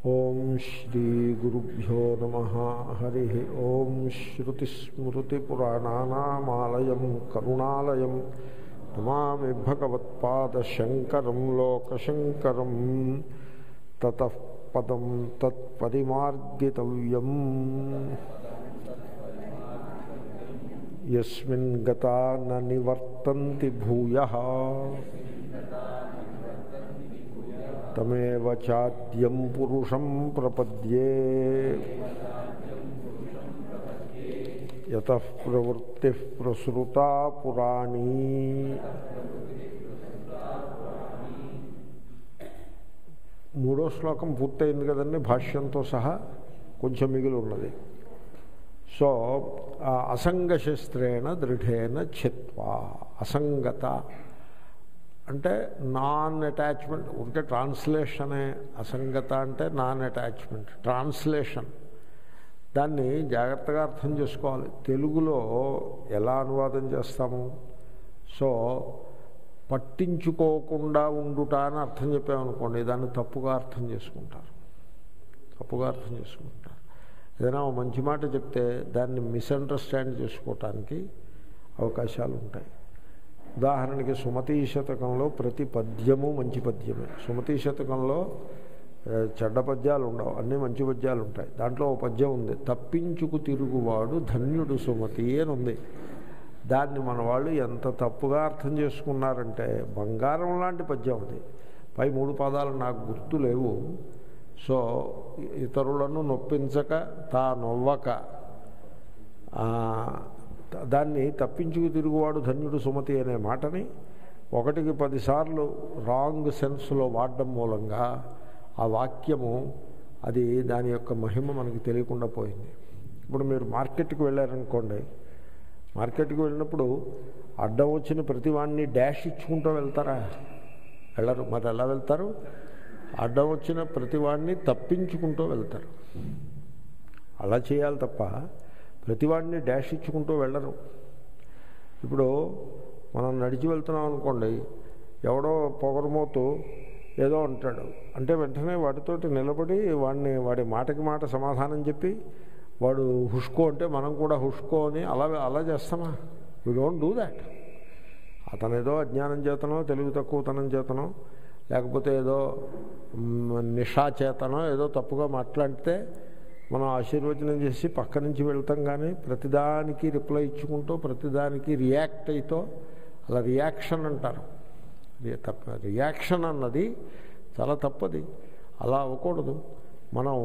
ఓం శ్రీ గురుభ్యో నమ హరి ఓం శ్రుతిస్మృతిపురాణానామాలయం కరుణాలయం నమామి భగవత్పాదశంకరం లోకశంకరం తతః పదం తత్పరిమార్గితవ్యం యస్మిన్ గతా న నివర్తంతి భూయః తమేవ చాద్యం పురుషం ప్రపద్యే యత ప్రవృత్తి ప్రసృతా పురాణీ మూడో శ్లోకం పూర్తయింది కదండి భాష్యంతో సహా కొంచెం మిగిలి ఉన్నది సో అసంగశస్త్రేణ దృఢేన చిత్వా అసంగత అంటే నాన్ అటాచ్మెంట్ ఉంటే ట్రాన్స్లేషనే అసంగత అంటే నాన్ అటాచ్మెంట్ ట్రాన్స్లేషన్ దాన్ని జాగ్రత్తగా అర్థం చేసుకోవాలి తెలుగులో ఎలా అనువాదం చేస్తాము సో పట్టించుకోకుండా ఉండుట అని అర్థం చెప్పామనుకోండి దాన్ని తప్పుగా అర్థం చేసుకుంటారు తప్పుగా అర్థం చేసుకుంటారు ఏదైనా ఒక మంచి మాట చెప్తే దాన్ని మిస్అండర్స్టాండ్ చేసుకోవటానికి అవకాశాలు ఉంటాయి ఉదాహరణకి సుమతీ శతకంలో ప్రతి పద్యము మంచి పద్యమే సుమతీ శతకంలో చెడ్డ పద్యాలు ఉండవు అన్నీ మంచి పద్యాలు ఉంటాయి దాంట్లో ఒక పద్యం ఉంది తప్పించుకు తిరుగువాడు ధన్యుడు సుమతి అని ఉంది దాన్ని మన వాళ్ళు ఎంత తప్పుగా అర్థం చేసుకున్నారంటే బంగారం లాంటి పద్యం అది పై మూడు పాదాలు నాకు గుర్తు లేవు సో ఇతరులను నొప్పించక తా నొవ్వక దాన్ని తప్పించుకు తిరుగువాడు ధన్యుడు సుమతి అనే మాటని ఒకటికి పదిసార్లు రాంగ్ సెన్స్లో వాడడం మూలంగా ఆ వాక్యము అది దాని యొక్క మహిమ మనకి తెలియకుండా పోయింది ఇప్పుడు మీరు మార్కెట్కి వెళ్ళారనుకోండి మార్కెట్కి వెళ్ళినప్పుడు అడ్డం వచ్చిన ప్రతి వాడిని డాష్ ఇచ్చుకుంటూ వెళ్తారా వెళ్ళరు మరి ఎలా వెళ్తారు అడ్డం వచ్చిన ప్రతి వాడిని తప్పించుకుంటూ వెళ్తారు అలా చేయాలి తప్ప ప్రతివాడిని డాష్ ఇచ్చుకుంటూ వెళ్ళరు ఇప్పుడు మనం నడిచి వెళ్తున్నాం అనుకోండి ఎవడో పొగరమోతూ ఏదో అంటాడు అంటే వెంటనే వాటితోటి నిలబడి వాడిని వాడి మాటకి మాట సమాధానం చెప్పి వాడు హుష్కో అంటే మనం కూడా హుష్కో అని అలా అలా చేస్తామా యూ డోంట్ డూ దాట్ అతను ఏదో అజ్ఞానం చేతనో తెలివి తక్కువతనం చేతనో లేకపోతే ఏదో నిషా చేతనో ఏదో తప్పుగా మాట్లాడితే మనం ఆశీర్వచనం చేసి పక్క నుంచి వెళ్తాం కానీ ప్రతిదానికి రిప్లై ఇచ్చుకుంటూ ప్రతిదానికి రియాక్ట్ అయితో అలా రియాక్షన్ అంటారు తప్ప రియాక్షన్ అన్నది చాలా తప్పది అలా అవ్వకూడదు మనం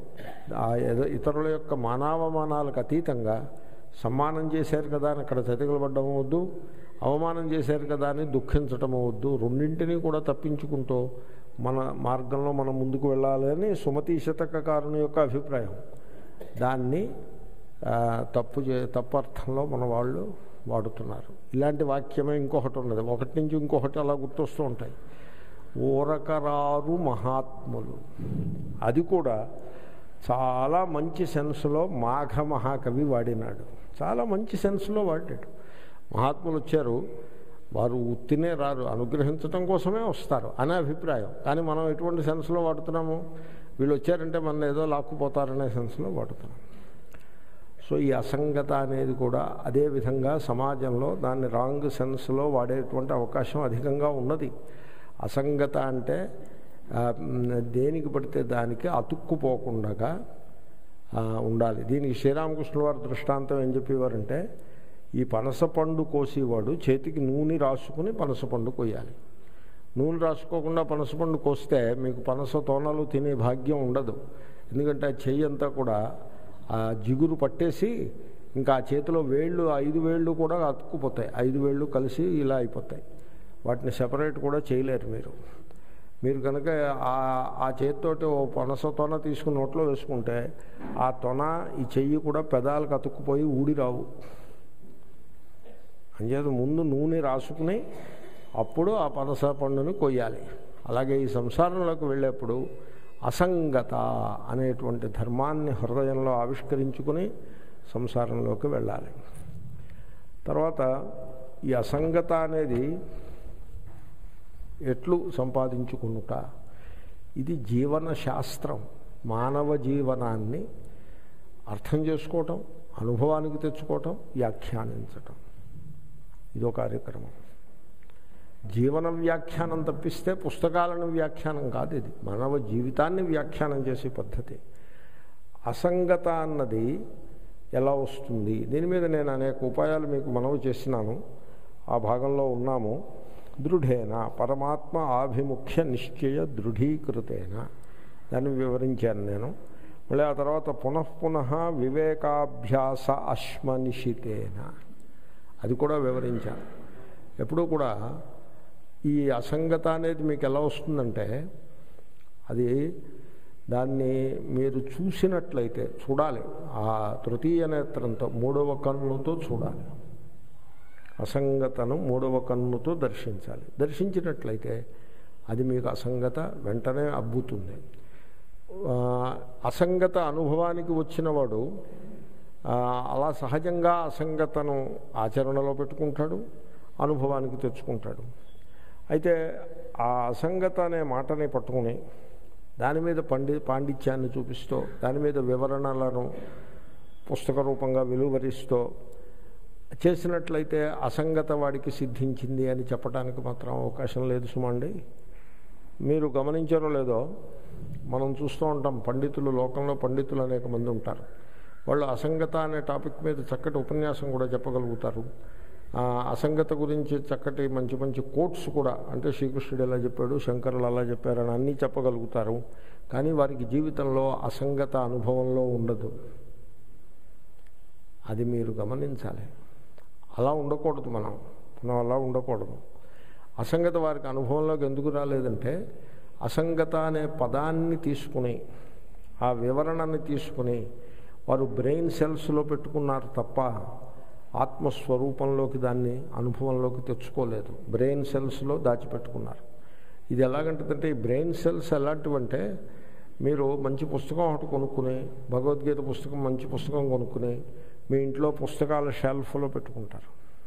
ఇతరుల యొక్క మానవమానాలకు అతీతంగా సమ్మానం చేశారు కదా అని అక్కడ చతికిలబడ్డం వద్దు అవమానం చేశారు కదా అని దుఃఖించటం వద్దు రెండింటినీ కూడా తప్పించుకుంటూ మన మార్గంలో మనం ముందుకు వెళ్ళాలి అని సుమతి శతకారుని యొక్క అభిప్రాయం దాన్ని తప్పు చే తప్పు అర్థంలో మన వాళ్ళు వాడుతున్నారు ఇలాంటి వాక్యమే ఇంకొకటి ఉన్నది ఒకటి నుంచి ఇంకొకటి అలా గుర్తొస్తూ ఉంటాయి ఊరకరారు మహాత్ములు అది కూడా చాలా మంచి సెన్స్లో మాఘ మహాకవి వాడినాడు చాలా మంచి సెన్స్లో వాడాడు మహాత్ములు వచ్చారు వారు ఉత్తినే రారు అనుగ్రహించడం కోసమే వస్తారు అనే అభిప్రాయం కానీ మనం ఎటువంటి సెన్స్లో వాడుతున్నాము వీళ్ళు వచ్చారంటే మన ఏదో లాక్కుపోతారనే సెన్స్లో వాడుతున్నాం సో ఈ అసంగత అనేది కూడా అదే విధంగా సమాజంలో దాన్ని రాంగ్ సెన్స్లో వాడేటువంటి అవకాశం అధికంగా ఉన్నది అసంగత అంటే దేనికి పడితే దానికి అతుక్కుపోకుండా ఉండాలి దీనికి శ్రీరామకృష్ణ వారి దృష్టాంతం ఏం చెప్పేవారంటే ఈ పనసపండు కోసేవాడు చేతికి నూనె రాసుకుని పనసపండు కొయ్యాలి నూనె రాసుకోకుండా పనసపండు కోస్తే మీకు పనస తోనలు తినే భాగ్యం ఉండదు ఎందుకంటే ఆ చెయ్యి అంతా కూడా ఆ జిగురు పట్టేసి ఇంకా ఆ చేతిలో వేళ్ళు ఐదు వేళ్ళు కూడా అతుక్కుపోతాయి ఐదు వేళ్ళు కలిసి ఇలా అయిపోతాయి వాటిని సెపరేట్ కూడా చేయలేరు మీరు మీరు కనుక ఆ చేతితోటి ఓ పనస తొన తీసుకుని నోట్లో వేసుకుంటే ఆ తొన ఈ చెయ్యి కూడా పెదాలకు అతుక్కుపోయి ఊడి రావు అంచేత ముందు నూనె రాసుకుని అప్పుడు ఆ పనస పండుని కొయ్యాలి అలాగే ఈ సంసారంలోకి వెళ్ళేప్పుడు అసంగత అనేటువంటి ధర్మాన్ని హృదయంలో ఆవిష్కరించుకుని సంసారంలోకి వెళ్ళాలి తర్వాత ఈ అసంగత అనేది ఎట్లు సంపాదించుకునుట ఇది జీవన శాస్త్రం మానవ జీవనాన్ని అర్థం చేసుకోవటం అనుభవానికి తెచ్చుకోవటం వ్యాఖ్యానించటం ఇదో కార్యక్రమం జీవన వ్యాఖ్యానం తప్పిస్తే పుస్తకాలను వ్యాఖ్యానం కాదు ఇది మానవ జీవితాన్ని వ్యాఖ్యానం చేసే పద్ధతి అసంగత అన్నది ఎలా వస్తుంది దీని మీద నేను అనేక ఉపాయాలు మీకు మనవి చేసినాను ఆ భాగంలో ఉన్నాము దృఢేన పరమాత్మ ఆభిముఖ్య నిశ్చయ దృఢీకృతేన దాన్ని వివరించాను నేను మళ్ళీ ఆ తర్వాత పునఃపునః వివేకాభ్యాస అశ్మనిషితేన అది కూడా వివరించాను ఎప్పుడూ కూడా ఈ అసంగత అనేది మీకు ఎలా వస్తుందంటే అది దాన్ని మీరు చూసినట్లయితే చూడాలి ఆ తృతీయ నేత్రంతో మూడవ కన్నుతో చూడాలి అసంగతను మూడవ కన్నుతో దర్శించాలి దర్శించినట్లయితే అది మీకు అసంగత వెంటనే అబ్బుతుంది అసంగత అనుభవానికి వచ్చినవాడు అలా సహజంగా అసంగతను ఆచరణలో పెట్టుకుంటాడు అనుభవానికి తెచ్చుకుంటాడు అయితే ఆ అసంగత అనే మాటని పట్టుకుని దాని మీద పండి పాండిత్యాన్ని చూపిస్తూ దాని మీద వివరణలను పుస్తక రూపంగా వెలువరిస్తూ చేసినట్లయితే అసంగత వాడికి సిద్ధించింది అని చెప్పడానికి మాత్రం అవకాశం లేదు సుమండి మీరు గమనించారో లేదో మనం చూస్తూ ఉంటాం పండితులు లోకంలో పండితులు అనేక మంది ఉంటారు వాళ్ళు అసంగత అనే టాపిక్ మీద చక్కటి ఉపన్యాసం కూడా చెప్పగలుగుతారు అసంగత గురించి చక్కటి మంచి మంచి కోట్స్ కూడా అంటే శ్రీకృష్ణుడు ఎలా చెప్పాడు శంకరులు అలా చెప్పారని అన్నీ చెప్పగలుగుతారు కానీ వారికి జీవితంలో అసంగత అనుభవంలో ఉండదు అది మీరు గమనించాలి అలా ఉండకూడదు మనం మనం అలా ఉండకూడదు అసంగత వారికి అనుభవంలోకి ఎందుకు రాలేదంటే అసంగత అనే పదాన్ని తీసుకుని ఆ వివరణని తీసుకుని వారు బ్రెయిన్ సెల్స్లో పెట్టుకున్నారు తప్ప ఆత్మస్వరూపంలోకి దాన్ని అనుభవంలోకి తెచ్చుకోలేదు బ్రెయిన్ సెల్స్లో దాచిపెట్టుకున్నారు ఇది ఎలాగంటుందంటే ఈ బ్రెయిన్ సెల్స్ ఎలాంటివంటే మీరు మంచి పుస్తకం ఒకటి కొనుక్కుని భగవద్గీత పుస్తకం మంచి పుస్తకం కొనుక్కుని మీ ఇంట్లో పుస్తకాల షెల్ఫ్లో పెట్టుకుంటారు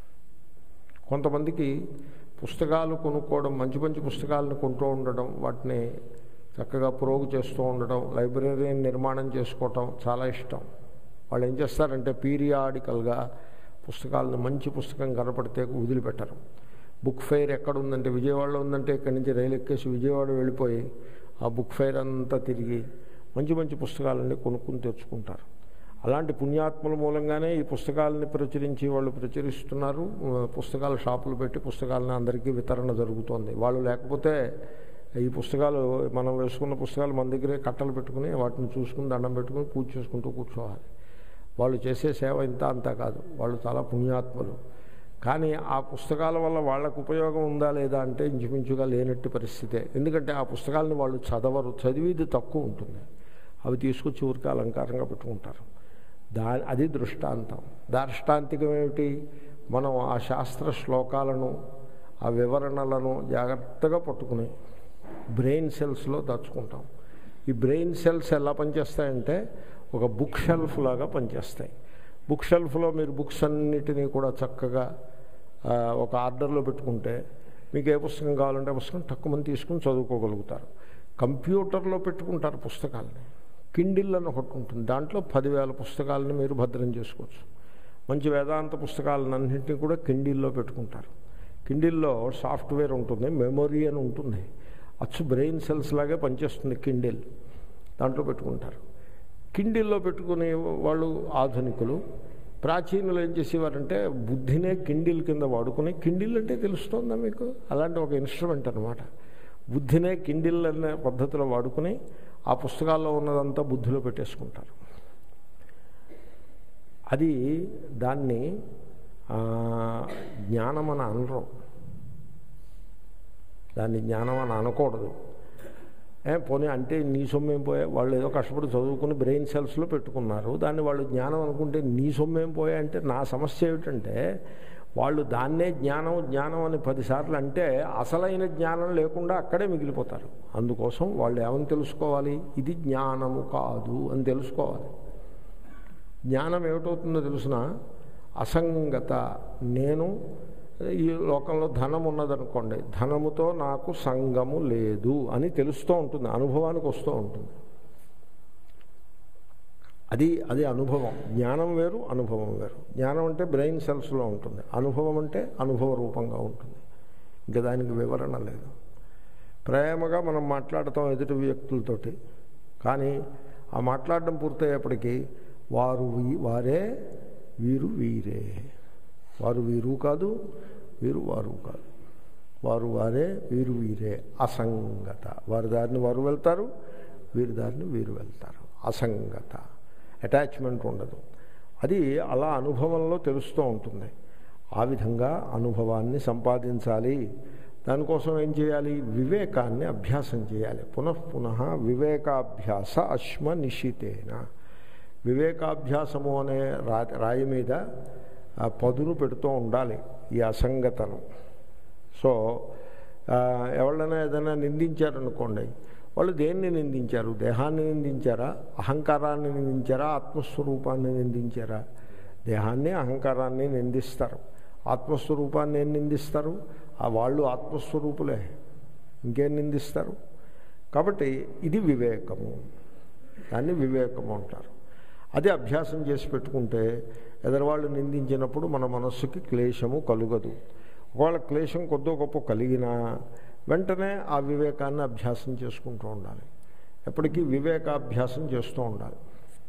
కొంతమందికి పుస్తకాలు కొనుక్కోవడం మంచి మంచి పుస్తకాలను కొంటూ ఉండడం వాటిని చక్కగా ప్రోగు చేస్తూ ఉండడం లైబ్రరీని నిర్మాణం చేసుకోవటం చాలా ఇష్టం వాళ్ళు ఏం చేస్తారంటే పీరియాడికల్గా పుస్తకాలను మంచి పుస్తకం కనపడితే వదిలిపెట్టరు బుక్ ఫెయిర్ ఎక్కడ ఉందంటే విజయవాడలో ఉందంటే ఇక్కడి నుంచి రైలు ఎక్కేసి విజయవాడ వెళ్ళిపోయి ఆ బుక్ ఫెయిర్ అంతా తిరిగి మంచి మంచి పుస్తకాలన్నీ కొనుక్కుని తెచ్చుకుంటారు అలాంటి పుణ్యాత్మల మూలంగానే ఈ పుస్తకాలని ప్రచురించి వాళ్ళు ప్రచురిస్తున్నారు పుస్తకాల షాపులు పెట్టి పుస్తకాలను అందరికీ వితరణ జరుగుతోంది వాళ్ళు లేకపోతే ఈ పుస్తకాలు మనం వేసుకున్న పుస్తకాలు మన దగ్గరే కట్టలు పెట్టుకుని వాటిని చూసుకుని దండం పెట్టుకుని పూజ చేసుకుంటూ కూర్చోవాలి వాళ్ళు చేసే సేవ ఇంత అంతా కాదు వాళ్ళు చాలా పుణ్యాత్ములు కానీ ఆ పుస్తకాల వల్ల వాళ్ళకు ఉపయోగం ఉందా లేదా అంటే ఇంచుమించుగా లేనట్టు పరిస్థితే ఎందుకంటే ఆ పుస్తకాలను వాళ్ళు చదవరు చదివిది తక్కువ ఉంటుంది అవి తీసుకొచ్చి ఊరికి అలంకారంగా పెట్టుకుంటారు దా అది దృష్టాంతం దార్ష్టాంతికం ఏమిటి మనం ఆ శాస్త్ర శ్లోకాలను ఆ వివరణలను జాగ్రత్తగా పట్టుకుని బ్రెయిన్ సెల్స్లో దాచుకుంటాం ఈ బ్రెయిన్ సెల్స్ ఎలా పనిచేస్తాయంటే ఒక బుక్ షెల్ఫ్ లాగా పనిచేస్తాయి బుక్ షెల్ఫ్లో మీరు బుక్స్ అన్నిటినీ కూడా చక్కగా ఒక ఆర్డర్లో పెట్టుకుంటే మీకు ఏ పుస్తకం కావాలంటే పుస్తకం తక్కువ మంది తీసుకుని చదువుకోగలుగుతారు కంప్యూటర్లో పెట్టుకుంటారు పుస్తకాలని కిండిల్ అని ఒకటి ఉంటుంది దాంట్లో పదివేల పుస్తకాలను మీరు భద్రం చేసుకోవచ్చు మంచి వేదాంత పుస్తకాలన్నింటినీ కూడా కిండిల్లో పెట్టుకుంటారు కిండిల్లో సాఫ్ట్వేర్ ఉంటుంది మెమొరీ అని ఉంటుంది అచ్చు బ్రెయిన్ సెల్స్ లాగే పనిచేస్తుంది కిండిల్ దాంట్లో పెట్టుకుంటారు కిండిల్లో పెట్టుకునే వాళ్ళు ఆధునికులు ప్రాచీనులు ఏం చేసేవారంటే బుద్ధినే కిండిల్ కింద వాడుకుని కిండిల్ అంటే తెలుస్తుందా మీకు అలాంటి ఒక ఇన్స్ట్రుమెంట్ అనమాట బుద్ధినే కిండిల్ అనే పద్ధతిలో వాడుకుని ఆ పుస్తకాల్లో ఉన్నదంతా బుద్ధిలో పెట్టేసుకుంటారు అది దాన్ని జ్ఞానం అని అనరు దాన్ని జ్ఞానం అని అనకూడదు ఏ పోనీ అంటే నీ సొమ్మేం పోయా వాళ్ళు ఏదో కష్టపడి చదువుకుని బ్రెయిన్ సెల్స్లో పెట్టుకున్నారు దాన్ని వాళ్ళు జ్ఞానం అనుకుంటే నీ సొమ్మేం పోయా అంటే నా సమస్య ఏమిటంటే వాళ్ళు దాన్నే జ్ఞానం జ్ఞానం అని పదిసార్లు అంటే అసలైన జ్ఞానం లేకుండా అక్కడే మిగిలిపోతారు అందుకోసం వాళ్ళు ఏమని తెలుసుకోవాలి ఇది జ్ఞానము కాదు అని తెలుసుకోవాలి జ్ఞానం ఏమిటవుతుందో తెలుసిన అసంగత నేను ఈ లోకంలో ధనం ఉన్నదనుకోండి ధనముతో నాకు సంగము లేదు అని తెలుస్తూ ఉంటుంది అనుభవానికి వస్తూ ఉంటుంది అది అది అనుభవం జ్ఞానం వేరు అనుభవం వేరు జ్ఞానం అంటే బ్రెయిన్ సెల్స్లో ఉంటుంది అనుభవం అంటే అనుభవ రూపంగా ఉంటుంది ఇంకా దానికి వివరణ లేదు ప్రేమగా మనం మాట్లాడతాం ఎదుటి వ్యక్తులతోటి కానీ ఆ మాట్లాడడం పూర్తయ్యేప్పటికీ వారు వీ- వారే వీరు వీరే వారు వీరు కాదు వీరు వారు కాదు వారు వారే వీరు వీరే అసంగత వారి దారిని వారు వెళ్తారు వీరి దారిని వీరు వెళ్తారు అసంగత అటాచ్మెంట్ ఉండదు అది అలా అనుభవంలో తెలుస్తూ ఉంటుంది ఆ విధంగా అనుభవాన్ని సంపాదించాలి దానికోసం ఏం చేయాలి వివేకాన్ని అభ్యాసం చేయాలి పునః పునః వివేకాభ్యాస అశ్మ నిశితేన వివేకాభ్యాసము అనే రా రాయి మీద ఆ పదును పెడుతూ ఉండాలి ఈ అసంగతను సో ఆ, ఎవళ్ళైనా ఏదైనా నిందించారనుకోండి వాళ్ళు దేన్ని నిందించారు దేహాన్ని నిందించారా అహంకారాన్ని నిందించారా ఆత్మస్వరూపాన్ని నిందించారా దేహాన్ని అహంకారాన్ని నిందిస్తారు ఆత్మస్వరూపాన్ని ఏం నిందిస్తారు ఆ వాళ్ళు ఆత్మస్వరూపులే ఇంకేం నిందిస్తారు కాబట్టి ఇది వివేకము దాన్ని వివేకము అంటారు అది అభ్యాసం చేసి పెట్టుకుంటే ఎదరవాళ్ళు నిందించినప్పుడు మన మనస్సుకి క్లేశము కలుగదు ఒకవేళ క్లేశం కొద్దో గొప్ప కలిగినా వెంటనే ఆ వివేకాన్ని అభ్యాసం చేసుకుంటూ ఉండాలి ఎప్పటికీ వివేకాభ్యాసం చేస్తూ ఉండాలి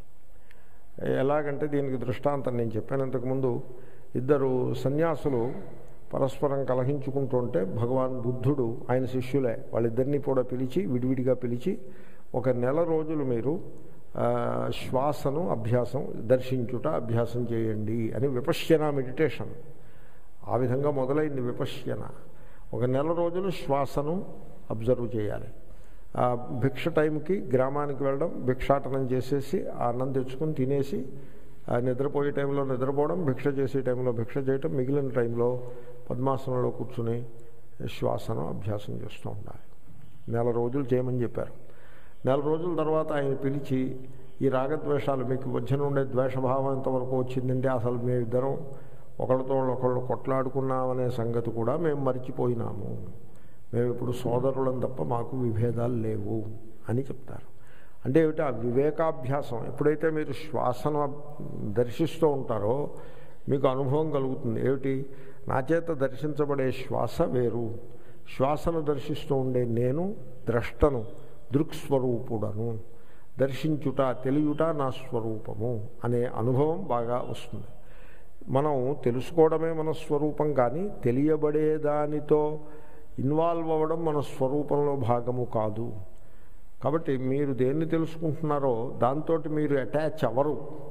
ఎలాగంటే దీనికి దృష్టాంతం నేను చెప్పాను ఇంతకుముందు ఇద్దరు సన్యాసులు పరస్పరం కలహించుకుంటుంటే భగవాన్ బుద్ధుడు ఆయన శిష్యులే వాళ్ళిద్దరినీ కూడా పిలిచి విడివిడిగా పిలిచి ఒక నెల రోజులు మీరు ఆ, శ్వాసను అభ్యాసం దర్శించుట అభ్యాసం చేయండి అని విపశ్యన మెడిటేషన్ ఆ విధంగా మొదలైంది విపశ్యన ఒక నెల రోజులు శ్వాసను అబ్జర్వ్ చేయాలి ఆ భిక్ష టైంకి గ్రామానికి వెళ్ళడం భిక్షాటనం చేసేసి ఆ అన్నం తెచ్చుకొని తినేసి ఆ నిద్రపోయే టైంలో నిద్రపోవడం భిక్ష చేసే టైంలో భిక్ష చేయటం మిగిలిన టైంలో పద్మాసనంలో కూర్చుని శ్వాసను అభ్యాసం చేస్తూ ఉండాలి నెల రోజులు చేయమని చెప్పారు నెల రోజుల తర్వాత ఆయన పిలిచి ఈ రాగద్వేషాలు మీకు మధ్యన ఉండే ద్వేషభావం ఎంతవరకు వచ్చిందంటే అసలు మేమిద్దరం ఒకళ్ళతో ఒకళ్ళు కొట్లాడుకున్నామనే సంగతి కూడా మేము మర్చిపోయినాము మేము ఇప్పుడు సోదరులం తప్ప మాకు విభేదాలు లేవు అని చెప్తారు అంటే ఏమిటి ఆ వివేకాభ్యాసం ఎప్పుడైతే మీరు శ్వాసను దర్శిస్తూ ఉంటారో మీకు అనుభవం కలుగుతుంది ఏమిటి నా చేత దర్శించబడే శ్వాస వేరు శ్వాసను దర్శిస్తూ ఉండే నేను ద్రష్టను దృక్స్వరూపుడను దర్శించుట తెలియుట నా స్వరూపము అనే అనుభవం బాగా వస్తుంది మనం తెలుసుకోవడమే మన స్వరూపం కానీ తెలియబడే దానితో ఇన్వాల్వ్ అవ్వడం మన స్వరూపంలో భాగము కాదు కాబట్టి మీరు దేన్ని తెలుసుకుంటున్నారో దాంతో మీరు అటాచ్ అవ్వరు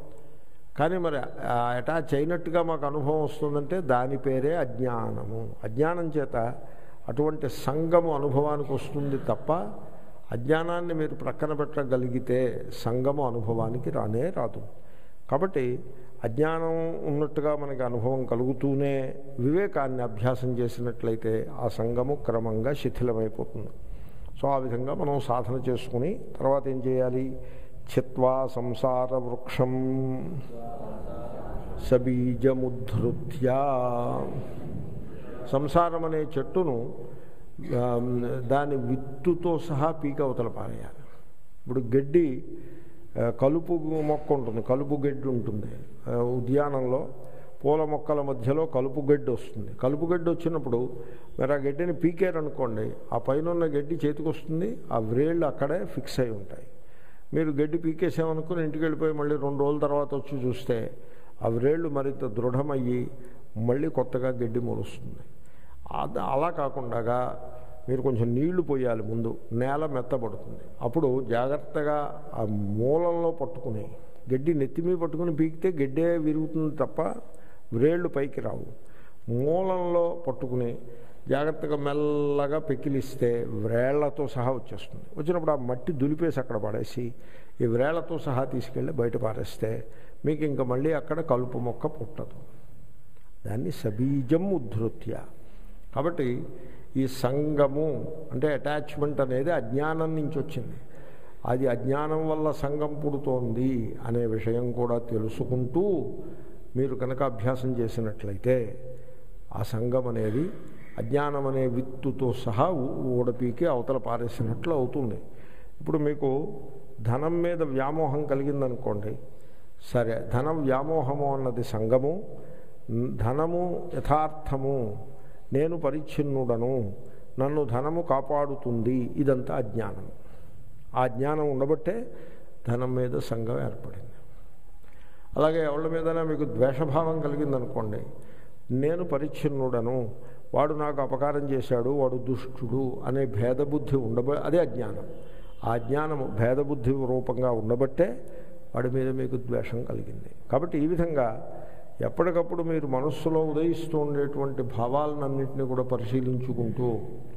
కానీ మరి ఆ అటాచ్ అయినట్టుగా మాకు అనుభవం వస్తుందంటే దాని పేరే అజ్ఞానము అజ్ఞానం చేత అటువంటి సంగము అనుభవానికి వస్తుంది తప్ప అజ్ఞానాన్ని మీరు ప్రక్కన పెట్టగలిగితే సంగము అనుభవానికి రానే రాదు కాబట్టి అజ్ఞానం ఉన్నట్టుగా మనకి అనుభవం కలుగుతూనే వివేకాన్ని అభ్యాసం చేసినట్లయితే ఆ సంగము క్రమంగా శిథిలమైపోతుంది సో ఆ విధంగా మనం సాధన చేసుకుని తర్వాత ఏం చేయాలి చిత్వా సంసార వృక్షం సబీజముద్ధృత్య సంసారం అనే చెట్టును ఆ, దాని విత్తుతో సహా పీక అవతల పారేయాలి ఇప్పుడు గడ్డి ఆ, కలుపు మొక్క ఉంటుంది కలుపు గడ్డి ఉంటుంది ఆ, ఉద్యానంలో పూల మొక్కల మధ్యలో కలుపు గడ్డి వస్తుంది కలుపు గడ్డి వచ్చినప్పుడు మరి ఆ గడ్డిని పీకారనుకోండి ఆ పైన ఉన్న గడ్డి చేతికి వస్తుంది ఆ వ్రేళ్ళు అక్కడే ఫిక్స్ అయి ఉంటాయి మీరు గడ్డి పీకేసామనుకుని ఇంటికి వెళ్ళిపోయి మళ్ళీ రెండు రోజుల తర్వాత వచ్చి చూస్తే ఆ వ్రేళ్ళు మరింత దృఢమయ్యి మళ్ళీ కొత్తగా గడ్డి మొలుస్తుంది అద- అలా కాకుండా మీరు కొంచెం నీళ్లు పోయాలి ముందు నేల మెత్తబడుతుంది అప్పుడు జాగ్రత్తగా ఆ మూలంలో పట్టుకుని గడ్డి నెత్తిమీ పట్టుకుని పీకితే గడ్డే విరుగుతుంది తప్ప వ్రేళ్ళు పైకి రావు మూలంలో పట్టుకుని జాగ్రత్తగా మెల్లగా పెకిలిస్తే వ్రేళ్లతో సహా వచ్చేస్తుంది వచ్చినప్పుడు ఆ మట్టి దులిపేసి అక్కడ పడేసి ఈ వ్రేళ్లతో సహా తీసుకెళ్ళి బయట పారేస్తే మీకు ఇంకా మళ్ళీ అక్కడ కలుపు మొక్క పుట్టదు దాన్ని సబీజం ఉద్ధృత్య కాబట్టి ఈ సంగము అంటే అటాచ్మెంట్ అనేది అజ్ఞానం నుంచి వచ్చింది అది అజ్ఞానం వల్ల సంఘం పుడుతోంది అనే విషయం కూడా తెలుసుకుంటూ మీరు కనుక అభ్యాసం చేసినట్లయితే ఆ సంఘం అనేది అజ్ఞానం అనే విత్తుతో సహా ఊ- ఊడపీకి అవతల పారేసినట్లు అవుతుంది ఇప్పుడు మీకు ధనం మీద వ్యామోహం కలిగిందనుకోండి సరే ధన వ్యామోహము అన్నది సంగము ధనము యథార్థము నేను పరిచ్ఛిన్నుడను నన్ను ధనము కాపాడుతుంది ఇదంతా అజ్ఞానం ఆ జ్ఞానం ఉండబట్టే ధనం మీద సంఘం ఏర్పడింది అలాగే ఎవరి మీదైనా మీకు ద్వేషభావం కలిగిందనుకోండి నేను పరిచ్ఛిన్నుడను వాడు నాకు అపకారం చేశాడు వాడు దుష్టుడు అనే భేదబుద్ధి ఉండబ అదే అజ్ఞానం ఆ జ్ఞానము భేదబుద్ధి రూపంగా ఉండబట్టే వాడి మీద మీకు ద్వేషం కలిగింది కాబట్టి ఈ విధంగా ఎప్పటికప్పుడు మీరు మనస్సులో ఉదయిస్తూ ఉండేటువంటి భావాలన్నింటినీ కూడా పరిశీలించుకుంటూ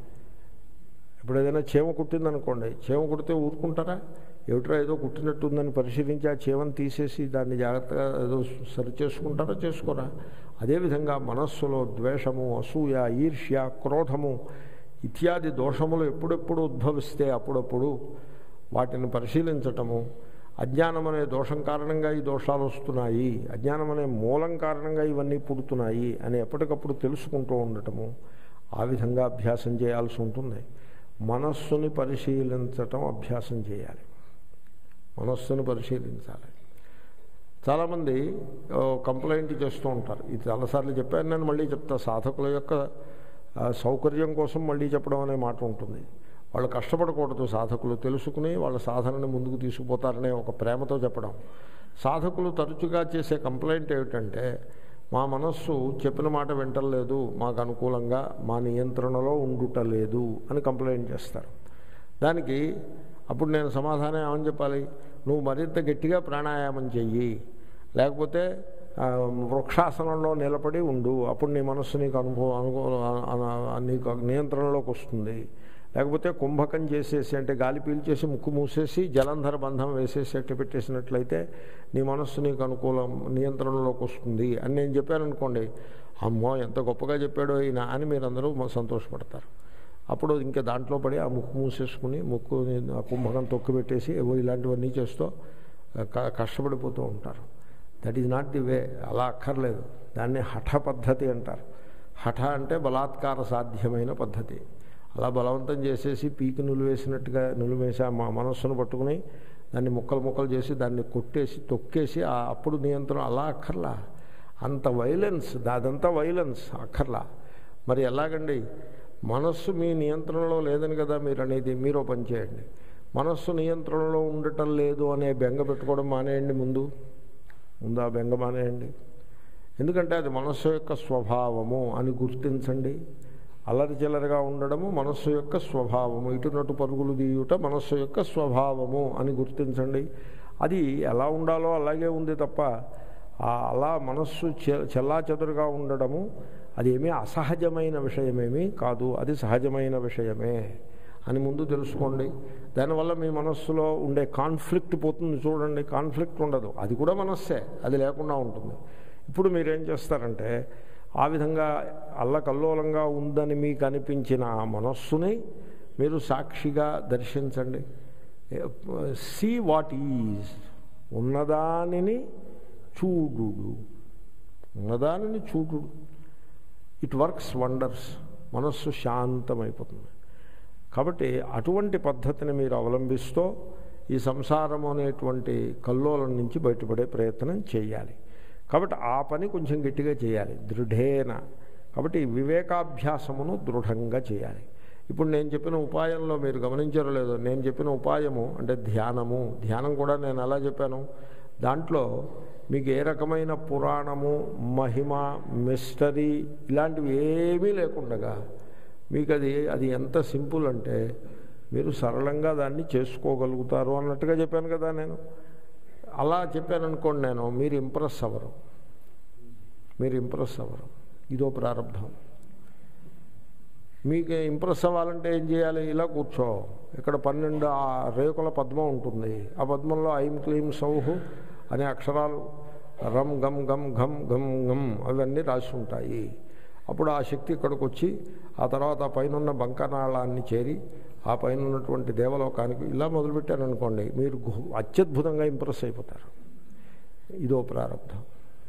ఇప్పుడు ఏదైనా చీమ కుట్టిందనుకోండి చీమ కుడితే ఊరుకుంటారా ఏమిట్రా ఏదో కుట్టినట్టుందని పరిశీలించి ఆ చీమను తీసేసి దాన్ని జాగ్రత్తగా ఏదో సరి చేసుకుంటారా చేసుకోరా అదేవిధంగా మనస్సులో ద్వేషము అసూయ ఈర్ష్య క్రోధము ఇత్యాది దోషములు ఎప్పుడెప్పుడు ఉద్భవిస్తే అప్పుడప్పుడు వాటిని పరిశీలించటము అజ్ఞానం అనే దోషం కారణంగా ఈ దోషాలు వస్తున్నాయి అజ్ఞానం అనే మూలం కారణంగా ఇవన్నీ పుడుతున్నాయి అని ఎప్పటికప్పుడు తెలుసుకుంటూ ఉండటము ఆ విధంగా అభ్యాసం చేయాల్సి ఉంటుంది మనస్సుని పరిశీలించటం అభ్యాసం చేయాలి మనస్సును పరిశీలించాలి చాలామంది కంప్లైంట్ చేస్తూ ఉంటారు ఇది చాలాసార్లు చెప్పాను నేను మళ్ళీ చెప్తా సాధకుల యొక్క సౌకర్యం కోసం మళ్ళీ చెప్పడం అనే మాట ఉంటుంది వాళ్ళు కష్టపడకూడదు సాధకులు తెలుసుకుని వాళ్ళ సాధనని ముందుకు తీసుకుపోతారనే ఒక ప్రేమతో చెప్పడం సాధకులు తరచుగా చేసే కంప్లైంట్ ఏమిటంటే మా మనస్సు చెప్పిన మాట వింటలేదు మాకు అనుకూలంగా మా నియంత్రణలో ఉండుటలేదు అని కంప్లైంట్ చేస్తారు దానికి అప్పుడు నేను సమాధానం ఏమని చెప్పాలి నువ్వు మరింత గట్టిగా ప్రాణాయామం చెయ్యి లేకపోతే వృక్షాసనంలో నిలబడి ఉండు అప్పుడు నీ మనస్సు నీకు అనుభవం అనుకూల నీకు నియంత్రణలోకి వస్తుంది లేకపోతే కుంభకం చేసేసి అంటే గాలి పీల్చేసి ముక్కు మూసేసి జలంధర బంధం వేసేసి అట్టు పెట్టేసినట్లయితే నీ మనస్సు నీకు అనుకూలం నియంత్రణలోకి వస్తుంది అని నేను చెప్పాను అనుకోండి అమ్మో ఎంత గొప్పగా చెప్పాడో ఈయన అని మీరందరూ సంతోషపడతారు అప్పుడు ఇంకా దాంట్లో పడి ఆ ముక్కు మూసేసుకుని ముక్కు ఆ కుంభకం తొక్కు పెట్టేసి ఏవో ఇలాంటివన్నీ చేస్తూ కష్టపడిపోతూ ఉంటారు that is not the way అలా అక్కర్లేదు దాన్ని హఠ పద్ధతి అంటారు హఠ అంటే బలాత్కార సాధ్యమైన పద్ధతి అలా బలవంతం చేసేసి పీకి నిలువేసినట్టుగా నిలువేసి ఆ మనస్సును పట్టుకుని దాన్ని ముక్కలు ముక్కలు చేసి దాన్ని కొట్టేసి తొక్కేసి అప్పుడు నియంత్రణ అలా అక్కర్లా అంత వైలెన్స్ అదంతా వైలెన్స్ అక్కర్లా మరి ఎలాగండి మనస్సు మీ నియంత్రణలో లేదని కదా మీరు అనేది మీరు పని చేయండి మనస్సు నియంత్రణలో ఉండటం లేదు అనే బెంగ పెట్టుకోవడం మానేయండి ముందు ముందు ఆ బెంగ మానేయండి ఎందుకంటే అది మనస్సు యొక్క స్వభావము అని గుర్తించండి అల్లరి చిల్లరగా ఉండడము మనస్సు యొక్క స్వభావము ఇటునటు పరుగులు తీయుట మనస్సు యొక్క స్వభావము అని గుర్తించండి అది ఎలా ఉండాలో అలాగే ఉంది తప్ప అలా మనస్సు చెల్లా చెదురుగా ఉండడము అది ఏమీ అసహజమైన విషయమేమీ కాదు అది సహజమైన విషయమే అని ముందు తెలుసుకోండి దానివల్ల మీ మనస్సులో ఉండే కాన్ఫ్లిక్ట్ పోతుంది చూడండి కాన్ఫ్లిక్ట్ ఉండదు అది కూడా మనస్సే అది లేకుండా ఉంటుంది ఇప్పుడు మీరేం చేస్తారంటే ఆ విధంగా అల్లకల్లోలంగా ఉందని మీకు అనిపించిన ఆ మనస్సుని మీరు సాక్షిగా దర్శించండి సీ వాట్ ఈజ్ ఉన్నదానిని చూడు ఉన్నదానిని చూడు ఇట్ వర్క్స్ వండర్స్ మనస్సు శాంతమైపోతుంది కాబట్టి అటువంటి పద్ధతిని మీరు అవలంబిస్తూ ఈ సంసారం అనేటువంటి కల్లోలం నుంచి బయటపడే ప్రయత్నం చేయాలి కాబట్టి ఆ పని కొంచెం గట్టిగా చేయాలి దృఢేన కాబట్టి వివేకాభ్యాసమును దృఢంగా చేయాలి ఇప్పుడు నేను చెప్పిన ఉపాయంలో మీరు గమనించారో లేదో నేను చెప్పిన ఉపాయము అంటే ధ్యానము ధ్యానం కూడా నేను ఎలా చెప్పాను దాంట్లో మీకు ఏ రకమైన పురాణము మహిమ మిస్టరీ ఇలాంటివి ఏమీ లేకుండగా మీకు అది అది ఎంత సింపుల్ అంటే మీరు సరళంగా దాన్ని చేసుకోగలుగుతారు అన్నట్టుగా చెప్పాను కదా నేను అలా చెప్పాను అనుకోండి నేను మీరు ఇంప్రెస్ అవ్వరు మీరు ఇంప్రెస్ అవ్వరు ఇదో ప్రారంభం మీకు ఇంప్రెస్ అవ్వాలంటే ఏం చేయాలి ఇలా కూర్చో ఇక్కడ పన్నెండు ఆ రేకుల పద్మం ఉంటుంది ఆ పద్మంలో ఐం క్లీం సౌహు అనే అక్షరాలు రమ్ గమ్ గమ్ ఘమ్ గమ్ గమ్ అవన్నీ రాసి ఉంటాయి అప్పుడు ఆ శక్తి ఇక్కడికి వచ్చి ఆ తర్వాత ఆ పైన ఉన్న బంకనాళాన్ని చేరి ఆ పైన ఉన్నటువంటి దేవలోకానికి ఇలా మొదలుపెట్టారనుకోండి మీరు అత్యద్భుతంగా ఇంప్రెస్ అయిపోతారు ఇదో ప్రారంభం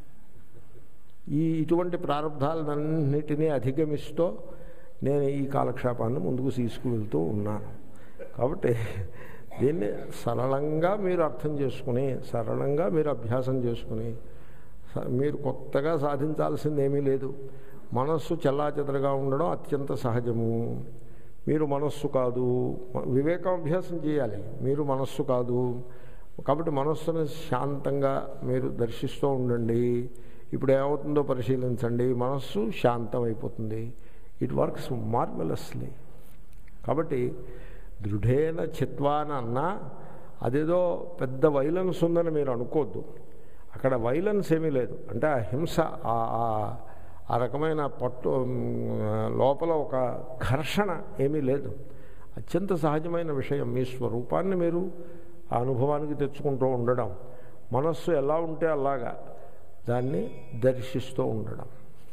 ఈ ఇటువంటి ప్రారంభాలన్నిటినీ అధిగమిస్తూ నేను ఈ కాలక్షేపాన్ని ముందుకు తీసుకువెళ్తూ ఉన్నాను కాబట్టి దీన్ని సరళంగా మీరు అర్థం చేసుకుని సరళంగా మీరు అభ్యాసం చేసుకుని స- మీరు కొత్తగా సాధించాల్సింది ఏమీ లేదు మనస్సు చెల్లాచెదరగా ఉండడం అత్యంత సహజము మీరు మనస్సు కాదు మ- వివేకం అభ్యాసం చేయాలి మీరు మనస్సు కాదు కాబట్టి మనస్సును శాంతంగా మీరు దర్శిస్తూ ఉండండి ఇప్పుడు ఏమవుతుందో పరిశీలించండి మనస్సు శాంతం అయిపోతుంది ఇట్ వర్క్స్ మార్వెలస్లీ కాబట్టి దృఢేన చిత్వాన అన్నా అదేదో పెద్ద వైలెన్స్ ఉందని మీరు అనుకోవద్దు అక్కడ వైలెన్స్ ఏమీ లేదు అంటే ఆ హింస ఆ- ఆ- ఆ రకమైన పట్టు మ్, లోపల ఒక ఘర్షణ ఏమీ లేదు అత్యంత సహజమైన విషయం మీ స్వరూపాన్ని మీరు ఆ అనుభవానికి తెచ్చుకుంటూ ఉండడం మనస్సు ఎలా ఉంటే అలాగా దాన్ని దర్శిస్తూ ఉండడం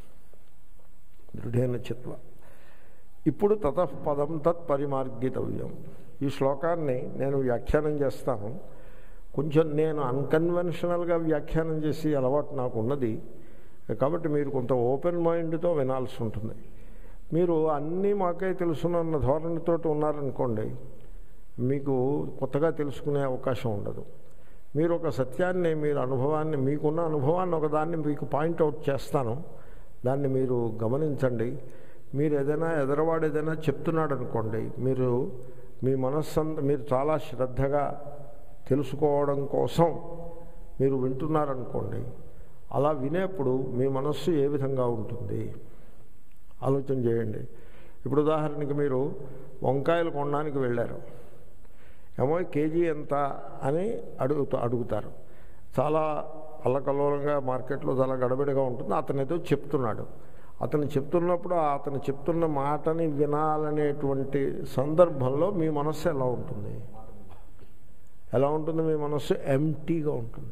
దృఢేన చిత్వ ఇప్పుడు తతఃపదం తత్ పరిమార్గితవ్యం ఈ శ్లోకాన్ని నేను వ్యాఖ్యానం చేస్తాను కొంచెం నేను అన్కన్వెన్షనల్గా వ్యాఖ్యానం చేసి అలవాటు నాకు ఉన్నది కాబట్టి మీరు కొంత ఓపెన్ మైండ్తో వినాల్సి ఉంటుంది మీరు అన్నీ మాకే తెలుసునన్న ధోరణితో ఉన్నారనుకోండి మీకు కొత్తగా తెలుసుకునే అవకాశం ఉండదు మీరు ఒక సత్యాన్ని మీరు అనుభవాన్ని మీకున్న అనుభవాన్ని ఒకదాన్ని మీకు పాయింట్అవుట్ చేస్తాను దాన్ని మీరు గమనించండి మీరు ఏదైనా ఎదరవాడు ఏదైనా చెప్తున్నాడు అనుకోండి మీరు మీ మనస్సంత మీరు చాలా శ్రద్ధగా తెలుసుకోవడం కోసం మీరు వింటున్నారనుకోండి అలా వినేప్పుడు మీ మనస్సు ఏ విధంగా ఉంటుంది ఆలోచన చేయండి ఇప్పుడు ఉదాహరణకి మీరు వంకాయలు కొనడానికి వెళ్ళారు ఏమో కేజీ ఎంత అని అడుగుతా అడుగుతారు చాలా అల్లకల్లోలంగా మార్కెట్లో చాలా గడబిడగా ఉంటుంది అతను ఏదో చెప్తున్నాడు అతను చెప్తున్నప్పుడు అతను చెప్తున్న మాటని వినాలనేటువంటి సందర్భంలో మీ మనస్సు ఎలా ఉంటుంది ఎలా ఉంటుంది మీ మనస్సు ఎంటీగా ఉంటుంది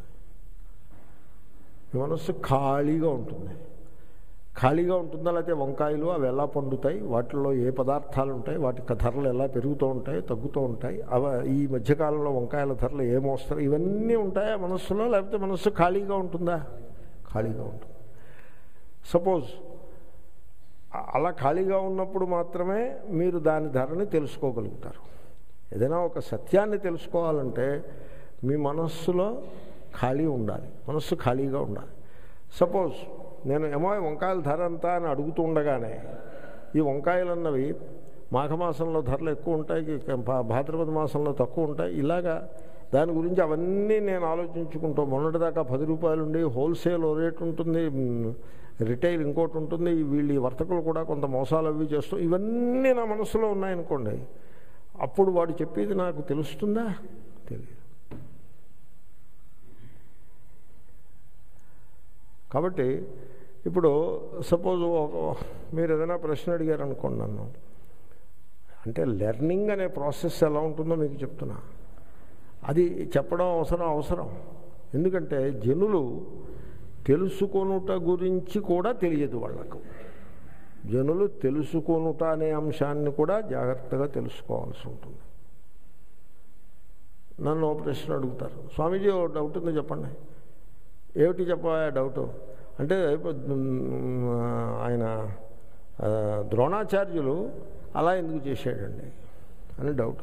మీ మనస్సు ఖాళీగా ఉంటుంది ఖాళీగా ఉంటుందా లేకపోతే వంకాయలు అవి ఎలా పండుతాయి వాటిల్లో ఏ పదార్థాలు ఉంటాయి వాటి ధరలు ఎలా పెరుగుతూ ఉంటాయి తగ్గుతూ ఉంటాయి అవ ఈ మధ్యకాలంలో వంకాయల ధరలు ఏమొస్తాయి ఇవన్నీ ఉంటాయా మనస్సులో లేకపోతే మనస్సు ఖాళీగా ఉంటుందా ఖాళీగా ఉంటుంది సపోజ్ అలా ఖాళీగా ఉన్నప్పుడు మాత్రమే మీరు దాని ధరని తెలుసుకోగలుగుతారు ఏదైనా ఒక సత్యాన్ని తెలుసుకోవాలంటే మీ మనస్సులో ఖాళీ ఉండాలి మనస్సు ఖాళీగా ఉండాలి సపోజ్ నేను ఏమో వంకాయల ధర అంతా అని అడుగుతూ ఉండగానే ఈ వంకాయలు అన్నవి మాఘమాసంలో ధరలు ఎక్కువ ఉంటాయి భా- భాద్రపద మాసంలో తక్కువ ఉంటాయి ఇలాగా దాని గురించి అవన్నీ నేను ఆలోచించుకుంటూ మొన్నటిదాకా పది రూపాయలు ఉండి హోల్సేల్ ఓ రేట్ ఉంటుంది మ్, రిటైల్ ఇంకోటి ఉంటుంది వీళ్ళు ఈ వర్తకులు కూడా కొంత మోసాలు అవి చేస్తూ ఇవన్నీ నా మనసులో ఉన్నాయనుకోండి అప్పుడు వాడు చెప్పేది నాకు తెలుస్తుందా తెలియదు కాబట్టి ఇప్పుడు సపోజ్ మీరు ఏదైనా ప్రశ్న అడిగారు అనుకోండి నన్ను అంటే లెర్నింగ్ అనే ప్రాసెస్ ఎలా ఉంటుందో మీకు చెప్తున్నా అది చెప్పడం అవసరం అవసరం ఎందుకంటే జనులు తెలుసుకొనుట గురించి కూడా తెలియదు వాళ్ళకు జనులు తెలుసుకొనుట అనే అంశాన్ని కూడా జాగ్రత్తగా తెలుసుకోవాల్సి ఉంటుంది నన్ను ఓ ప్రశ్న అడుగుతారు స్వామీజీ ఓ డౌట్ ఉంది చెప్పండి ఏమిటి చెప్పా డౌట్ అంటే ఉమ్, ఆయన ఆ, ద్రోణాచార్యులు అలా ఎందుకు చేశాడండి అని డౌట్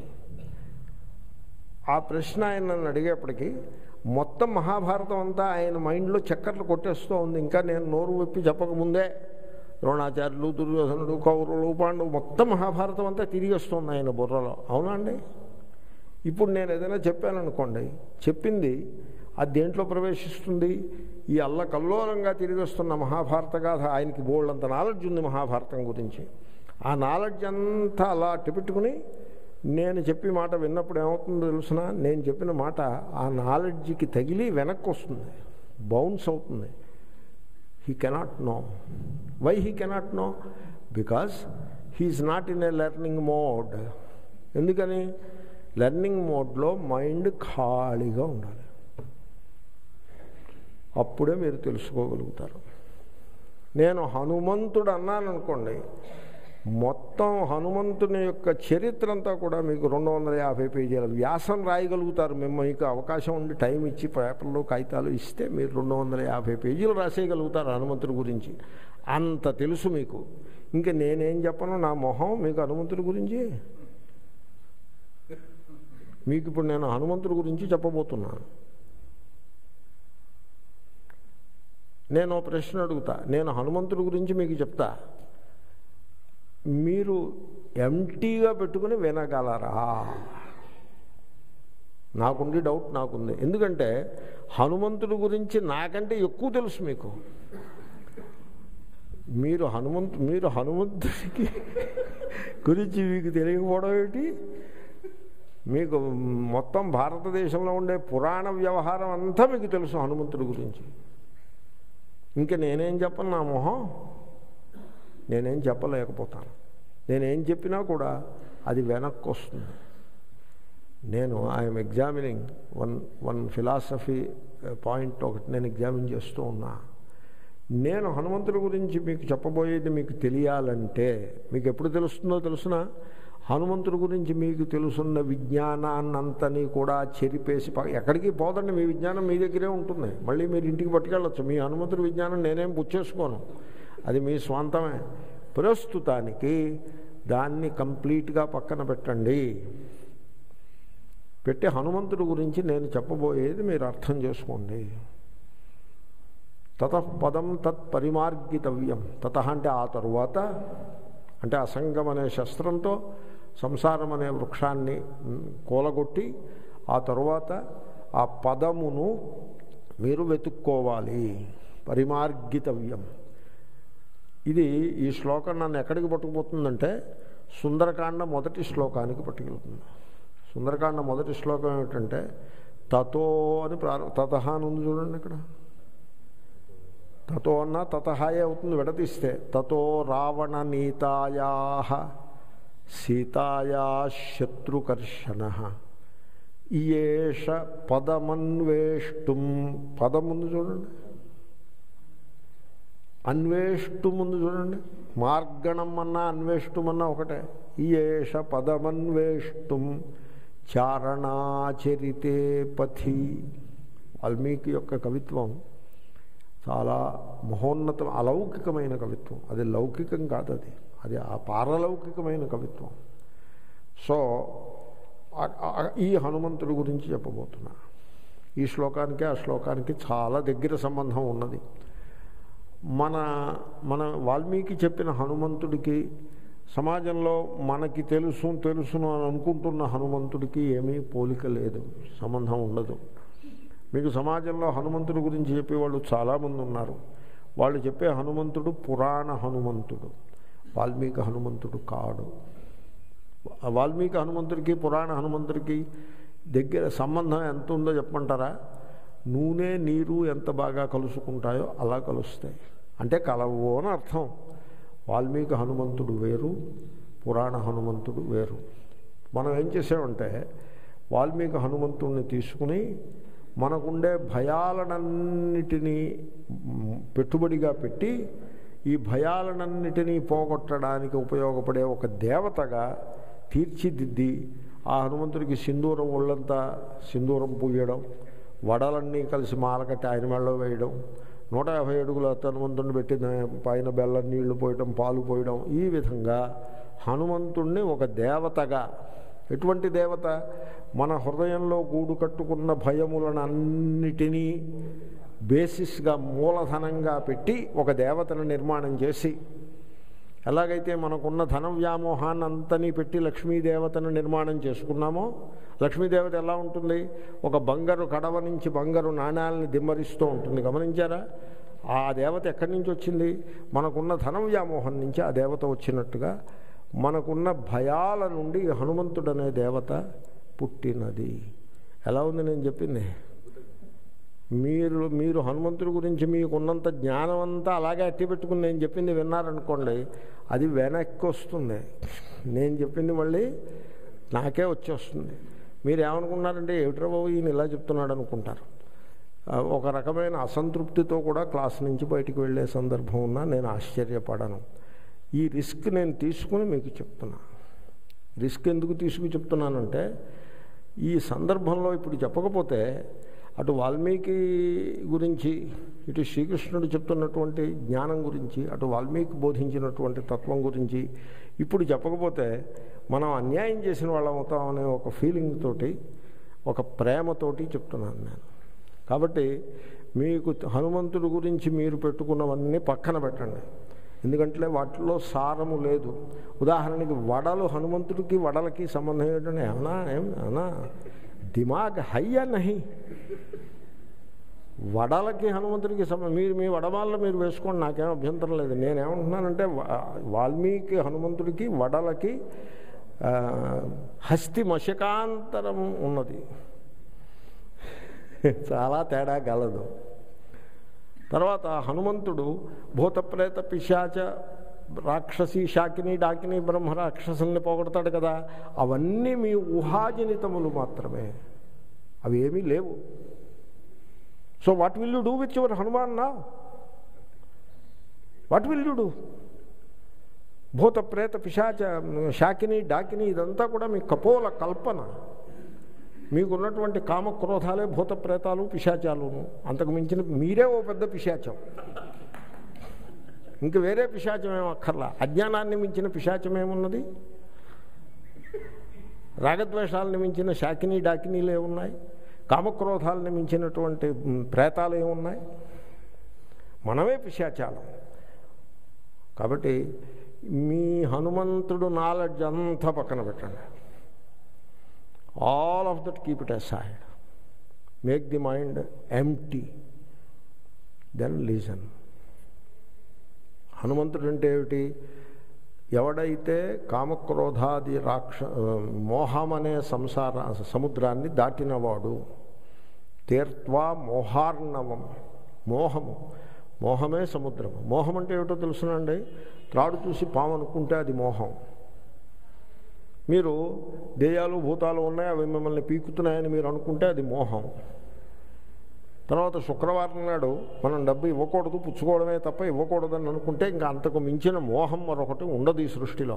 ఆ ప్రశ్న ఆయన నన్ను అడిగేప్పటికీ మొత్తం మహాభారతం అంతా ఆయన మైండ్లో చక్కర్లు కొట్టేస్తూ ఉంది ఇంకా నేను నోరు విప్పి చెప్పకముందే ద్రోణాచార్యులు దుర్యోధనుడు కౌరవులు పాండవు మొత్తం మహాభారతం అంతా తిరిగి వస్తుంది ఆయన బుర్రలో అవునా అండి ఇప్పుడు నేను ఏదైనా చెప్పాననుకోండి చెప్పింది అది దేంట్లో ప్రవేశిస్తుంది ఈ అల్లకల్లోలంగా తిరిగి వస్తున్న మహాభారత గాథ ఆయనకి బోల్డంత నాలెడ్జ్ ఉంది మహాభారతం గురించి ఆ నాలెడ్జ్ అంతా అలా అట్టిపెట్టుకుని నేను చెప్పి మాట విన్నప్పుడు ఏమవుతుందో తెలుసిన నేను చెప్పిన మాట ఆ నాలెడ్జ్కి తగిలి వెనక్కి వస్తుంది బౌన్స్ అవుతుంది he cannot know why he cannot know because he is not in a learning mode ఎందుకని లెర్నింగ్ మోడ్లో మైండ్ ఖాళీగా ఉండాలి అప్పుడే మీరు తెలుసుకోగలుగుతారు నేను హనుమంతుడు అన్నాను అనుకోండి మొత్తం హనుమంతుని యొక్క చరిత్ర అంతా కూడా మీకు రెండు వందల యాభై పేజీల వ్యాసం రాయగలుగుతారు మేము మీకు అవకాశం ఉండి టైం ఇచ్చి పేపర్లు కాగితాలు ఇస్తే మీరు రెండు వందల యాభై పేజీలు రాసేయగలుగుతారు హనుమంతుడి గురించి అంత తెలుసు మీకు ఇంకా నేనేం చెప్పను నా మొహం మీకు హనుమంతుడి గురించి మీకు ఇప్పుడు నేను హనుమంతుడి గురించి చెప్పబోతున్నాను నేను ఓ ప్రశ్న అడుగుతా నేను హనుమంతుడి గురించి మీకు చెప్తా మీరు ఎంటీగా పెట్టుకుని వినగలరా నాకుండి డౌట్ నాకుంది ఎందుకంటే హనుమంతుడి గురించి నాకంటే ఎక్కువ తెలుసు మీకు మీరు హనుమంతు మీరు హనుమంతుడికి గురించి మీకు తెలియకపోవడం ఏమిటి మీకు మొత్తం భారతదేశంలో ఉండే పురాణ వ్యవహారం అంతా మీకు తెలుసు హనుమంతుడి గురించి ఇంకా నేనేం చెప్పను నా మొహం నేనేం చెప్పలేకపోతాను నేనేం చెప్పినా కూడా అది వెనక్కి వస్తుంది నేను I'm examining one one philosophy point ఒకటి నేను ఎగ్జామిన్ చేస్తూ ఉన్నా నేను హనుమంతుడి గురించి మీకు చెప్పబోయేది మీకు తెలియాలంటే మీకు ఎప్పుడు తెలుస్తుందో తెలుసునా హనుమంతుడి గురించి మీకు తెలుసున్న విజ్ఞానాన్నంతని కూడా చెరిపేసి ప- ఎక్కడికి పోదండి మీ విజ్ఞానం మీ దగ్గరే ఉంటుంది మళ్ళీ మీరు ఇంటికి పట్టుకెళ్ళచ్చు మీ హనుమంతుడి విజ్ఞానం నేనేం పుచ్చేసుకోను అది మీ స్వంతమే ప్రస్తుతానికి దాన్ని కంప్లీట్గా పక్కన పెట్టండి పెట్టి హనుమంతుడి గురించి నేను చెప్పబోయేది మీరు అర్థం చేసుకోండి తత పదం తత్ పరిమార్గితవ్యం తత అంటే ఆ తరువాత అంటే అసంగం అనే శస్త్రంతో సంసారం అనే వృక్షాన్ని మ్, కూలగొట్టి ఆ తరువాత ఆ పదమును మీరు వెతుక్కోవాలి పరిమార్గితవ్యం ఇది ఈ శ్లోకం నన్ను ఎక్కడికి పట్టుకుపోతుందంటే సుందరకాండ మొదటి శ్లోకానికి పట్టుకెళ్తుంది సుందరకాండ మొదటి శ్లోకం ఏమిటంటే తతో అని ప్రారంభ తత అని ఉంది చూడండి ఇక్కడ తతో అన్న తతహాయే అవుతుంది విడదీస్తే తతో రావణ నీతాయా సీతాయా శత్రుకర్షణ ఇయేష పదమన్వేష్టం పదం ముందు చూడండి అన్వేష్టు ముందు చూడండి మార్గణం అన్నా అన్వేష్టమన్నా ఒకటే ఇయేష పదమన్వేష్టం చారణాచరితే పథి వాల్మీకి యొక్క కవిత్వం చాలా మహోన్నతం అలౌకికమైన కవిత్వం అది లౌకికం కాదు అది అది ఆ పారలౌకికమైన కవిత్వం సో ఆ- ఆ- ఈ హనుమంతుడి గురించి చెప్పబోతున్నా ఈ శ్లోకానికి ఆ శ్లోకానికి చాలా దగ్గర సంబంధం ఉన్నది మన మన వాల్మీకి చెప్పిన హనుమంతుడికి సమాజంలో మనకి తెలుసు తెలుసును అని అనుకుంటున్న హనుమంతుడికి ఏమీ పోలిక లేదు సంబంధం ఉండదు మీకు సమాజంలో హనుమంతుడి గురించి చెప్పేవాళ్ళు చాలామంది ఉన్నారు వాళ్ళు చెప్పే హనుమంతుడు పురాణ హనుమంతుడు వాల్మీకి హనుమంతుడు కాడు వాల్మీకి హనుమంతుడికి పురాణ హనుమంతుడికి దగ్గర సంబంధం ఎంత ఉందో చెప్పమంటారా నూనె నీరు ఎంత బాగా కలుసుకుంటాయో అలా కలుస్తాయి అంటే కలవు అని అర్థం వాల్మీకి హనుమంతుడు వేరు పురాణ హనుమంతుడు వేరు మనం ఏం చేసామంటే వాల్మీకి హనుమంతుడిని తీసుకుని మనకుండే భయాలనన్నిటినీ మ్, పెట్టుబడిగా పెట్టి ఈ భయాలనన్నిటినీ పోగొట్టడానికి ఉపయోగపడే ఒక దేవతగా తీర్చిదిద్ది ఆ హనుమంతుడికి సింధూరం ఒళ్ళంతా సింధూరం పూయడం వడలన్నీ కలిసి మాలకట్టి ఆయన మెళ్ళలో వేయడం నూట యాభై అడుగుల హనుమంతుడిని పెట్టిన పైన బెల్లం నీళ్లు పోయడం పాలు పోయడం ఈ విధంగా హనుమంతుణ్ణి ఒక దేవతగా ఎటువంటి దేవత మన హృదయంలో గూడు కట్టుకున్న భయములను అన్నిటినీ బేసిస్గా మూలధనంగా పెట్టి ఒక దేవతను నిర్మాణం చేసి ఎలాగైతే మనకున్న ధన వ్యామోహాన్ని అంతని పెట్టి లక్ష్మీదేవతను నిర్మాణం చేసుకున్నామో లక్ష్మీదేవత ఎలా ఉంటుంది ఒక బంగారు కడవ నుంచి బంగారు నాణ్యాలని దిమ్మరిస్తూ ఉంటుంది గమనించారా ఆ దేవత ఎక్కడి నుంచి వచ్చింది మనకున్న ధన వ్యామోహం నుంచి ఆ దేవత వచ్చినట్టుగా మనకున్న భయాల నుండి ఈ హనుమంతుడనే దేవత పుట్టినది ఎలా ఉంది నేను చెప్పింది మీరు మీరు హనుమంతుడి గురించి మీకున్నంత జ్ఞానం అంతా అలాగే అట్టి పెట్టుకుని నేను చెప్పింది విన్నారనుకోండి అది వెనక్కి వస్తుంది నేను చెప్పింది మళ్ళీ నాకే వచ్చేస్తుంది మీరు ఏమనుకున్నారంటే ఏమిట్రా బాబు ఈయన ఇలా చెప్తున్నాడు అనుకుంటారు ఆ, ఒక రకమైన అసంతృప్తితో కూడా క్లాస్ నుంచి బయటికి వెళ్ళే సందర్భం ఉన్నా నేను ఆశ్చర్యపడను ఈ రిస్క్ నేను తీసుకుని మీకు చెప్తున్నా రిస్క్ ఎందుకు తీసుకు చెప్తున్నానంటే ఈ సందర్భంలో ఇప్పుడు చెప్పకపోతే అటు వాల్మీకి గురించి ఇటు శ్రీకృష్ణుడు చెప్తున్నటువంటి జ్ఞానం గురించి అటు వాల్మీకి బోధించినటువంటి తత్వం గురించి ఇప్పుడు చెప్పకపోతే మనం అన్యాయం చేసిన వాళ్ళం అవుతామనే ఒక ఫీలింగ్ తోటి ఒక ప్రేమతోటి చెప్తున్నాను నేను కాబట్టి మీకు హనుమంతుడి గురించి మీరు పెట్టుకున్నవన్నీ పక్కన పెట్టండి ఎందుకంటే వాటిలో సారము లేదు ఉదాహరణకి వడలు హనుమంతుడికి వడలకి సంబంధం ఏంటంటే ఏమన్నా ఏం అవునా దిమాగ్ హయ్యా నహి వడలకి హనుమంతుడికి సమ మీరు మీ వడమాల్లో మీరు వేసుకోండి నాకేం అభ్యంతరం లేదు నేనేమంటున్నానంటే వా- వాల్మీకి హనుమంతుడికి వడలకి ఆ, హస్తి మశకాంతరం ఉన్నది చాలా తేడా గలదు తర్వాత హనుమంతుడు భూతప్రేత పిశాచ రాక్షసి శాకిని డాకిని బ్రహ్మ రాక్షసుల్ని పోగొడతాడు కదా అవన్నీ మీ ఊహాజనితములు మాత్రమే అవి ఏమీ లేవు so what will you do with your Hanuman నా వాట్ విల్ యూ డూ భూత ప్రేత పిశాచ శాకిని డాకిని ఇదంతా కూడా మీ కపోల కల్పన మీకున్నటువంటి కామక్రోధాలే భూత ప్రేతాలు పిశాచాలును అంతకు మించిన మీరే ఓ పెద్ద పిశాచం ఇంక వేరే పిశాచం ఏం అక్కర్లా అజ్ఞానాన్ని మించిన పిశాచం ఏమున్నది రాగద్వేషాలను మించిన శాకిని డాకినీలు ఏమున్నాయి కామక్రోధాలను మించినటువంటి మ్, ప్రేతాలు ఏమున్నాయి మనమే పిశాచాలం కాబట్టి మీ హనుమంతుడు నాలెడ్జ్ అంతా పక్కన పెట్టండి all of that keep it aside make the mind empty then listen హనుమంతుడు అంటే ఏమిటి ఎవడైతే కామక్రోధాది రాక్ష మోహం అనే సంసార సముద్రాన్ని దాటినవాడు తీర్త్వా మోహార్ణవం మోహము మోహమే సముద్రము మోహం అంటే ఏమిటో తెలుసునండి త్రాడు చూసి పాము అనుకుంటే అది మోహం మీరు దేయాలు భూతాలు ఉన్నాయి అవి మిమ్మల్ని పీకుతున్నాయని మీరు అనుకుంటే అది మోహం తర్వాత శుక్రవారం నాడు మనం డబ్బు ఇవ్వకూడదు పుచ్చుకోవడమే తప్ప ఇవ్వకూడదని అనుకుంటే ఇంకా అంతకు మించిన మోహం మరొకటి ఉండదు ఈ సృష్టిలో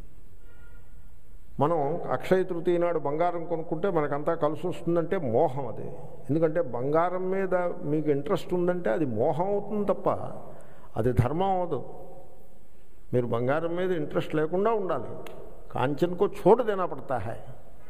మనం అక్షయ తృతీయ నాడు బంగారం కొనుక్కుంటే మనకంతా కలిసి వస్తుందంటే మోహం అది ఎందుకంటే బంగారం మీద మీకు ఇంట్రెస్ట్ ఉందంటే అది మోహం అవుతుంది తప్ప అది ధర్మం అవదు మీరు బంగారం మీద ఇంట్రెస్ట్ లేకుండా ఉండాలి కాంచన్కో చోటు దేనా పడతా హై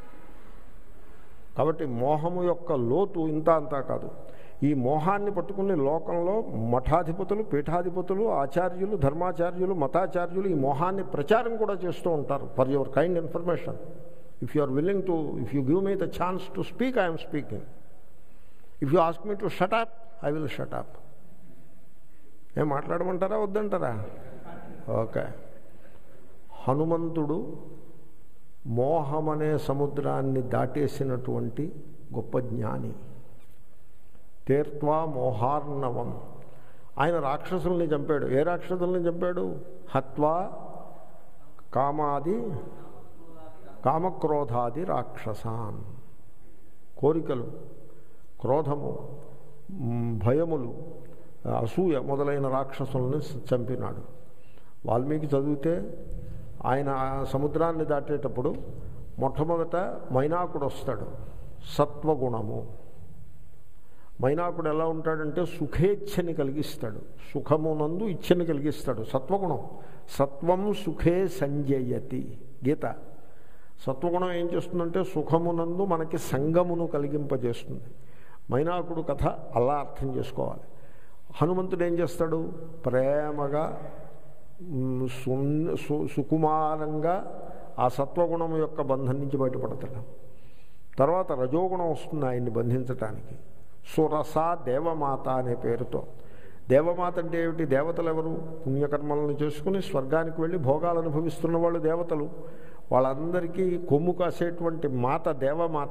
కాబట్టి మోహము యొక్క లోతు ఇంత అంతా కాదు ఈ మోహాన్ని పట్టుకుని లోకంలో మఠాధిపతులు పీఠాధిపతులు ఆచార్యులు ధర్మాచార్యులు మతాచార్యులు ఈ మోహాన్ని ప్రచారం కూడా చేస్తూ ఉంటారు for your kind information if you are willing to if you give me the chance to speak I'm speaking if you ask me to shut up I will shut up ఏం మాట్లాడమంటారా వద్దంటారా ఓకే హనుమంతుడు మోహమనే సముద్రాన్ని దాటేసినటువంటి గొప్ప జ్ఞాని తీర్త్వా మోహార్ణవం ఆయన రాక్షసుల్ని చంపాడు ఏ రాక్షసుల్ని చంపాడు హత్వా కామాది కామక్రోధాది రాక్షసాన్ కోరికలు క్రోధము మ్, భయములు అసూయ మొదలైన రాక్షసుల్ని చంపినాడు వాల్మీకి చదివితే ఆయన ఆ సముద్రాన్ని దాటేటప్పుడు మొట్టమొదట మైనాకుడు వస్తాడు సత్వగుణము మైనాకుడు ఎలా ఉంటాడంటే సుఖేచ్ఛని కలిగిస్తాడు సుఖమునందు ఇచ్ఛని కలిగిస్తాడు సత్వగుణం సత్వం సుఖే సంజయతి గీత సత్వగుణం ఏం చేస్తుందంటే సుఖమునందు మనకి సంగమును కలిగింపజేస్తుంది మైనాకుడు కథ అలా అర్థం చేసుకోవాలి హనుమంతుడు ఏం చేస్తాడు ప్రేమగా మ్, సున్- సు- సుకుమారంగా ఆ సత్వగుణం యొక్క బంధం నుంచి బయటపడతాడు తర్వాత రజోగుణం వస్తుంది ఆయన్ని బంధించటానికి సురస దేవమాత అనే పేరుతో దేవమాత అంటే ఏమిటి దేవతలు ఎవరు పుణ్యకర్మలను చేసుకుని స్వర్గానికి వెళ్ళి భోగాలు అనుభవిస్తున్న వాళ్ళు దేవతలు వాళ్ళందరికీ కొమ్ము కాసేటువంటి మాత దేవమాత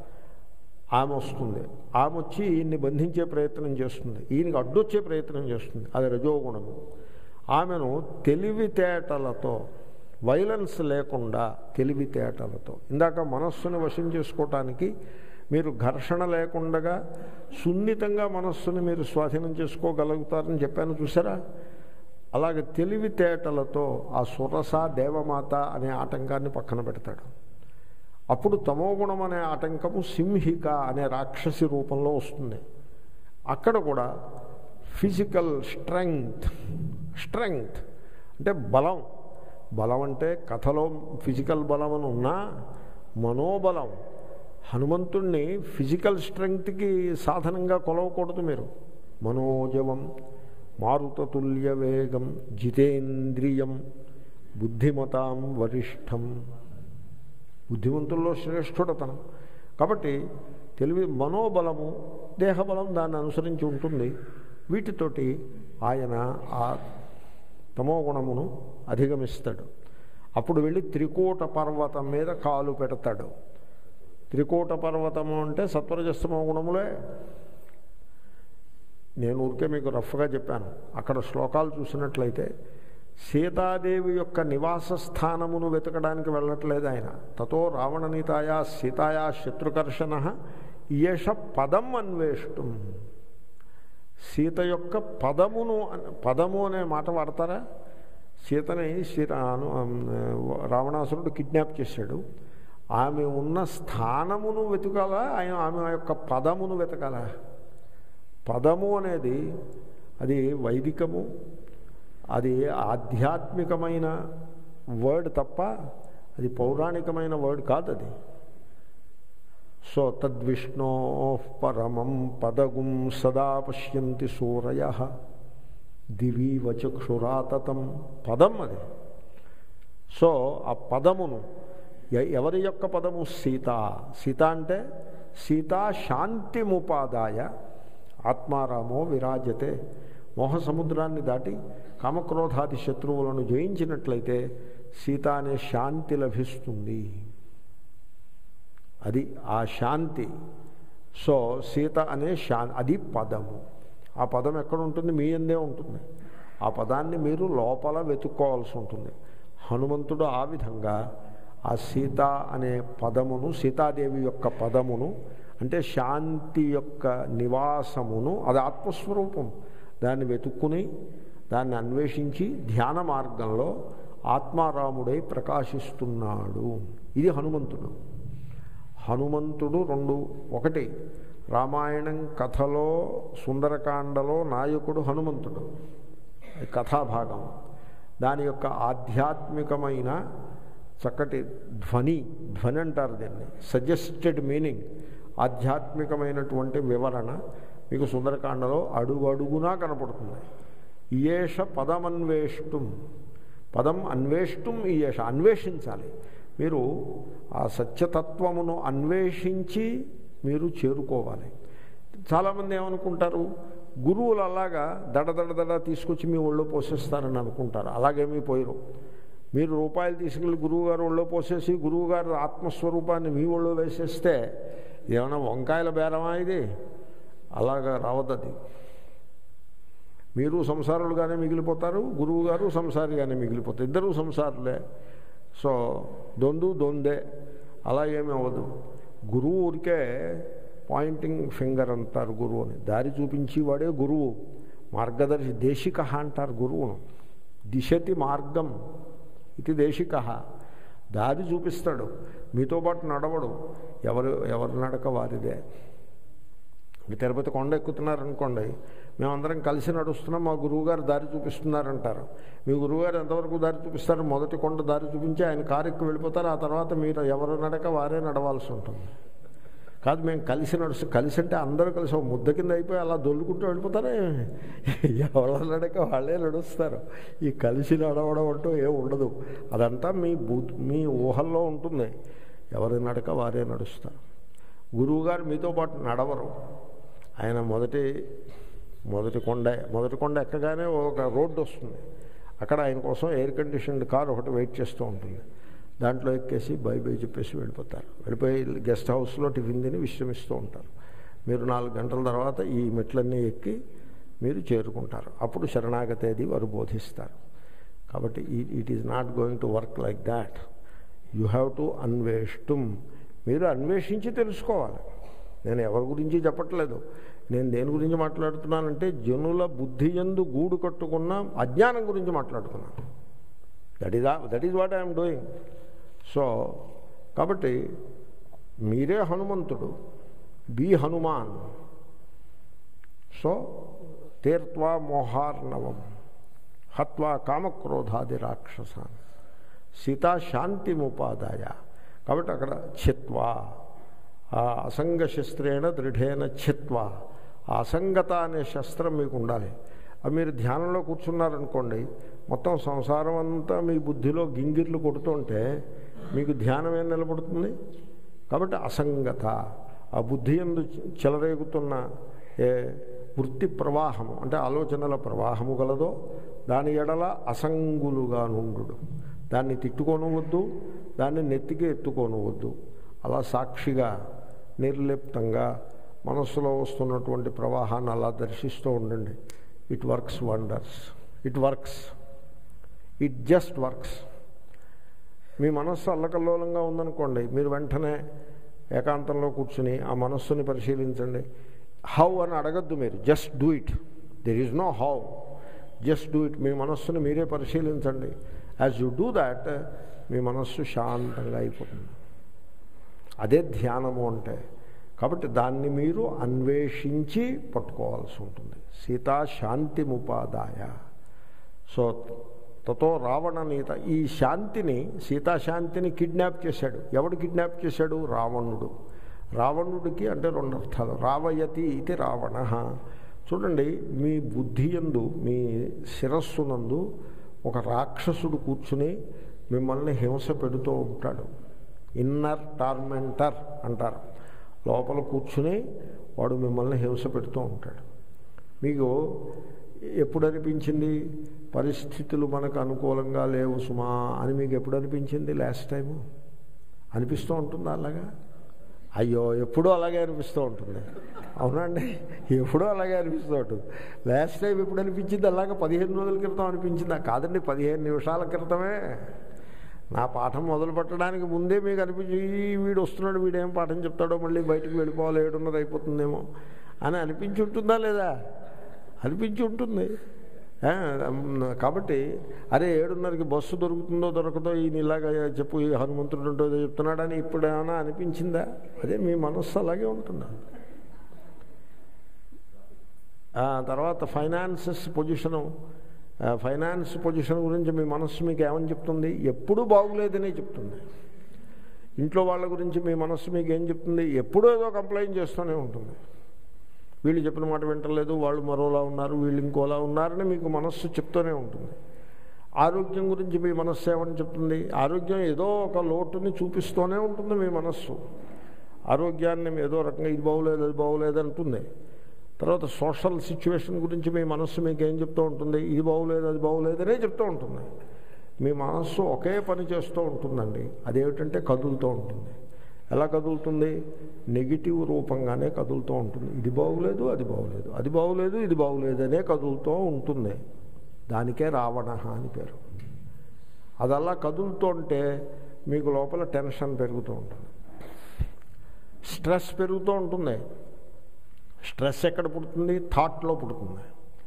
ఆమె వస్తుంది ఆమె వచ్చి ఈయన్ని బంధించే ప్రయత్నం చేస్తుంది ఈయనకి అడ్డొచ్చే ప్రయత్నం చేస్తుంది అది రజోగుణము ఆమెను తెలివితేటలతో వైలెన్స్ లేకుండా తెలివితేటలతో ఇందాక మనస్సును వశం చేసుకోవటానికి మీరు ఘర్షణ లేకుండా సున్నితంగా మనస్సుని మీరు స్వాధీనం చేసుకోగలుగుతారని చెప్పాను చూసారా అలాగే తెలివితేటలతో ఆ సురస దేవమాత అనే ఆటంకాన్ని పక్కన పెడతాడు అప్పుడు తమోగుణం అనే ఆటంకము సింహిక అనే రాక్షసి రూపంలో వస్తుంది అక్కడ కూడా ఫిజికల్ స్ట్రెంగ్త్ స్ట్రెంగ్త్ అంటే బలం బలం అంటే కథలో ఫిజికల్ బలం అని ఉన్నా మనోబలం హనుమంతుణ్ణి ఫిజికల్ స్ట్రెంగ్త్కి సాధనంగా కొలవకూడదు మీరు మనోజవం మారుతతుల్య వేగం జితేంద్రియం బుద్ధిమతాం వరిష్టం బుద్ధిమంతుల్లో శ్రేష్ఠుడతనం కాబట్టి తెలివి మనోబలము దేహబలం దాన్ని అనుసరించి ఉంటుంది వీటితోటి ఆయన ఆ తమో గుణమును అధిగమిస్తాడు అప్పుడు వెళ్ళి త్రికూట పర్వతం మీద కాలు పెడతాడు త్రికూట పర్వతము అంటే సత్వరజస్తమో గుణములే నేను ఊరికే మీకు రఫ్గా చెప్పాను అక్కడ శ్లోకాలు చూసినట్లయితే సీతాదేవి యొక్క నివాస స్థానమును వెతకడానికి వెళ్ళట్లేదు ఆయన తతో రావణనీతాయా సీతాయా శత్రుకర్షణ ఈష పదం అన్వేష్టం సీత యొక్క పదమును పదము అనే మాట వాడతారా సీతని సీత రావణాసురుడు కిడ్నాప్ చేశాడు ఆమె ఉన్న స్థానమును వెతకాలా ఆయన ఆమె యొక్క పదమును వెతకాలా పదము అనేది అది వైదికము అది ఆధ్యాత్మికమైన వర్డ్ తప్ప అది పౌరాణికమైన వర్డ్ కాదు అది సో తద్విష్ణో పరమం పదగుం సదా పశ్యంతి సూరయ దివీవ చక్షురాతతం పదం అది సో ఆ పదమును ఎవరి యొక్క పదము సీత సీత అంటే సీతా శాంతిముపాదాయ ఆత్మారామో విరాజతే మోహ సముద్రాన్ని దాటి కామక్రోధాది శత్రువులను జయించినట్లయితే సీత అనే శాంతి లభిస్తుంది అది ఆ శాంతి సో సీత అనే శా అది పదము ఆ పదం ఎక్కడ ఉంటుంది మీ అందే ఉంటుంది ఆ పదాన్ని మీరు లోపల వెతుక్కోవాల్సి ఉంటుంది హనుమంతుడు ఆ విధంగా ఆ సీత అనే పదమును సీతాదేవి యొక్క పదమును అంటే శాంతి యొక్క నివాసమును అది ఆత్మస్వరూపం దాన్ని వెతుక్కుని దాన్ని అన్వేషించి ధ్యాన మార్గంలో ఆత్మారాముడై ప్రకాశిస్తున్నాడు ఇది హనుమంతుడు హనుమంతుడు రెండు ఒకటి రామాయణం కథలో సుందరకాండలో నాయకుడు హనుమంతుడు కథాభాగం దాని యొక్క ఆధ్యాత్మికమైన చక్కటి ధ్వని ధ్వని అంటారు దీన్ని సజెస్టెడ్ మీనింగ్ ఆధ్యాత్మికమైనటువంటి వివరణ మీకు సుందరకాండలో అడుగు అడుగునా కనపడుతుంది ఇయేష పదమన్వేష్టం పదం అన్వేష్టం ఇయేష అన్వేషించాలి మీరు ఆ సత్యతత్వమును అన్వేషించి మీరు చేరుకోవాలి చాలామంది ఏమనుకుంటారు గురువులు అలాగా దడ దడ దడ తీసుకొచ్చి మీ ఒళ్ళో పోసేస్తారని అనుకుంటారు అలాగేమీ పోయిరు మీరు రూపాయలు తీసుకెళ్ళి గురువుగారు ఒళ్ళో పోసేసి గురువుగారు ఆత్మస్వరూపాన్ని మీ ఒళ్ళో వేసేస్తే ఏమైనా వంకాయల బేరమా ఇది అలాగా రావద్దది మీరు సంసారులుగానే మిగిలిపోతారు గురువు గారు సంసారిగానే మిగిలిపోతారు ఇద్దరు సంసారులే సో దొందు దొందే అలాగేమీ అవ్వదు గురువు ఊరికే పాయింటింగ్ ఫింగర్ అంటారు గురువు అని దారి చూపించి వాడే గురువు మార్గదర్శి దేశిక అంటారు గురువును దిశతి మార్గం ఇది దేశిక దారి చూపిస్తాడు మీతో పాటు నడవడు ఎవరు ఎవరి నడక వారిదే మీరు తిరుపతి కొండ ఎక్కుతున్నారనుకోండి మేమందరం కలిసి నడుస్తున్నాం మా గురువుగారు దారి చూపిస్తున్నారంటారు మీ గురువుగారు ఎంతవరకు దారి చూపిస్తారు మొదటి కొండ దారి చూపించి ఆయన కారు ఎక్కి వెళ్ళిపోతారు ఆ తర్వాత మీరు ఎవరు నడక వారే నడవాల్సి ఉంటుంది కాదు మేము కలిసి నడుస్తూ కలిసి అంటే అందరూ కలిసి ఒక ముద్ద కింద అయిపోయి అలా దొల్లుకుంటూ వెళ్ళిపోతారా ఎవరి నడక వాళ్ళే నడుస్తారు ఈ కలిసి నడవడం అంటూ ఏం ఉండదు అదంతా మీ బూ మీ ఊహల్లో ఉంటుంది ఎవరి నడక వారే నడుస్తారు గురువుగారు మీతో పాటు నడవరు ఆయన మొదటి మొదటి కొండ మొదటి కొండ ఎక్కగానే ఒక రోడ్డు వస్తుంది అక్కడ ఆయన కోసం ఎయిర్ కండిషన్డ్ కార్ ఒకటి వెయిట్ చేస్తూ ఉంటుంది దాంట్లో ఎక్కేసి బై బై చెప్పేసి వెళ్ళిపోతారు వెళ్ళిపోయి గెస్ట్ హౌస్లో టిఫిన్ తిని విశ్రమిస్తూ ఉంటారు మీరు నాలుగు గంటల తర్వాత ఈ మెట్లన్నీ ఎక్కి మీరు చేరుకుంటారు అప్పుడు శరణాగతి అది వారు బోధిస్తారు కాబట్టి it is not going to work like that you have to అన్వేష్టం మీరు అన్వేషించి తెలుసుకోవాలి నేను ఎవరి గురించి చెప్పట్లేదు నేను దేని గురించి మాట్లాడుతున్నానంటే జనుల బుద్ధి ఎందు గూడు కట్టుకున్న అజ్ఞానం గురించి మాట్లాడుతున్నాను that is that is what I'm doing so కాబట్టి మీరే హనుమంతుడు బీ హనుమాన్ సో తీర్త్వా మోహార్ణవం హత్వా కామక్రోధాది రాక్షసాన్ సీతా శాంతిముపాదాయ కాబట్టి అక్కడ చిత్వా ఆ అసంగ శస్త్రేణ దృఢేన చిత్వా ఆ అసంగత అనే శస్త్రం మీకు ఉండాలి అది మీరు ధ్యానంలో కూర్చున్నారనుకోండి మొత్తం సంసారం అంతా మీ బుద్ధిలో గింగిర్లు కొడుతుంటే మీకు ధ్యానం ఏం నిలబడుతుంది కాబట్టి అసంగత ఆ బుద్ధి ఎందు చెలరేగుతున్న ఏ వృత్తి ప్రవాహము అంటే ఆలోచనల ప్రవాహము గలదో దాని ఎడల అసంగులుగా నుండు దాన్ని తిట్టుకోనవద్దు దాన్ని నెత్తికి ఎత్తుకోనవద్దు అలా సాక్షిగా నిర్లిప్తంగా మనస్సులో వస్తున్నటువంటి ప్రవాహాన్ని అలా దర్శిస్తూ ఉండండి it works wonders it works it just works మీ మనస్సు అల్లకల్లోలంగా ఉందనుకోండి మీరు వెంటనే ఏకాంతంలో కూర్చుని ఆ మనస్సుని పరిశీలించండి హౌ అని అడగద్దు మీరు just do it there is no how just do it మీ మనస్సుని మీరే పరిశీలించండి యాజ్ యూ డూ దాట్ మీ మనస్సు శాంతంగా అయిపోతుంది అదే ధ్యానము అంటే కాబట్టి దాన్ని మీరు అన్వేషించి పట్టుకోవాల్సి ఉంటుంది సీతా శాంతిముపాదాయ సో తతో రావణ నీత ఈ శాంతిని సీతాశాంతిని కిడ్నాప్ చేశాడు ఎవడు కిడ్నాప్ చేశాడు రావణుడు రావణుడికి అంటే రెండు అర్థాలు రావయతి ఇది రావణ చూడండి మీ బుద్ధి యందు మీ శిరస్సునందు ఒక రాక్షసుడు కూర్చుని మిమ్మల్ని హింస పెడుతూ ఉంటాడు ఇన్నర్ టార్మెంటర్ అంటారు లోపల కూర్చుని వాడు మిమ్మల్ని హింస పెడుతూ ఉంటాడు మీకు ఎప్పుడు అనిపించింది పరిస్థితులు మనకు అనుకూలంగా లేవు సుమా అని మీకు ఎప్పుడు అనిపించింది లాస్ట్ టైము అనిపిస్తూ ఉంటుందా అలాగా అయ్యో ఎప్పుడూ అలాగే అనిపిస్తూ ఉంటుంది అవునండి ఎప్పుడూ అలాగే అనిపిస్తూ ఉంటుంది లాస్ట్ టైం ఎప్పుడు అనిపించింది అలాగా పదిహేను రోజుల క్రితం అనిపించిందా కాదండి పదిహేను నిమిషాల క్రితమే నా పాఠం మొదలు పెట్టడానికి ముందే మీకు అనిపించి "ఈ వీడు వస్తున్నాడు వీడు ఏం పాఠం చెప్తాడో మళ్ళీ బయటకు వెళ్ళిపోవాలి ఏడున్నర అయిపోతుందేమో అని అనిపించి ఉంటుందా లేదా అనిపించి ఉంటుంది ఆ, కాబట్టి అరే ఏడున్నరకి బస్సు దొరుకుతుందో దొరకదో ఈయన ఇలాగా చెప్పు ఈ హనుమంతుడు ఉంటో ఏదో చెప్తున్నాడని ఇప్పుడు ఏమైనా అనిపించిందా అదే మీ మనస్సు అలాగే ఉంటుంది ఆ తర్వాత ఫైనాన్సెస్ పొజిషను ఆ, ఫైనాన్స్ పొజిషన్ గురించి మీ మనస్సు మీకు ఏమని చెప్తుంది ఎప్పుడూ బాగులేదనే చెప్తుంది ఇంట్లో వాళ్ళ గురించి మీ మనస్సు మీకు ఏం చెప్తుంది ఎప్పుడూ ఏదో కంప్లైంట్ చేస్తూనే ఉంటుంది వీళ్ళు చెప్పిన మాట వింటలేదు వాళ్ళు మరోలా ఉన్నారు వీళ్ళు ఇంకోలా ఉన్నారని మీకు మనస్సు చెప్తూనే ఉంటుంది ఆరోగ్యం గురించి మీ మనస్సు ఏమని చెప్తుంది ఆరోగ్యం ఏదో ఒక లోటుని చూపిస్తూనే ఉంటుంది మీ మనస్సు ఆరోగ్యాన్ని ఏదో రకంగా ఇది బాగోలేదు అది బాగోలేదు అంటుంది తర్వాత సోషల్ సిచ్యువేషన్ గురించి మీ మనస్సు మీకు ఏం చెప్తూ ఉంటుంది ఇది బాగోలేదు అది బాగోలేదనే చెప్తూ ఉంటుంది మీ మనస్సు ఒకే పని చేస్తూ ఉంటుందండి అదేమిటంటే కదులుతూ ఉంటుంది ఎలా కదులుతుంది నెగిటివ్ రూపంగానే కదులుతూ ఉంటుంది ఇది బాగోలేదు అది బాగోలేదు అది బాగోలేదు ఇది బాగోలేదు అనే కదులుతూ ఉంటుంది దానికే రావణ అని పేరు అది అలా కదులుతుంటే మీకు లోపల టెన్షన్ పెరుగుతూ ఉంటుంది స్ట్రెస్ పెరుగుతూ ఉంటుంది స్ట్రెస్ ఎక్కడ పుడుతుంది థాట్లో పుడుతుంది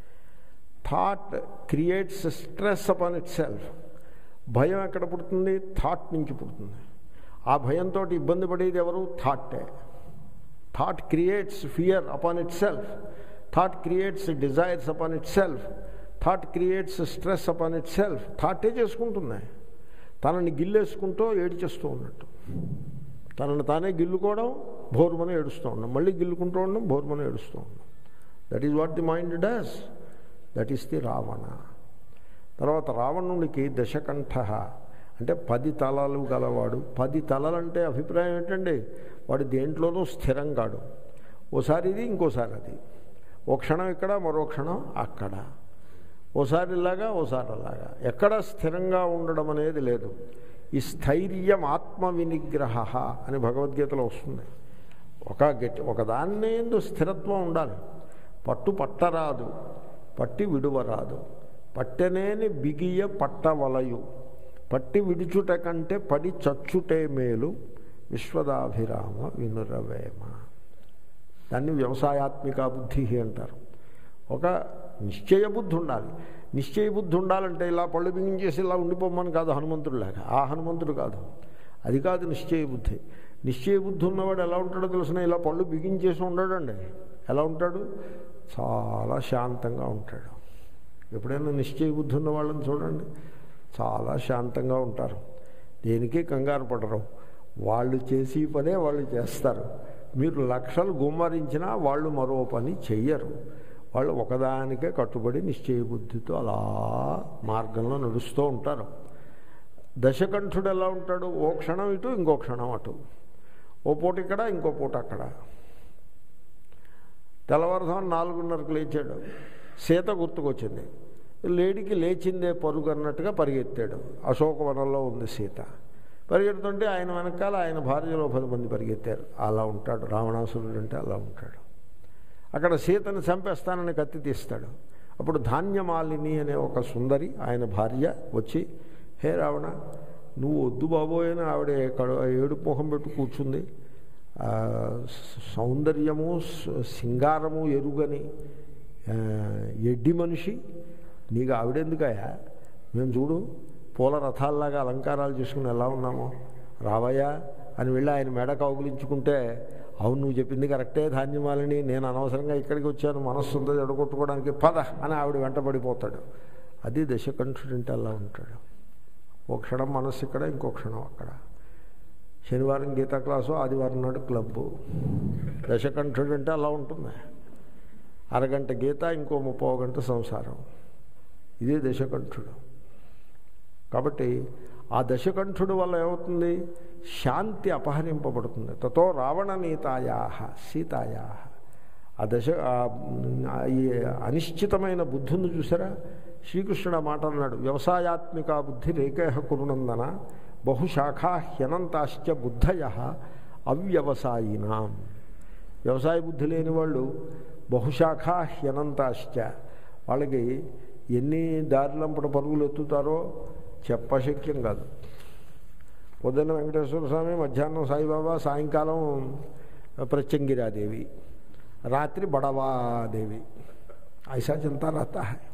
thought creates stress upon itself భయం ఎక్కడ పుడుతుంది థాట్ నుంచి పుడుతుంది ఆ భయంతో ఇబ్బంది పడేది ఎవరు థాటే thought creates fear upon itself thought creates desires upon itself thought creates stress upon itself థాటే చేసుకుంటుంది తనని గిల్లేసుకుంటూ ఏడ్చేస్తూ ఉన్నట్టు తనను తానే గిల్లుకోవడం భోర్మని ఏడుస్తూ ఉండడం మళ్ళీ గిల్లుకుంటూ ఉండడం భోర్మని ఏడుస్తూ ఉండడం that is what the mind does that is the Ravana తర్వాత రావణునికి దశకంఠ అంటే పది తలలు గలవాడు పది తలలంటే అభిప్రాయం ఏంటండి వాడు దేంట్లోనూ స్థిరం కాడు ఓసారి ఇది ఇంకోసారి అది ఓ క్షణం ఇక్కడ మరో క్షణం అక్కడ ఓసారి ఇలాగా ఓసారి అలాగా ఎక్కడ స్థిరంగా ఉండడం అనేది లేదు ఈ స్థైర్యం ఆత్మ వినిగ్రహ అని భగవద్గీతలో వస్తుంది ఒక గట్టి ఒక దాన్ని ఎందు స్థిరత్వం ఉండాలి పట్టు పట్టరాదు పట్టి విడువరాదు పట్టెనేని బిగియ పట్టవలయు పట్టి విడుచుట కంటే పడి చచ్చుటే మేలు విశ్వదాభిరామ వినురవేమ దాన్ని వ్యవసాయాత్మిక బుద్ధి అంటారు ఒక నిశ్చయ బుద్ధి ఉండాలి నిశ్చయ బుద్ధి ఉండాలంటే ఇలా పళ్ళు బిగించేసి ఇలా ఉండిపోమని కాదు హనుమంతుడు లేక ఆ హనుమంతుడు కాదు అది కాదు నిశ్చయ బుద్ధి నిశ్చయ బుద్ధి ఉన్నవాడు ఎలా ఉంటాడో తెలిసిన ఇలా పళ్ళు బిగించేసి ఉండడండి ఎలా ఉంటాడు చాలా శాంతంగా ఉంటాడు ఎప్పుడైనా నిశ్చయ బుద్ధి ఉన్న వాళ్ళని చూడండి చాలా శాంతంగా ఉంటారు దేనికి కంగారు పడరు వాళ్ళు చేసి పనే వాళ్ళు చేస్తారు మీరు లక్షలు గుమ్మరించినా వాళ్ళు మరో పని చెయ్యరు వాళ్ళు ఒకదానికే కట్టుబడి నిశ్చయ బుద్ధితో అలా మార్గంలో నడుస్తూ ఉంటారు దశకంఠుడు ఎలా ఉంటాడు ఓ క్షణం ఇటు ఇంకో క్షణం అటు ఓ పూట ఇక్కడ ఇంకో పూట అక్కడ తెల్లవారుజామున నాలుగున్నరకు లేచాడు సీత గుర్తుకొచ్చింది లేడీకి లేచిందే పరుగు అన్నట్టుగా పరిగెత్తాడు అశోకవనంలో ఉంది సీత పరిగెడుతుంటే ఆయన వెనకాల ఆయన భార్యలో పది మంది పరిగెత్తారు అలా ఉంటాడు రావణాసురుడు అంటే అలా ఉంటాడు అక్కడ సీతను చంపేస్తానని కత్తి తీస్తాడు అప్పుడు ధాన్యమాలిని అనే ఒక సుందరి ఆయన భార్య వచ్చి హే రావణ నువ్వు వద్దు బాబోయ్ అని ఆవిడ కడు ఏడుపు ముఖం పెట్టి కూర్చుంది ఆ, సౌందర్యము స- సింగారము ఎరుగని ఆ, ఎడ్డి మనిషి నీకు ఆవిడెందుకయా మేము చూడు పూల రథాల్లాగా అలంకారాలు చేసుకుని ఎలా ఉన్నామో రావయ్యా అని వెళ్ళి ఆయన మెడ కౌగులించుకుంటే అవును నువ్వు చెప్పింది కరెక్టే ధాన్యమాలని నేను అనవసరంగా ఇక్కడికి వచ్చాను మనస్సు ఉందో ఎడగొట్టుకోవడానికి పద అని ఆవిడ వెంటబడిపోతాడు అది దశకంఠుడు అంటే అలా ఉంటాడు ఒక క్షణం మనస్సు ఇక్కడ ఇంకో క్షణం అక్కడ శనివారం గీతా క్లాసు ఆదివారం నాడు క్లబ్బు దశకంఠుడు అంటే అలా ఉంటుంది అరగంట గీత ఇంకో ముప్పో గంట సంసారం ఇదే దశకంఠుడు కాబట్టి ఆ దశకంఠుడు వల్ల ఏమవుతుంది శాంతి అపహరింపబడుతుంది తతో రావణ నీతాయా సీతాయా ఆ దశ ఆ, ఆ, ఈ అనిశ్చితమైన బుద్ధిని చూసారా శ్రీకృష్ణుడు ఆ మాట అన్నాడు వ్యవసాయాత్మిక బుద్ధి రేకేహ కురునందన బహుశాఖా హ్యనంతాశ్చ బుద్ధయ అవ్యవసాయినాం వ్యవసాయ బుద్ధి లేని వాళ్ళు బహుశాఖా హ్యనంతాశ్చ వాళ్ళకి ఎన్ని దారిలంపట పరుగులు ఎత్తుతారో చెప్పశక్యం కాదు పొద్దున్న వెంకటేశ్వర స్వామి మధ్యాహ్నం సాయిబాబా సాయంకాలం ప్రత్యంగిరాదేవి రాత్రి బడవాదేవి ఐసా చింతా రాతా హై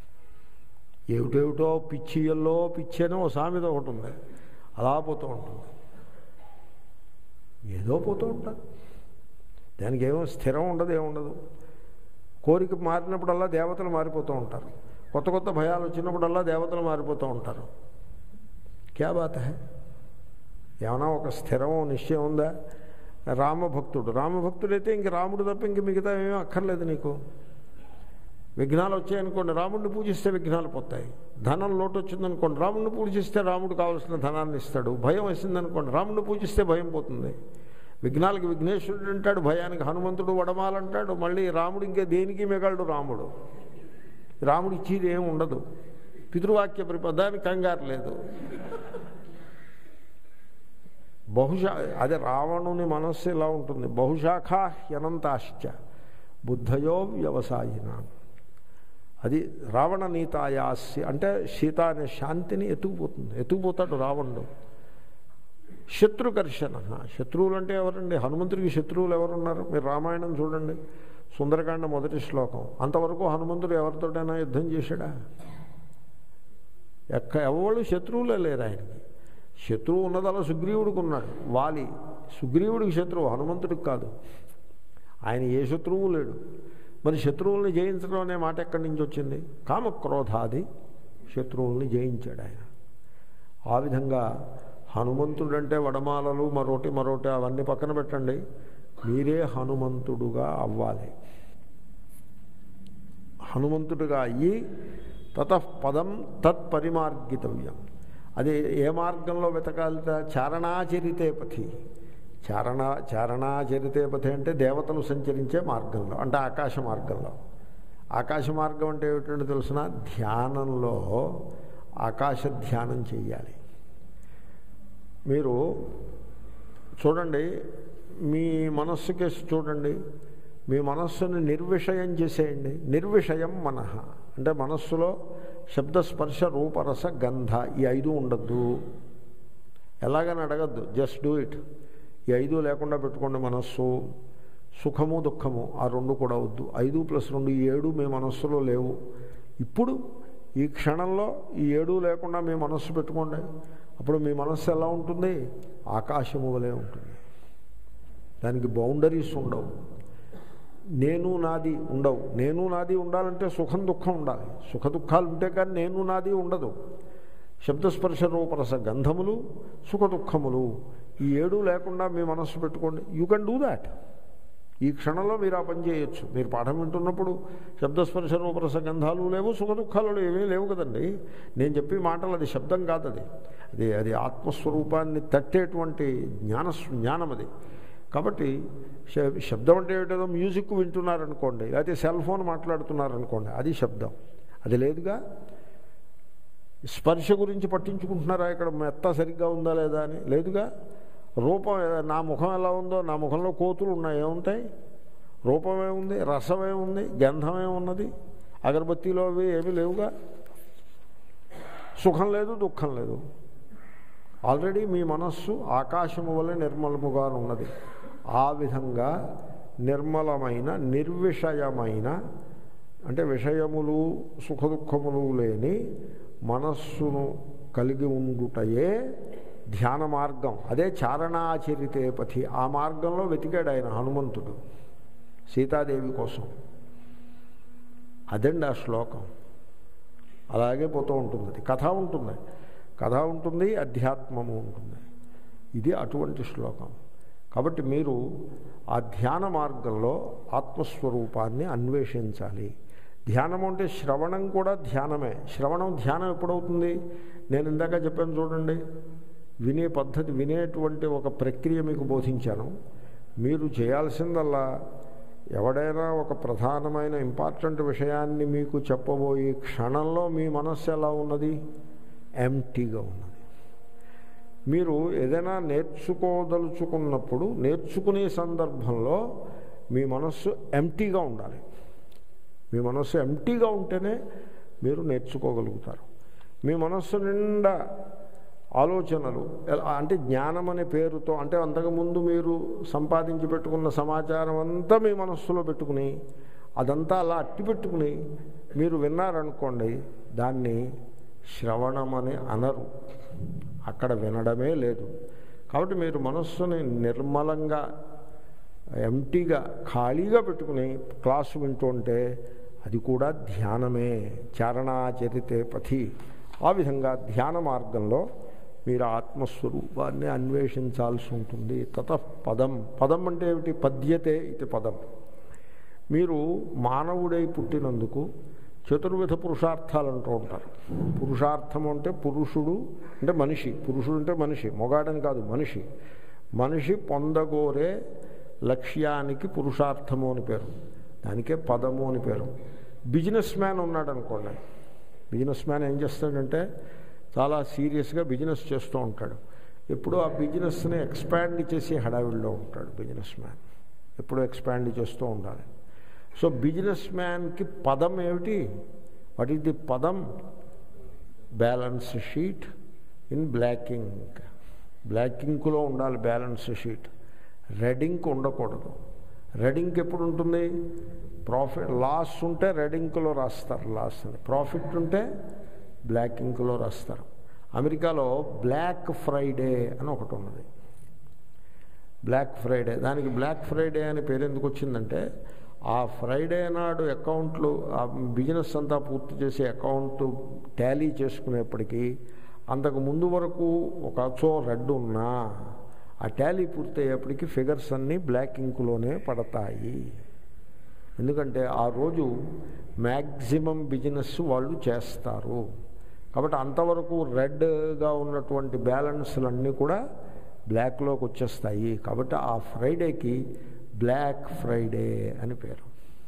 ఏమిటేమిటో పిచ్చియల్లో పిచ్చి అని ఓ సామెత ఒకటి ఉంది అలా పోతూ ఉంటుంది ఏదో పోతూ ఉంటారు దానికి ఏమో స్థిరం ఉండదు ఏముండదు కోరిక మారినప్పుడల్లా దేవతలు మారిపోతూ ఉంటారు కొత్త కొత్త భయాలు వచ్చినప్పుడల్లా దేవతలు మారిపోతూ ఉంటారు క్యా బాత్ హై ఏమైనా ఒక స్థిరం నిశ్చయం ఉందా రామభక్తుడు రామభక్తుడైతే ఇంక రాముడు తప్ప ఇంక మిగతా ఏమీ అక్కర్లేదు నీకు విఘ్నాలు వచ్చాయనుకోండి రాముడిని పూజిస్తే విఘ్నాలు పోతాయి ధనం లోటు వచ్చిందనుకోండి రాముడిని పూజిస్తే రాముడు కావాల్సిన ధనాన్ని ఇస్తాడు భయం వేసిందనుకోండి రాముడిని పూజిస్తే భయం పోతుంది విఘ్నాలకి విఘ్నేశ్వరుడు అంటాడు భయానికి హనుమంతుడు వడమాలంటాడు మళ్ళీ రాముడు ఇంకా దేనికి మిగలడు రాముడు రాముడు ఇచ్చేది ఏమి ఉండదు పితృవాక్య ప్రపదానికి కంగారు లేదు బహుశా అదే రావణుని మనస్సు ఇలా ఉంటుంది బహుశాఖా హ్యనంతాశ్చ బుద్ధయో వ్యవసాయినా అది రావణ నీతాయాస్య అంటే సీత అనే శాంతిని ఎత్తుకుపోతుంది ఎత్తుకుపోతాడు రావణుడు శత్రుకర్షణ శత్రువులు అంటే ఎవరండి హనుమంతుడికి శత్రువులు ఎవరున్నారు మీరు రామాయణం చూడండి సుందరకాండ మొదటి శ్లోకం అంతవరకు హనుమంతుడు ఎవరితోటైనా యుద్ధం చేశాడా ఎక్క ఎవరు శత్రువులే లేరు ఆయనకి శత్రువు ఉన్నదలా సుగ్రీవుడికి ఉన్నాడు వాలి సుగ్రీవుడికి శత్రువు హనుమంతుడికి కాదు ఆయన ఏ శత్రువు లేడు మరి శత్రువుల్ని జయించడం అనే మాట ఎక్కడి నుంచి వచ్చింది కామక్రోధాది శత్రువుల్ని జయించాడు ఆయన ఆ విధంగా హనుమంతుడంటే వడమాలలు మరోటి మరోటి అవన్నీ పక్కన పెట్టండి మీరే హనుమంతుడుగా అవ్వాలి హనుమంతుడుగా అయ్యి తతఃపదం తత్పరిమార్గితవ్యం అది ఏ మార్గంలో వెతకాలిట చారణాచరితే పథి చారణ చారణాచరితే పథి అంటే దేవతలు సంచరించే మార్గంలో అంటే ఆకాశ మార్గంలో ఆకాశ మార్గం అంటే ఏమిటంటే తెలిసిన ధ్యానంలో ఆకాశ ధ్యానం చెయ్యాలి మీరు చూడండి మీ మనస్సు కేసు చూడండి మీ మనస్సుని నిర్విషయం చేసేయండి నిర్విషయం మనః అంటే మనస్సులో శబ్దస్పర్శ రూపరస గంధ ఈ ఐదు ఉండద్దు ఎలాగని అడగద్దు జస్ట్ డూ ఇట్ ఈ ఐదు లేకుండా పెట్టుకోండి మనస్సు సుఖము దుఃఖము ఆ రెండు కూడా వద్దు ఐదు ప్లస్ రెండు ఈ ఏడు మీ మనస్సులో లేవు ఇప్పుడు ఈ క్షణంలో ఈ ఏడు లేకుండా మీ మనస్సు పెట్టుకోండి అప్పుడు మీ మనస్సు ఎలా ఉంటుంది ఆకాశము వలె ఉంటుంది దానికి బౌండరీస్ ఉండవు నేను నాది ఉండవు నేను నాది ఉండాలంటే సుఖం దుఃఖం ఉండాలి సుఖ దుఃఖాలు ఉంటే కానీ నేను నాది ఉండదు శబ్దస్పర్శ రూపరస గంధములు సుఖ దుఃఖములు ఈ ఏడు లేకుండా మీ మనస్సు పెట్టుకోండి యూ కెన్ డూ దాట్ ఈ క్షణంలో మీరు ఆ పని చేయొచ్చు మీరు పాఠం వింటున్నప్పుడు శబ్దస్పర్శ రూపరస గంధాలు లేవు సుఖ దుఃఖాలు ఏమీ లేవు కదండి నేను చెప్పి మాటలు అది శబ్దం కాదు అది అది అది ఆత్మస్వరూపాన్ని తట్టేటువంటి జ్ఞాన జ్ఞానం అది కాబట్టి శ- శబ్దం అంటే ఏదో మ్యూజిక్ వింటున్నారనుకోండి లేకపోతే సెల్ ఫోన్ మాట్లాడుతున్నారనుకోండి అది శబ్దం అది లేదుగా స్పర్శ గురించి పట్టించుకుంటున్నారా ఇక్కడ మెత్త సరిగ్గా ఉందా లేదా అని లేదుగా రూపం ఏ- నా ముఖం ఎలా ఉందో నా ముఖంలో కోతులు ఉన్నాయి ఏముంటాయి రూపం ఏముంది రసం ఏముంది గంధం ఏమున్నది అగరబత్తీలో అవి ఏమీ లేవుగా సుఖం లేదు దుఃఖం లేదు ఆల్రెడీ మీ మనస్సు ఆకాశము వల్ల నిర్మలముగా ఉన్నది ఆ విధంగా నిర్మలమైన నిర్విషయమైన అంటే విషయములు సుఖదుఖములు లేని మనస్సును కలిగి ఉండుటయే ధ్యాన మార్గం అదే చారణాచరితే పథి ఆ మార్గంలో వెతికాడు ఆయన హనుమంతుడు సీతాదేవి కోసం అదండి ఆ శ్లోకం అలాగే పోతూ ఉంటుంది అది కథ ఉంటుంది కథ ఉంటుంది అధ్యాత్మము ఉంటుంది ఇది అటువంటి శ్లోకం కాబట్టి మీరు ఆ ధ్యాన మార్గంలో ఆత్మస్వరూపాన్ని అన్వేషించాలి ధ్యానం అంటే శ్రవణం కూడా ధ్యానమే శ్రవణం ధ్యానం ఎప్పుడవుతుంది నేను ఇందాక చెప్పాను చూడండి వినే పద్ధతి వినేటువంటి ఒక ప్రక్రియ మీకు బోధించాను మీరు చేయాల్సిందల్లా ఎవడైనా ఒక ప్రధానమైన ఇంపార్టెంట్ విషయాన్ని మీకు చెప్పబోయే క్షణంలో మీ మనస్సు ఎలా ఉన్నది ఎంటీగా ఉన్నది మీరు ఏదైనా నేర్చుకోదలుచుకున్నప్పుడు నేర్చుకునే సందర్భంలో మీ మనస్సు ఎంటీగా ఉండాలి మీ మనస్సు ఎంటీగా ఉంటేనే మీరు నేర్చుకోగలుగుతారు మీ మనస్సు నిండా ఆలోచనలు ఎలా- అంటే జ్ఞానం అనే పేరుతో అంటే అంతకుముందు మీరు సంపాదించి పెట్టుకున్న సమాచారం అంతా మీ మనస్సులో పెట్టుకుని అదంతా అలా అట్టి పెట్టుకుని మీరు విన్నారనుకోండి దాన్ని శ్రవణం అని అనరు అక్కడ వినడమే లేదు కాబట్టి మీరు మనస్సుని నిర్మలంగా ఎంటీగా ఖాళీగా పెట్టుకుని క్లాసు వింటుంటే అది కూడా ధ్యానమే చారణాచరితే పథి ఆ విధంగా ధ్యాన మార్గంలో మీరు ఆత్మస్వరూపాన్ని అన్వేషించాల్సి ఉంటుంది తత పదం పదం అంటే ఏమిటి పద్యతే ఇది పదం మీరు మానవుడై పుట్టినందుకు చతుర్విధ పురుషార్థాలు అంటూ ఉంటారు పురుషార్థం అంటే పురుషుడు అంటే మనిషి పురుషుడు అంటే మనిషి మొగాడని కాదు మనిషి మనిషి పొందగోరే లక్ష్యానికి పురుషార్థము అని పేరు దానికే పదము అని పేరు బిజినెస్ మ్యాన్ ఉన్నాడు అనుకోండి బిజినెస్ మ్యాన్ ఏం చేస్తాడంటే చాలా సీరియస్గా బిజినెస్ చేస్తూ ఉంటాడు ఎప్పుడూ ఆ బిజినెస్ని ఎక్స్పాండ్ చేసి హడావిడిలో ఉంటాడు బిజినెస్ మ్యాన్ ఎప్పుడూ ఎక్స్పాండ్ చేస్తూ ఉండాలి సో బిజినెస్ మ్యాన్కి పదం ఏమిటి వాట్ ఈస్ ది పదం balance sheet in black ink black ఇంక్లో ఉండాలి బ్యాలెన్స్ షీట్ రెడ్ ఇంక్ ఉండకూడదు రెడ్ ఇంక్ ఎప్పుడు ఉంటుంది ప్రాఫిట్ లాస్ ఉంటే రెడ్ ఇంక్లో రాస్తారు లాస్ అని ప్రాఫిట్ ఉంటే బ్లాక్ ఇంక్లో రాస్తారు అమెరికాలో బ్లాక్ ఫ్రైడే అని ఒకటి ఉన్నది బ్లాక్ ఫ్రైడే దానికి బ్లాక్ ఫ్రైడే అని పేరు ఎందుకు వచ్చిందంటే ఆ ఫ్రైడే నాడు అకౌంట్లు ఆ బిజినెస్ అంతా పూర్తి చేసి అకౌంట్ టాలీ చేసుకునేప్పటికీ అంతకు ముందు వరకు ఒక చో రెడ్ ఉన్నా ఆ టాలీ పూర్తయ్యేప్పటికీ ఫిగర్స్ అన్నీ బ్లాక్ ఇంకులోనే పడతాయి ఎందుకంటే ఆ రోజు మ్యాక్సిమం బిజినెస్ వాళ్ళు చేస్తారు కాబట్టి అంతవరకు రెడ్గా ఉన్నటువంటి బ్యాలెన్స్లన్నీ కూడా బ్లాక్లోకి వచ్చేస్తాయి కాబట్టి ఆ ఫ్రైడేకి బ్లాక్ ఫ్రైడే అని పేరు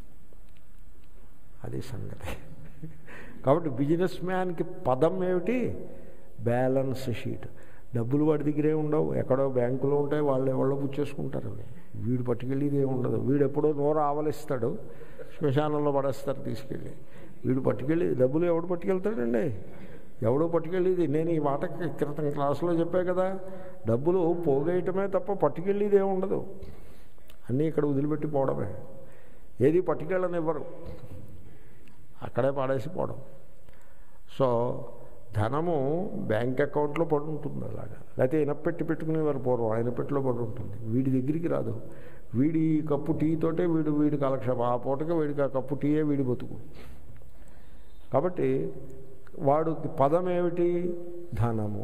అది సంగతి కాబట్టి బిజినెస్ మ్యాన్కి పదం ఏమిటి బ్యాలెన్స్ షీట్ డబ్బులు వాడి దగ్గరే ఉండవు ఎక్కడో బ్యాంకులో ఉంటాయి వాళ్ళు ఎవరో పుచ్చేసుకుంటారు అవి వీడు పట్టుకెళ్ళేది ఏమి ఉండదు వీడు ఎప్పుడో నోరు ఆవలిస్తాడు శ్మశానంలో పడేస్తారు తీసుకెళ్ళి వీడు పట్టుకెళ్ళి డబ్బులు ఎవడు పట్టుకెళ్తాడండి ఎవడో పట్టుకెళ్ళేది నేను ఈ మాట క్రితం క్లాసులో చెప్పా కదా డబ్బులు పోగేయటమే తప్ప పట్టుకెళ్ళేది ఏమి ఉండదు అన్నీ ఇక్కడ వదిలిపెట్టి పోవడమే ఏది పట్టుకెళ్ళనివ్వరు అక్కడే పాడేసి పోవడం సో ధనము బ్యాంక్ అకౌంట్లో పడి ఉంటుంది అలాగా లేకపోతే ఇనపెట్టి పెట్టుకునేవారు పూర్వం ఆయన పెట్టిలో పడి ఉంటుంది వీడి దగ్గరికి రాదు వీడి కప్పు టీ తోటే వీడు వీడి కాలక్షేపం ఆ పూటకి వీడికి ఆ కప్పు టీయే వీడి బతుకు కాబట్టి వాడికి పదం ఏమిటి ధనము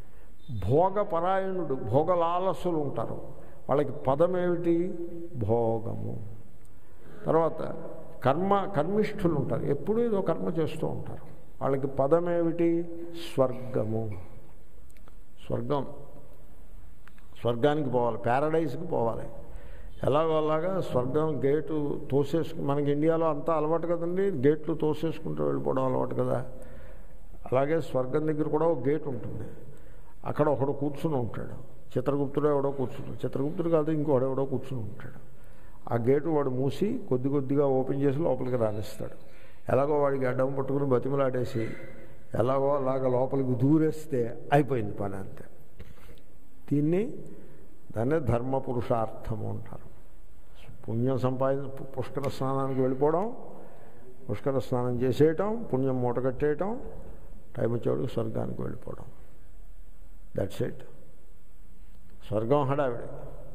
భోగపరాయణుడు భోగలాలసులు ఉంటారు వాళ్ళకి పదం ఏమిటి భోగము తర్వాత కర్మ కర్మిష్ఠులు ఉంటారు ఎప్పుడూ ఏదో కర్మ చేస్తూ ఉంటారు వాళ్ళకి పదం ఏమిటి స్వర్గము స్వర్గం స్వర్గానికి పోవాలి ప్యారడైజ్కి పోవాలి ఎలాగో అలాగా స్వర్గం గేటు తోసేసుకు మనకి ఇండియాలో అంతా అలవాటు కదండి గేట్లు తోసేసుకుంటూ వెళ్ళిపోవడం అలవాటు కదా అలాగే స్వర్గం దగ్గర కూడా ఒక గేట్ ఉంటుంది అక్కడ ఒకడు కూర్చుని ఉంటాడు చిత్రగుప్తుడు ఎవడో కూర్చుంటాడు చిత్రగుప్తుడు కాదు ఇంకోడు ఎవడో కూర్చుని ఉంటాడు ఆ గేటు వాడు మూసి కొద్ది కొద్దిగా ఓపెన్ చేసి లోపలికి రాణిస్తాడు ఎలాగో వాడికి అడ్డం పట్టుకుని బతిమలాడేసి ఎలాగో అలాగ లోపలికి దూరేస్తే అయిపోయింది పని అంతే దీన్ని దాన్నే ధర్మ పురుషార్థము అంటారు పుణ్యం సంపాదించ పుష్కర స్నానానికి వెళ్ళిపోవడం పుష్కర స్నానం చేసేయటం పుణ్యం మూట కట్టేయటం టైం వచ్చేవాడికి స్వర్గానికి వెళ్ళిపోవడం దట్స్ ఇట్ స్వర్గం హడావిడి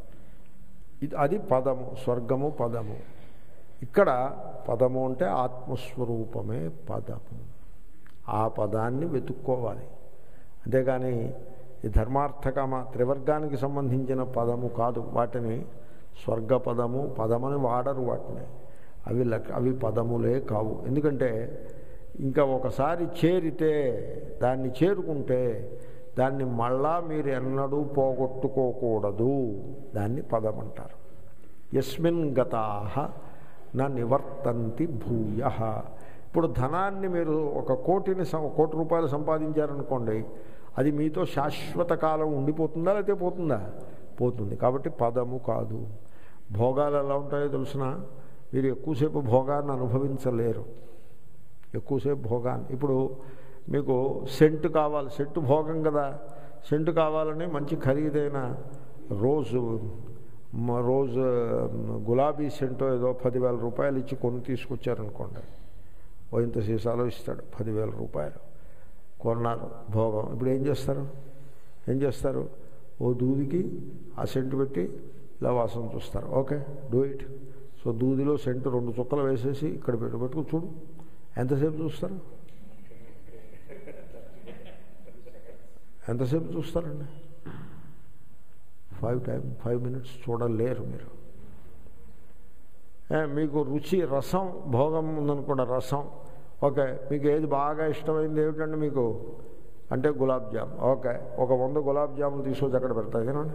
ఇది అది పదము స్వర్గము పదము ఇక్కడ పదము అంటే ఆత్మస్వరూపమే పదము ఆ పదాన్ని వెతుక్కోవాలి అంతేగాని ఈ ధర్మార్థకామ త్రివర్గానికి సంబంధించిన పదము కాదు వాటిని స్వర్గ పదము పదమని వాడరు వాటిని అవి లక్ అవి పదములే కావు ఎందుకంటే ఇంకా ఒకసారి చేరితే దాన్ని చేరుకుంటే దాన్ని మళ్ళా మీరు ఎన్నడూ పోగొట్టుకోకూడదు దాన్ని పదమంటారు యస్మిన్ గతాహ నా నివర్తంతి భూయ ఇప్పుడు ధనాన్ని మీరు ఒక కోటిని సం- కోటి రూపాయలు సంపాదించారనుకోండి అది మీతో శాశ్వత కాలం ఉండిపోతుందా లేకపోతే పోతుందా పోతుంది కాబట్టి పదము కాదు భోగాలు ఎలా ఉంటాయో తెలుసిన మీరు ఎక్కువసేపు భోగాన్ని అనుభవించలేరు ఎక్కువసేపు భోగాన్ని ఇప్పుడు మీకు సెంటు కావాలి సెంటు భోగం కదా సెంటు కావాలని మంచి ఖరీదైన రోజు మ- రోజు మ్, గులాబీ సెంటో ఏదో పదివేల రూపాయలు ఇచ్చి కొని తీసుకొచ్చారనుకోండి ఓ ఇంత సీసాలో ఇస్తాడు పదివేల రూపాయలు కొన్నారు భోగం ఇప్పుడు ఏం చేస్తారు ఏం చేస్తారు ఓ దూదికి ఆ సెంటు పెట్టి ఇలా వాసన చూస్తారు ఓకే డూ ఇట్ సో దూదిలో సెంటు రెండు చుక్కలు వేసేసి ఇక్కడ పెట్టు పెట్టుకు చూడు ఎంతసేపు చూస్తారు ఎంతసేపు చూస్తారండి ఫైవ్ టైం ఫైవ్ మినిట్స్ చూడలేరు మీరు ఏ, మీకు రుచి రసం భోగం ఉందనుకోండి రసం ఓకే మీకు ఏది బాగా ఇష్టమైంది ఏమిటండి మీకు అంటే గులాబ్ జామ్ ఓకే ఒక వంద గులాబ్ జాములు తీసుకొచ్చి అక్కడ పెడతాయి కదండి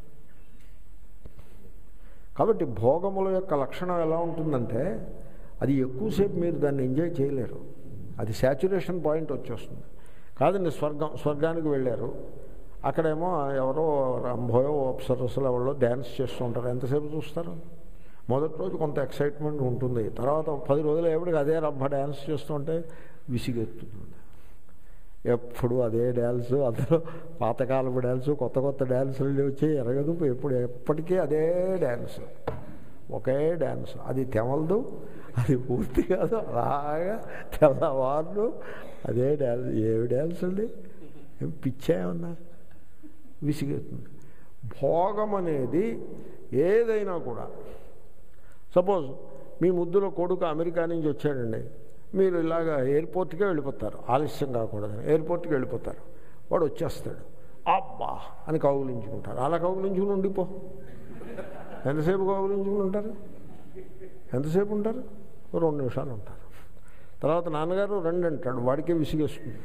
కాబట్టి భోగముల యొక్క లక్షణం ఎలా ఉంటుందంటే అది ఎక్కువసేపు మీరు దాన్ని ఎంజాయ్ చేయలేరు అది శాచురేషన్ పాయింట్ వచ్చేస్తుంది కాదండి స్వర్గం స్వర్గానికి వెళ్ళారు అక్కడేమో ఎవరో రంభోయో అప్సరస్సులు ఎవరో డ్యాన్స్ చేస్తూ ఉంటారు ఎంతసేపు చూస్తారు మొదటి రోజు కొంత ఎక్సైట్మెంట్ ఉంటుంది తర్వాత పది రోజులు ఎప్పటికి అదే రంభ డ్యాన్స్ చేస్తుంటే విసిగెత్తుతుంది ఎప్పుడు అదే డ్యాన్స్ అందరూ పాతకాలపు డ్యాన్స్ కొత్త కొత్త డ్యాన్సులు వచ్చి ఎరగదు ఎప్పుడు ఎప్పటికీ అదే డ్యాన్స్ ఒకే డ్యాన్స్ అది తెమలదు అది పూర్తి కాదు అలాగా తెల్లవారు అదే డ్యాన్స్ ఏమి డ్యాన్స్ అండి ఏం పిచ్చా ఉన్నా విసిగెత్తుంది భోగం అనేది ఏదైనా కూడా సపోజ్ మీ ముద్దులో కొడుకు అమెరికా నుంచి వచ్చాడండి మీరు ఇలాగ ఎయిర్పోర్ట్కే వెళ్ళిపోతారు ఆలస్యం కాకూడదని ఎయిర్పోర్ట్కి వెళ్ళిపోతారు వాడు వచ్చేస్తాడు అబ్బా అని కౌగులించుకుంటారు అలా కౌగులించుకుని ఉండిపో ఎంతసేపు కౌగులించుకుని ఉంటారు ఎంతసేపు ఉంటారు ఓ రెండు నిమిషాలు ఉంటారు తర్వాత నాన్నగారు రండి అంటాడు వాడికే విసిగేస్తుంది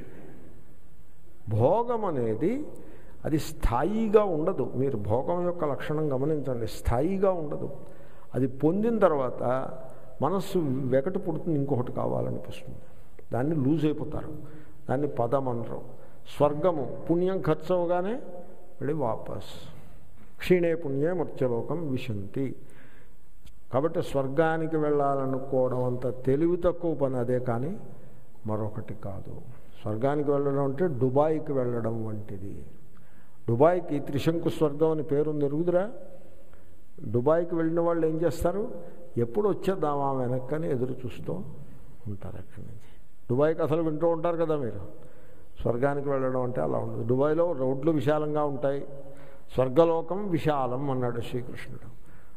భోగం అనేది అది స్థాయిగా ఉండదు మీరు భోగం యొక్క లక్షణం గమనించండి స్థాయిగా ఉండదు అది పొందిన తర్వాత మనస్సు వెకటి పుడుతుంది ఇంకొకటి కావాలనిపిస్తుంది దాన్ని లూజ్ అయిపోతారు దాన్ని పదం అనరు స్వర్గము పుణ్యం ఖర్చు అవగానే మళ్ళీ వాపస్ క్షీణే పుణ్యే మర్త్యలోకం విశంతి కాబట్టి స్వర్గానికి వెళ్ళాలనుకోవడం అంత తెలివి తక్కువ పని అదే కానీ మరొకటి కాదు స్వర్గానికి వెళ్ళడం అంటే దుబాయ్కి వెళ్ళడం వంటిది దుబాయ్కి త్రిశంకు స్వర్గం అని పేరుంది ఎరుగుదురా దుబాయ్కి వెళ్ళిన వాళ్ళు ఏం చేస్తారు ఎప్పుడు వచ్చేద్దామా వెనక్కని ఎదురు చూస్తూ ఉంటారు అక్కడి నుంచి దుబాయ్కి అసలు వింటూ ఉంటారు కదా మీరు స్వర్గానికి వెళ్ళడం అంటే అలా ఉండదు దుబాయ్లో రోడ్లు విశాలంగా ఉంటాయి స్వర్గలోకం విశాలం అన్నాడు శ్రీకృష్ణుడు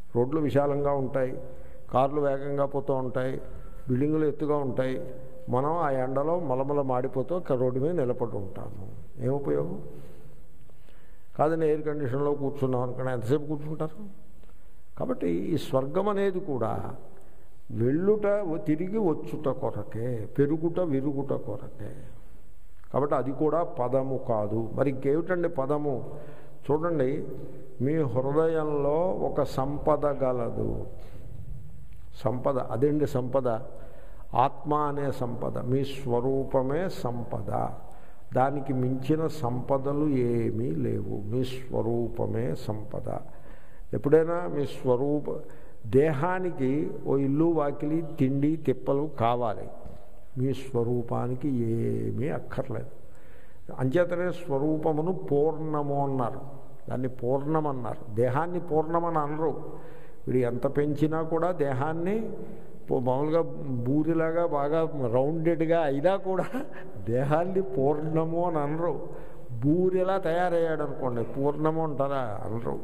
రోడ్లు విశాలంగా ఉంటాయి కార్లు వేగంగా పోతూ ఉంటాయి బిల్డింగులు ఎత్తుగా ఉంటాయి మనం ఆ ఎండలో మలమల మాడిపోతూ ఒక రోడ్డు మీద నిలబడి ఉంటాము ఏం ఉపయోగం కాదని ఎయిర్ కండిషన్లో కూర్చున్నాం అనుకున్నా ఎంతసేపు కూర్చుంటారు కాబట్టి ఈ స్వర్గం అనేది కూడా వెళ్ళుట తిరిగి వచ్చుట కొరకే పెరుగుట విరుగుట కొరకే కాబట్టి అది కూడా పదము కాదు మరి ఇంకేమిటండి పదము చూడండి మీ హృదయంలో ఒక సంపద గలదు సంపద అదేంటి సంపద ఆత్మ అనే సంపద మీ స్వరూపమే సంపద దానికి మించిన సంపదలు ఏమీ లేవు మీ స్వరూపమే సంపద ఎప్పుడైనా మీ స్వరూప దేహానికి ఓ ఇల్లు వాకిలి తిండి తిప్పలు కావాలి మీ స్వరూపానికి ఏమీ అక్కర్లేదు అంచేతనే స్వరూపమును పూర్ణము అన్నారు దాన్ని పూర్ణమన్నారు దేహాన్ని పూర్ణమని అనరు వీడు ఎంత పెంచినా కూడా దేహాన్ని మామూలుగా బూరిలాగా బాగా రౌండెడ్గా అయినా కూడా దేహాన్ని పూర్ణము అని అనరు బూరిలా తయారయ్యాడు అనుకోండి పూర్ణము అంటారా అనరు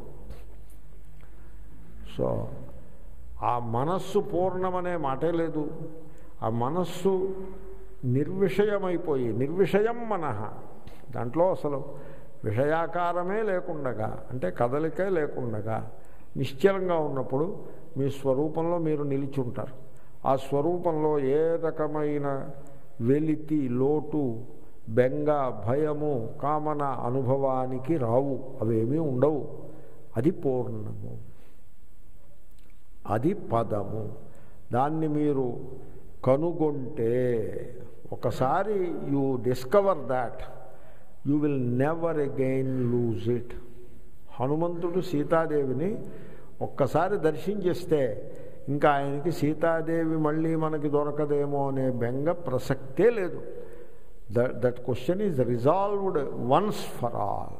సో ఆ మనస్సు పూర్ణమనే మాటే లేదు ఆ మనస్సు నిర్విషయమైపోయి నిర్విషయం మనః దాంట్లో అసలు విషయాకారమే లేకుండగా అంటే కదలికే లేకుండగా నిశ్చలంగా ఉన్నప్పుడు మీ స్వరూపంలో మీరు నిలిచి ఉంటారు ఆ స్వరూపంలో ఏ రకమైన వెలితి లోటు బెంగ భయము కామన అనుభవానికి రావు అవేమీ ఉండవు అది పూర్ణము అది పదము దాన్ని మీరు కనుగొంటే ఒకసారి you discover that you will never again lose it హనుమంతుడు సీతాదేవిని ఒక్కసారి దర్శించేస్తే ఇంకా ఆయనకి సీతాదేవి మళ్ళీ మనకి దొరకదేమో అనే బెంగ ప్రసక్తే లేదు that that question is resolved once for all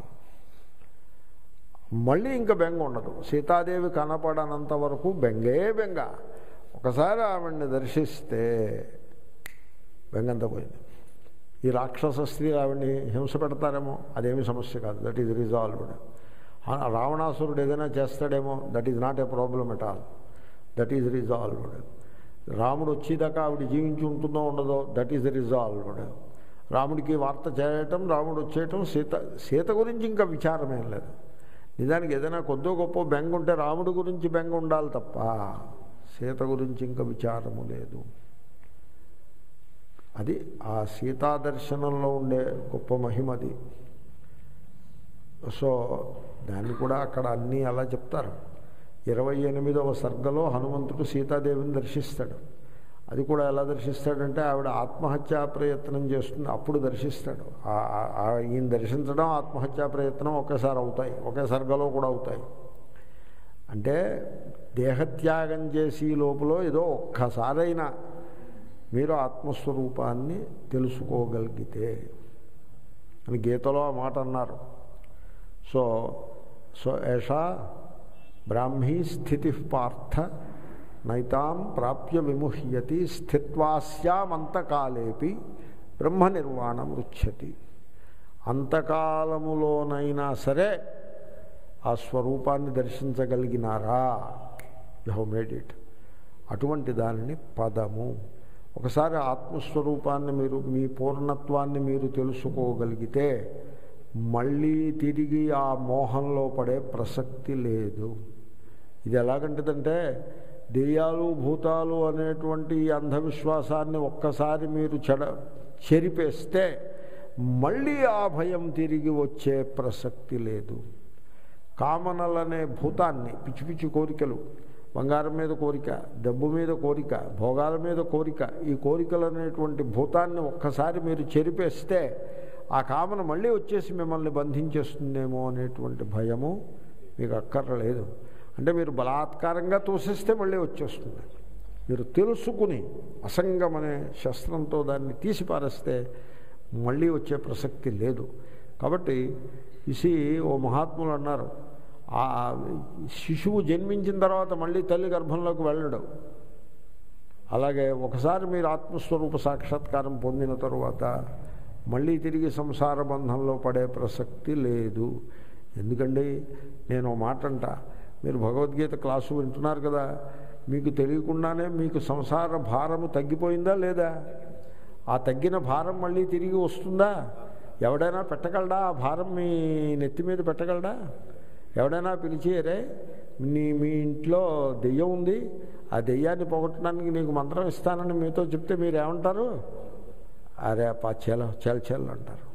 మళ్ళీ ఇంకా బెంగ ఉండదు సీతాదేవి కనపడనంత వరకు బెంగే బెంగ ఒకసారి ఆవిడ్ని దర్శిస్తే బెంగంతా పోయింది ఈ రాక్షస స్త్రీ ఆవిడ్ని హింస పెడతారేమో అదేమి సమస్య కాదు దట్ ఈజ్ రిజాల్వ్డ్ రావణాసురుడు ఏదైనా చేస్తాడేమో that is not a problem at all that is resolved రాముడు వచ్చేదాకా ఆవిడ జీవించి ఉంటుందో ఉండదో దట్ ఈజ్ రిజాల్వ్డ్ రాముడికి వార్త చేయటం రాముడు వచ్చేయటం సీత సీత గురించి ఇంకా విచారమేం లేదు నిజానికి ఏదైనా కొద్దో గొప్ప బెంగ ఉంటే రాముడి గురించి బెంగ ఉండాలి తప్ప సీత గురించి ఇంకా విచారము లేదు అది ఆ సీతా దర్శనంలో ఉండే గొప్ప మహిమది సో దాన్ని కూడా అక్కడ అన్నీ అలా చెప్తారు ఇరవై ఎనిమిదవ సర్గలో హనుమంతుడు సీతాదేవిని దర్శిస్తాడు అది కూడా ఎలా దర్శిస్తాడంటే ఆవిడ ఆత్మహత్యా ప్రయత్నం చేస్తుంది అప్పుడు దర్శిస్తాడు ఈయన దర్శించడం ఆత్మహత్యా ప్రయత్నం ఒకేసారి అవుతాయి ఒకే సర్గలో కూడా అవుతాయి అంటే దేహత్యాగం చేసి లోపల ఏదో ఒక్కసారైనా మీరు ఆత్మస్వరూపాన్ని తెలుసుకోగలిగితే అని గీతలో ఆ మాట అన్నారు సో సో ఏషా బ్రాహ్మీ స్థితి పార్థ నైతాం ప్రాప్య విముహ్యతి స్థిత్వాస్యామంతకాలేపి బ్రహ్మ నిర్వాణం రుచ్యతి అంతకాలములోనైనా సరే ఆ స్వరూపాన్ని దర్శించగలిగినారా యు హవ్ మేడ్ ఇట్ అటువంటి దానిని పదము ఒకసారి ఆత్మస్వరూపాన్ని మీరు మీ పూర్ణత్వాన్ని మీరు తెలుసుకోగలిగితే మళ్ళీ తిరిగి ఆ మోహంలో పడే ప్రసక్తి లేదు ఇది ఎలాగంటిదంటే దెయ్యాలు భూతాలు అనేటువంటి ఈ అంధవిశ్వాసాన్ని ఒక్కసారి మీరు చెడ చెరిపేస్తే మళ్ళీ ఆ భయం తిరిగి వచ్చే ప్రసక్తి లేదు కామనలనే భూతాన్ని పిచ్చి పిచ్చి కోరికలు బంగారం మీద కోరిక డబ్బు మీద కోరిక భోగాల మీద కోరిక ఈ కోరికలు అనేటువంటి భూతాన్ని ఒక్కసారి మీరు చెరిపేస్తే ఆ కామన మళ్ళీ వచ్చేసి మిమ్మల్ని బంధించేస్తుందేమో అనేటువంటి భయము మీకు అక్కర్లేదు అంటే మీరు బలాత్కారంగా తోసేస్తే మళ్ళీ వచ్చేస్తుంది మీరు తెలుసుకుని అసంగం అనే శస్త్రంతో దాన్ని తీసి పారేస్తే మళ్ళీ వచ్చే ప్రసక్తి లేదు కాబట్టి ఇసి ఓ మహాత్ములు అన్నారు ఆ శిశువు జన్మించిన తర్వాత మళ్ళీ తల్లి గర్భంలోకి వెళ్ళడు అలాగే ఒకసారి మీరు ఆత్మస్వరూప సాక్షాత్కారం పొందిన తరువాత మళ్ళీ తిరిగి సంసార బంధంలో పడే ప్రసక్తి లేదు ఎందుకండి నేను మాట అంట మీరు భగవద్గీత క్లాసు వింటున్నారు కదా మీకు తెలియకుండానే మీకు సంసార భారము తగ్గిపోయిందా లేదా ఆ తగ్గిన భారం మళ్ళీ తిరిగి వస్తుందా ఎవడైనా పెట్టగలడా ఆ భారం మీ నెత్తి మీద పెట్టగలడా ఎవడైనా పిలిచి అరే నీ మీ ఇంట్లో దెయ్యం ఉంది ఆ దెయ్యాన్ని పోగొట్టడానికి నీకు మంత్రం ఇస్తానని మీతో చెప్తే మీరు ఏమంటారు అరే పా చెల చెల్ చెల్ అంటారు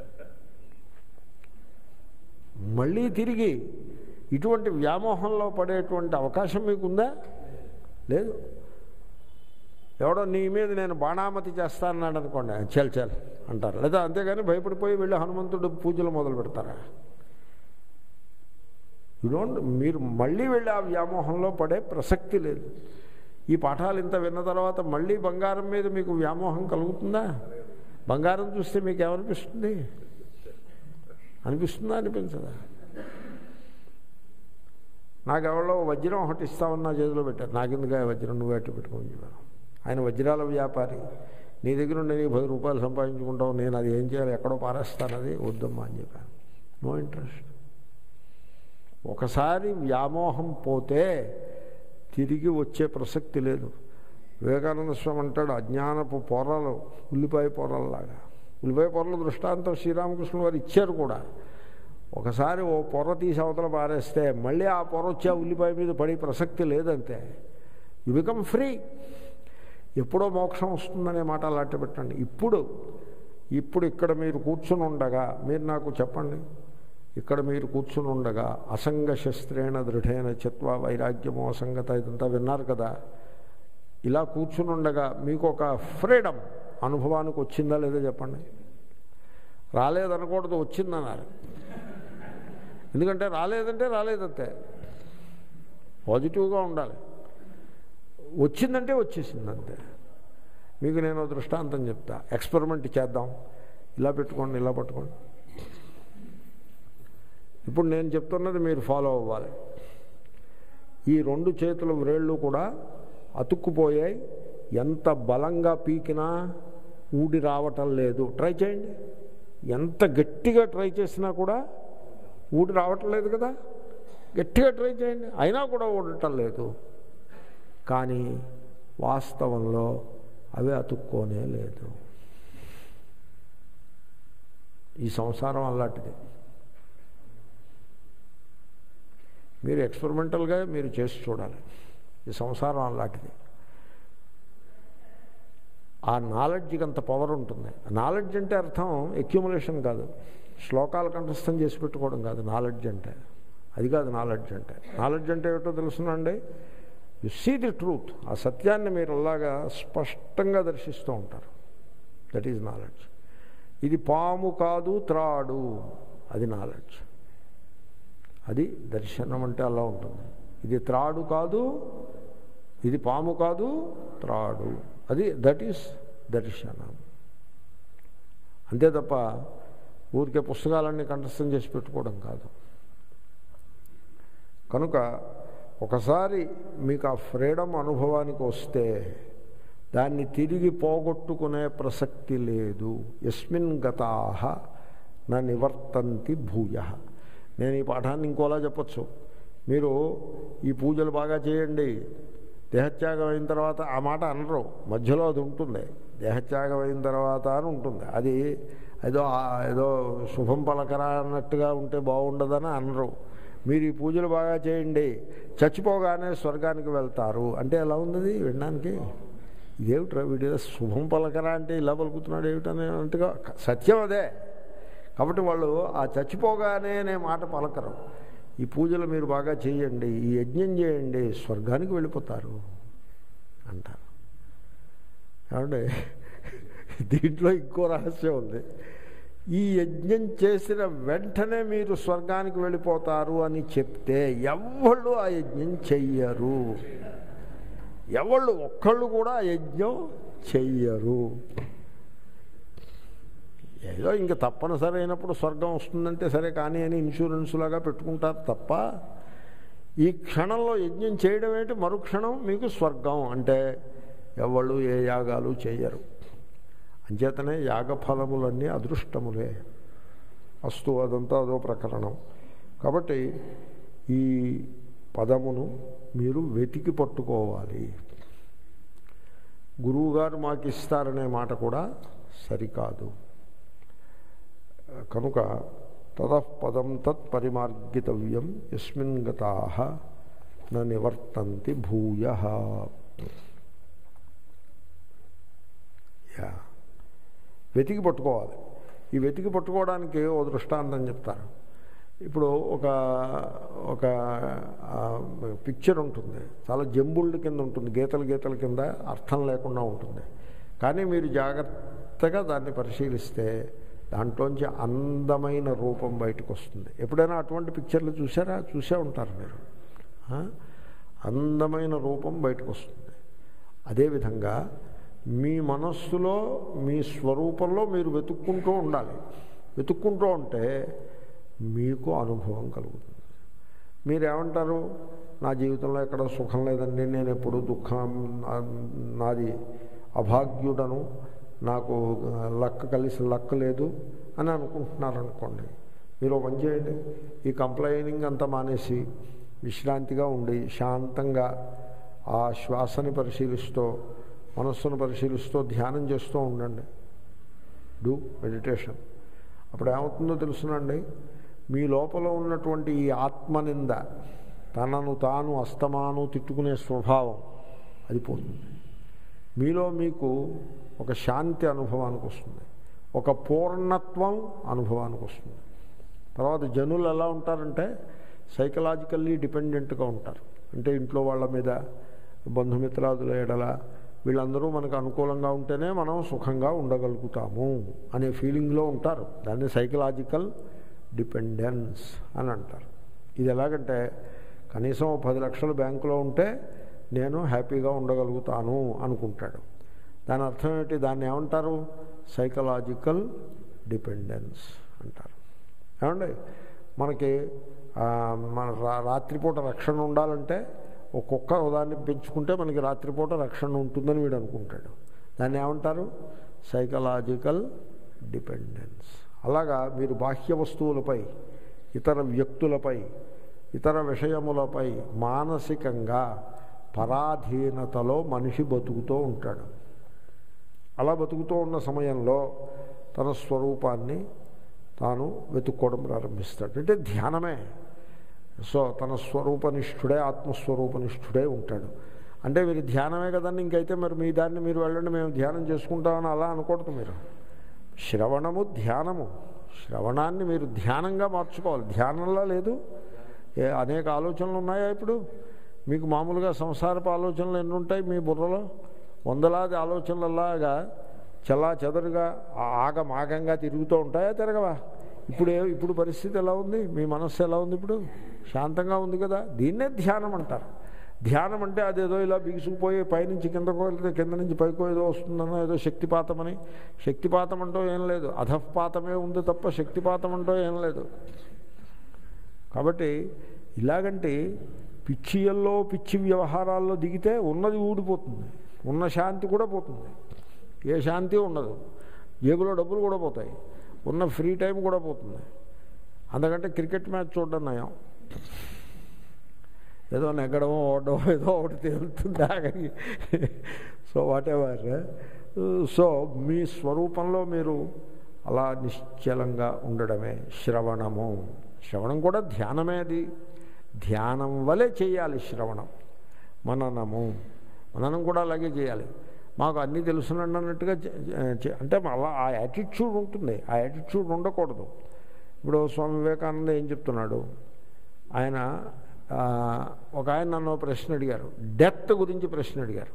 మళ్ళీ తిరిగి ఇటువంటి వ్యామోహంలో పడేటువంటి అవకాశం మీకుందా లేదు ఎవడో నీ మీద నేను బాణామతి చేస్తానన్నాడు అనుకోండి చల్ చల్ అంటారు లేదా అంతేగాని భయపడిపోయి వెళ్ళి హనుమంతుడు పూజలు మొదలు పెడతారా యు డోంట్ మీరు మళ్ళీ వెళ్ళి ఆ వ్యామోహంలో పడే ప్రసక్తి లేదు ఈ పాఠాలు ఇంత విన్న తర్వాత మళ్ళీ బంగారం మీద మీకు వ్యామోహం కలుగుతుందా బంగారం చూస్తే మీకు ఏమనిపిస్తుంది అనిపిస్తుందా అనిపించదా నాకు ఎవరో వజ్రం ఒకటి ఇస్తామని నా చేతిలో పెట్టారు నాకెందుకు వజ్రం నువ్వు అట్టు పెట్టుకొని చెప్పాను ఆయన వజ్రాల వ్యాపారి నీ దగ్గర ఉండే నీకు పది రూపాయలు సంపాదించుకుంటావు నేను అది ఏం చేయాలి ఎక్కడో పారేస్తాను అది వద్దమ్మా అని చెప్పాను నో ఇంట్రెస్ట్ ఒకసారి వ్యామోహం పోతే తిరిగి వచ్చే ప్రసక్తి లేదు వివేకానంద స్వామి అంటాడు అజ్ఞానపు పొరలు ఉల్లిపాయ పొరల్లాగా ఉల్లిపాయ పొరల దృష్టాంతం శ్రీరామకృష్ణ వారు ఇచ్చారు కూడా ఒకసారి ఓ పొర తీసి అవతల పారేస్తే మళ్ళీ ఆ పొర వచ్చి ఆ ఉల్లిపాయ మీద పడే ప్రసక్తి లేదంతే యు బికమ్ ఫ్రీ ఎప్పుడో మోక్షం వస్తుందనే మాట అలాంటి పెట్టండి ఇప్పుడు ఇప్పుడు ఇక్కడ మీరు కూర్చుని ఉండగా మీరు నాకు చెప్పండి ఇక్కడ మీరు కూర్చుని ఉండగా అసంగ శస్త్రేణ దృఢైన చిత్వ వైరాగ్యము అసంగత ఇదంతా విన్నారు కదా ఇలా కూర్చుని ఉండగా మీకు ఒక ఫ్రీడమ్ అనుభవానికి వచ్చిందా లేదా చెప్పండి రాలేదనకూడదు వచ్చిందన్నారు ఎందుకంటే రాలేదంటే రాలేదంతే పాజిటివ్గా ఉండాలి వచ్చిందంటే వచ్చేసింది అంతే మీకు నేను దృష్టాంతం చెప్తా ఎక్స్పెరిమెంట్ చేద్దాం ఇలా పెట్టుకోండి ఇలా పట్టుకోండి ఇప్పుడు నేను చెప్తున్నది మీరు ఫాలో అవ్వాలి ఈ రెండు చేతుల వ్రేళ్ళు కూడా అతుక్కుపోయాయి ఎంత బలంగా పీకినా ఊడి రావటం లేదు ట్రై చేయండి ఎంత గట్టిగా ట్రై చేసినా కూడా ఊడి రావటం లేదు కదా గట్టిగా ట్రై చేయండి అయినా కూడా ఊడటం లేదు కానీ వాస్తవంలో అవి అతుక్కోనే లేదు ఈ సంసారం అలాంటిది మీరు ఎక్స్పెరిమెంటల్గా మీరు చేసి చూడాలి ఈ సంసారం అలాంటిది ఆ నాలెడ్జ్కి అంత పవర్ ఉంటుంది నాలెడ్జ్ అంటే అర్థం ఎక్యుములేషన్ కాదు శ్లోకాలు కంఠస్థం చేసి పెట్టుకోవడం కాదు నాలెడ్జ్ అంటే అది కాదు నాలెడ్జ్ అంటే నాలెడ్జ్ అంటే ఏమిటో తెలుసునండి యు సీ ది ట్రూత్ ఆ సత్యాన్ని మీరు అలాగా స్పష్టంగా దర్శిస్తూ ఉంటారు దట్ ఈజ్ నాలెడ్జ్ ఇది పాము కాదు త్రాడు అది నాలెడ్జ్ అది దర్శనం అంటే అలా ఉంటుంది ఇది త్రాడు కాదు ఇది పాము కాదు త్రాడు అది దట్ ఈస్ దర్శనం అంతే తప్ప ఊరికే పుస్తకాలన్నీ కంఠస్థం చేసి పెట్టుకోవడం కాదు కనుక ఒకసారి మీకు ఆ ఫ్రీడమ్ అనుభవానికి వస్తే దాన్ని తిరిగి పోగొట్టుకునే ప్రసక్తి లేదు ఎస్మిన్ గతాహ నా నివర్తంతి భూయ నేను ఈ పాఠాన్ని ఇంకోలా చెప్పచ్చు మీరు ఈ పూజలు బాగా చేయండి దేహత్యాగం అయిన తర్వాత ఆ మాట అనరు మధ్యలో అది ఉంటుంది దేహత్యాగం అయిన తర్వాత అని ఉంటుంది అది ఏదో ఏదో శుభం పలకరా అన్నట్టుగా ఉంటే బాగుండదని అనరు మీరు ఈ పూజలు బాగా చేయండి చచ్చిపోగానే స్వర్గానికి వెళ్తారు అంటే ఎలా ఉంది వినడానికి ఇదేమిట్రా వీడి శుభం పలకరా అంటే ఇలా పలుకుతున్నాడు ఏమిటనే అన్నట్టుగా సత్యం అదే కాబట్టి వాళ్ళు ఆ చచ్చిపోగానే అనే మాట పలకరు ఈ పూజలు మీరు బాగా చేయండి ఈ యజ్ఞం చేయండి స్వర్గానికి వెళ్ళిపోతారు అంటారు కాబట్టి దీంట్లో ఇంకో రహస్యం ఉంది ఈ యజ్ఞం చేసిన వెంటనే మీరు స్వర్గానికి వెళ్ళిపోతారు అని చెప్తే ఎవళ్ళు ఆ యజ్ఞం చెయ్యరు ఎవళ్ళు ఒక్కళ్ళు కూడా ఆ యజ్ఞం చెయ్యరు ఏదో ఇంక తప్పనిసరి అయినప్పుడు స్వర్గం వస్తుందంటే సరే కానీ అని ఇన్సూరెన్స్ లాగా పెట్టుకుంటారు తప్ప ఈ క్షణంలో యజ్ఞం చేయడం ఏంటి మరుక్షణం మీకు స్వర్గం అంటే ఎవళ్ళు ఏ యాగాలు చేయరు అంచేతనే యాగఫలములన్నీ అదృష్టములే అస్తు అదంతా అదో ప్రకరణం కాబట్టి ఈ పదమును మీరు వెతికి పట్టుకోవాలి గురువుగారు మాకు ఇస్తారనే మాట కూడా సరికాదు కనుక తతఃపదం తత్ పరిమార్గితవ్యం ఎస్మిన్ గతా న నివర్తంతి భూయ యా వెతికి పట్టుకోవాలి ఈ వెతికి పట్టుకోవడానికి ఓ దృష్టాంతం చెప్తాను ఇప్పుడు ఒక ఒక పిక్చర్ ఉంటుంది చాలా జంబుళ్ళ కింద ఉంటుంది గీతల గీతల కింద అర్థం లేకుండా ఉంటుంది కానీ మీరు జాగ్రత్తగా దాన్ని పరిశీలిస్తే దాంట్లోంచి అందమైన రూపం బయటకు వస్తుంది ఎప్పుడైనా అటువంటి పిక్చర్లు చూసారా చూసే ఉంటారు మీరు ఆ? అందమైన రూపం బయటకు వస్తుంది అదేవిధంగా మీ మనస్సులో మీ స్వరూపంలో మీరు వెతుక్కుంటూ ఉండాలి వెతుక్కుంటూ ఉంటే మీకు అనుభవం కలుగుతుంది మీరేమంటారు నా జీవితంలో ఎక్కడ సుఖం లేదండి నేను ఎప్పుడు దుఃఖం నా- నాది అభాగ్యుడను నాకు లక్క కలిసి లక్క లేదు అని అనుకుంటున్నారు అనుకోండి మీరు ఒక పని చేయండి ఈ కంప్లైనింగ్ అంతా మానేసి విశ్రాంతిగా ఉండి శాంతంగా ఆ శ్వాసని పరిశీలిస్తూ మనస్సును పరిశీలిస్తూ ధ్యానం చేస్తూ ఉండండి డూ మెడిటేషన్ అప్పుడు ఏమవుతుందో తెలుసునండి మీ లోపల ఉన్నటువంటి ఈ ఆత్మనింద తనను తాను అస్తమాను తిట్టుకునే స్వభావం అది పోతుంది మీలో మీకు ఒక శాంతి అనుభవానికి వస్తుంది ఒక పూర్ణత్వం అనుభవానికి వస్తుంది తర్వాత జనులు ఎలా ఉంటారంటే సైకలాజికల్లీ డిపెండెంట్గా ఉంటారు అంటే ఇంట్లో వాళ్ళ మీద బంధుమిత్రాదుల ఎడల వీళ్ళందరూ మనకు అనుకూలంగా ఉంటేనే మనం సుఖంగా ఉండగలుగుతాము అనే ఫీలింగ్లో ఉంటారు దాన్ని సైకలాజికల్ డిపెండెన్స్ అని అంటారు ఇది ఎలాగంటే కనీసం ఓ పది లక్షలు బ్యాంకులో ఉంటే నేను హ్యాపీగా ఉండగలుగుతాను అనుకుంటాడు దాని అర్థం ఏంటి దాన్ని ఏమంటారు సైకలాజికల్ డిపెండెన్స్ అంటారు ఏమండి మనకి ఆ, మన రా- రాత్రిపూట రక్షణ ఉండాలంటే ఒక కుక్క దాన్ని పెంచుకుంటే మనకి రాత్రిపూట రక్షణ ఉంటుందని వీడు అనుకుంటాడు దాన్ని ఏమంటారు సైకలాజికల్ డిపెండెన్స్ అలాగా మీరు బాహ్య వస్తువులపై ఇతర వ్యక్తులపై ఇతర విషయములపై మానసికంగా పరాధీనతలో మనిషి బతుకుతూ ఉంటాడు అలా బతుకుతూ ఉన్న సమయంలో తన స్వరూపాన్ని తాను వెతుక్కోవడం ప్రారంభిస్తాడు అంటే ధ్యానమే సో తన స్వరూపనిష్ఠుడే ఆత్మస్వరూపనిష్ఠుడే ఉంటాడు అంటే మీరు ధ్యానమే కదండి ఇంకైతే మరి మీ దాన్ని మీరు వెళ్ళండి మేము ధ్యానం చేసుకుంటామని అలా అనకూడదు మీరు శ్రవణము ధ్యానము శ్రవణాన్ని మీరు ధ్యానంగా మార్చుకోవాలి ధ్యానంలో లేదు ఏ అనేక ఆలోచనలు ఉన్నాయా ఇప్పుడు మీకు మామూలుగా సంసారపు ఆలోచనలు ఎన్ని ఉంటాయి మీ బుర్రలో వందలాది ఆలోచనలలాగా చల్లా చెదరుగా ఆగమాగంగా తిరుగుతూ ఉంటాయా తిరగవా ఇప్పుడు ఏ- ఇప్పుడు పరిస్థితి ఎలా ఉంది మీ మనస్సు ఎలా ఉంది ఇప్పుడు శాంతంగా ఉంది కదా దీన్నే ధ్యానం అంటారు ధ్యానం అంటే అదేదో ఇలా బిగుసుకుపోయి పైనుంచి కిందకు వెళ్తే కింద నుంచి పైకో ఏదో వస్తుందనో ఏదో శక్తిపాతమని శక్తిపాతం అంటూ ఏం లేదు అధఃపాతమే ఉంది తప్ప శక్తిపాతం అంటూ ఏం లేదు కాబట్టి ఇలాగంటే పిచ్చియల్లో పిచ్చి వ్యవహారాల్లో దిగితే ఉన్నది ఊడిపోతుంది ఉన్న శాంతి కూడా పోతుంది ఏ శాంతి ఉండదు జేబులో డబ్బులు కూడా పోతాయి ఉన్న ఫ్రీ టైం కూడా పోతుంది అందుకంటే క్రికెట్ మ్యాచ్ చూడడం నయం ఏదో నెగ్గడమో ఓడమో ఏదో ఒకటి తేలుతుంది ఆఖరికి సో వాట్ ఎవర్ సో మీ స్వరూపంలో మీరు అలా నిశ్చలంగా ఉండడమే శ్రవణము శ్రవణం కూడా ధ్యానమే అది ధ్యానం వలె చేయాలి శ్రవణం మననము మననం కూడా అలాగే చేయాలి మాకు అన్నీ తెలుసునండి అన్నట్టుగా చే- చే- అంటే అలా ఆ యాటిట్యూడ్ ఉంటుంది ఆ యాటిట్యూడ్ ఉండకూడదు ఇప్పుడు స్వామి వివేకానంద ఏం చెప్తున్నాడు ఆయన ఆ, ఒక ఆయన నన్ను ఓ ప్రశ్న అడిగారు డెత్ గురించి ప్రశ్న అడిగారు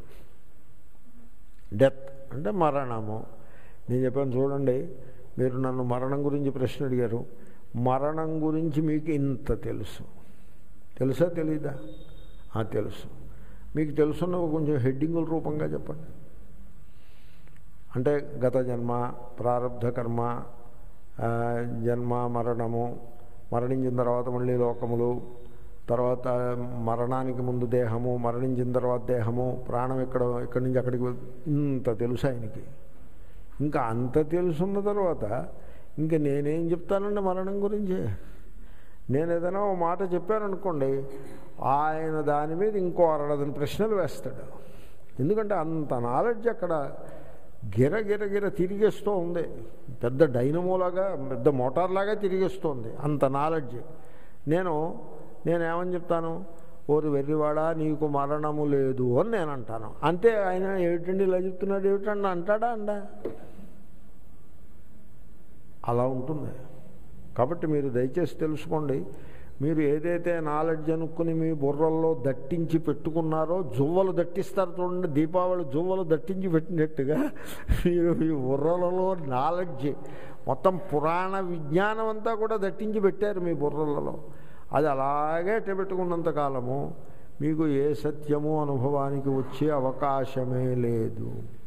డెత్ అంటే మరణము నేను చెప్పాను చూడండి మీరు నన్ను మరణం గురించి ప్రశ్న అడిగారు మరణం గురించి మీకు ఇంత తెలుసు తెలుసా తెలీదా ఆ, తెలుసు మీకు తెలుసున్న కొంచెం హెడ్డింగుల రూపంగా చెప్పండి అంటే గత జన్మ ప్రారంధ కర్మ ఆ, జన్మ మరణము మరణించిన తర్వాత మళ్ళీ లోకములు తర్వాత మరణానికి ముందు దేహము మరణించిన తర్వాత దేహము ప్రాణం ఎక్కడ ఎక్కడి నుంచి అక్కడికి వెళ్- ఇంత తెలుసు ఆయనకి ఇంకా అంత తెలుసున్న తర్వాత ఇంకా నేనేం చెప్తానండి మరణం గురించి నేను ఏదైనా ఓ మాట చెప్పాను అనుకోండి ఆయన దాని మీద ఇంకో అరడదని ప్రశ్నలు వేస్తాడు ఎందుకంటే అంత నాలెడ్జ్ అక్కడ గిర గిర గిర తిరిగేస్తూ ఉంది పెద్ద డైనమోలాగా పెద్ద మోటార్లాగా తిరిగేస్తోంది అంత నాలెడ్జ్ నేను నేనేమని చెప్తాను ఓరు వెర్రివాడా నీకు మరణము లేదు అని నేను అంటాను అంతే ఆయన ఏమిటండి ఇలా చెప్తున్నాడు ఏమిటండి అంటాడా అండా అలా ఉంటుంది కాబట్టి మీరు దయచేసి తెలుసుకోండి మీరు ఏదైతే నాలెడ్జ్ అనుకుని మీ బుర్రల్లో దట్టించి పెట్టుకున్నారో జువ్వలు దట్టిస్తారు చూడండి దీపావళి జువ్వలు దట్టించి పెట్టినట్టుగా మీరు మీ బుర్రలలో నాలెడ్జ్ మొత్తం పురాణ విజ్ఞానం అంతా కూడా దట్టించి పెట్టారు మీ బుర్రలలో అది అలాగే పెట్టుకున్నంత కాలము మీకు ఏ సత్యము అనుభవానికి వచ్చే అవకాశమే లేదు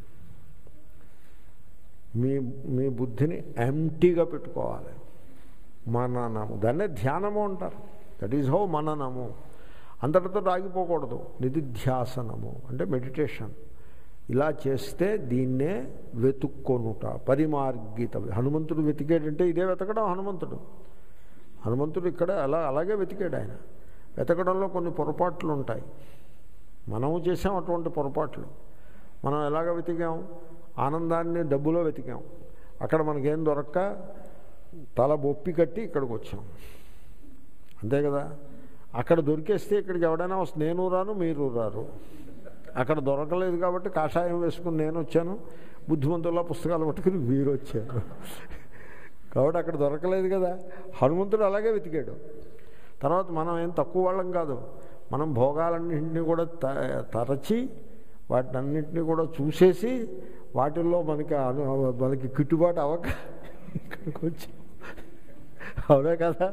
మీ మీ బుద్ధిని ఎంటీగా పెట్టుకోవాలి మననము దాన్నే ధ్యానము అంటారు దట్ ఈజ్ హౌ మననము అంతటితో ఆగిపోకూడదు నిధిధ్యాసనము అంటే మెడిటేషన్ ఇలా చేస్తే దీన్నే వెతుక్కొనుట పరిమార్గిత హనుమంతుడు వెతికాడంటే ఇదే వెతకడం హనుమంతుడు హనుమంతుడు ఇక్కడ అలా అలాగే వెతికాడు ఆయన వెతకడంలో కొన్ని పొరపాట్లు ఉంటాయి మనము చేసాం అటువంటి పొరపాట్లు మనం ఎలాగ వెతికాం ఆనందాన్ని డబ్బులో వెతికాం అక్కడ మనకేం దొరక్క తల బొప్పి కట్టి ఇక్కడికి వచ్చాం అంతే కదా అక్కడ దొరికేస్తే ఇక్కడికి ఎవడైనా వస్తే నేను రాను మీరు రారు అక్కడ దొరకలేదు కాబట్టి కాషాయం వేసుకుని నేను వచ్చాను బుద్ధిమంతుల పుస్తకాలు పట్టుకుని వీరు వచ్చారు కాబట్టి అక్కడ దొరకలేదు కదా హనుమంతుడు అలాగే వెతికాడు తర్వాత మనం ఏం తక్కువ వాళ్ళం కాదు మనం భోగాలన్నింటినీ కూడా త తరచి వాటినన్నింటినీ కూడా చూసేసి వాటిల్లో మనకి అను మనకి గిట్టుబాటు అవ్వక ఇక్కడికి వచ్చి అవునా కదా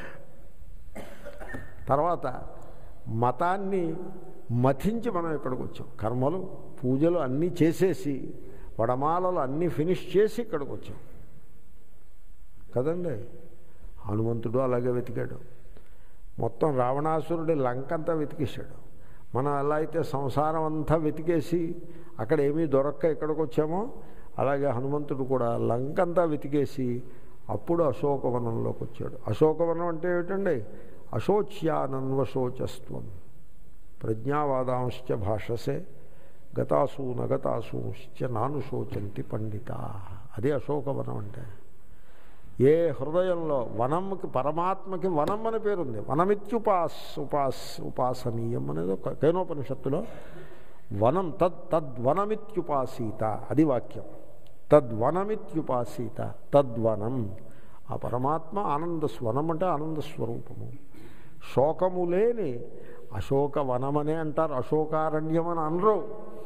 తర్వాత మతాన్ని మథించి మనం ఇక్కడికి వచ్చాం కర్మలు పూజలు అన్నీ చేసేసి వడమాలలు అన్నీ ఫినిష్ చేసి ఇక్కడికి వచ్చాం కదండి హనుమంతుడు అలాగే వెతికాడు మొత్తం రావణాసురుడి లంకంతా వెతికేశాడు మనం ఎలా అయితే సంసారం అంతా వెతికేసి అక్కడ ఏమీ దొరక్క ఇక్కడికి వచ్చామో అలాగే హనుమంతుడు కూడా లంకంతా వెతికేసి అప్పుడు అశోకవనంలోకి వచ్చాడు అశోకవనం అంటే ఏమిటండి అశోచ్యానన్వశోచస్త్వం ప్రజ్ఞావాదాంశ్చ భాషసే గతాసు నగతాసూశ్చ నాను శోచంతి పండిత అదే అశోకవనం అంటే ఏ హృదయంలో వనంకి పరమాత్మకి వనం అని పేరుంది వనమిత్యుపాస్ ఉపాస్ ఉపాసనీయం అనేది ఒక కేనోపనిషత్తులో వనం తద్ తద్వనమిత్యుపాసీత అది వాక్యం తద్వనమిత్యుపాసీత తద్వనం ఆ పరమాత్మ ఆనంద స్వనం అంటే ఆనంద స్వరూపము శోకము లేని అశోక వనమనే అంటారు అశోకారణ్యం అని అనరు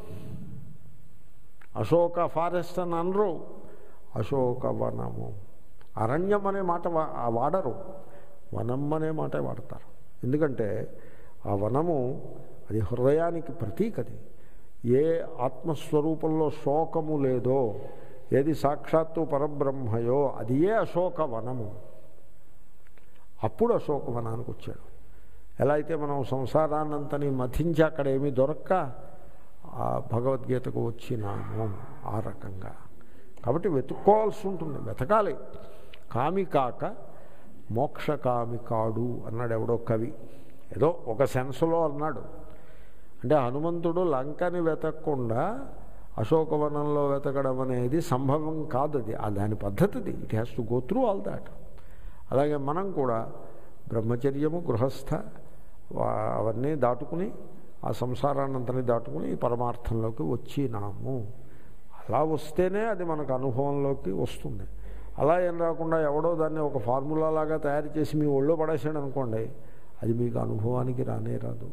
అశోక ఫారెస్ట్ అని అనరు అశోక వనము అరణ్యం అనే మాట వా- ఆ వాడరు వనం అనే మాట వాడతారు ఎందుకంటే ఆ వనము అది హృదయానికి ప్రతీక అది ఏ ఆత్మస్వరూపంలో శోకము లేదో ఏది సాక్షాత్తు పరబ్రహ్మయో అది ఏ అశోక వనము అప్పుడు అశోకవనానికి వచ్చాడు ఎలా అయితే మనం సంసారాన్నంతని మథించి అక్కడ ఏమీ దొరక్క ఆ భగవద్గీతకు వచ్చినాము ఆ రకంగా కాబట్టి వెతుక్కోవాల్సి ఉంటుంది వెతకాలి కామి కాక మోక్షకామి కాడు అన్నాడు ఎవడో కవి ఏదో ఒక సెన్స్లో అన్నాడు అంటే హనుమంతుడు లంకని వెతకకుండా అశోకవనంలో వెతకడం అనేది సంభవం కాదు అది ఆ దాని పద్ధతిది it has to go through all that అలాగే మనం కూడా బ్రహ్మచర్యము గృహస్థ వా- అవన్నీ దాటుకుని ఆ సంసారాన్నంతని దాటుకుని ఈ పరమార్థంలోకి వచ్చినాము అలా వస్తేనే అది మనకు అనుభవంలోకి వస్తుంది అలా ఏం రాకుండా ఎవడో దాన్ని ఒక ఫార్ములా లాగా తయారు చేసి మీ ఒళ్ళో పడేసాడు అనుకోండి అది మీకు అనుభవానికి రానే రాదు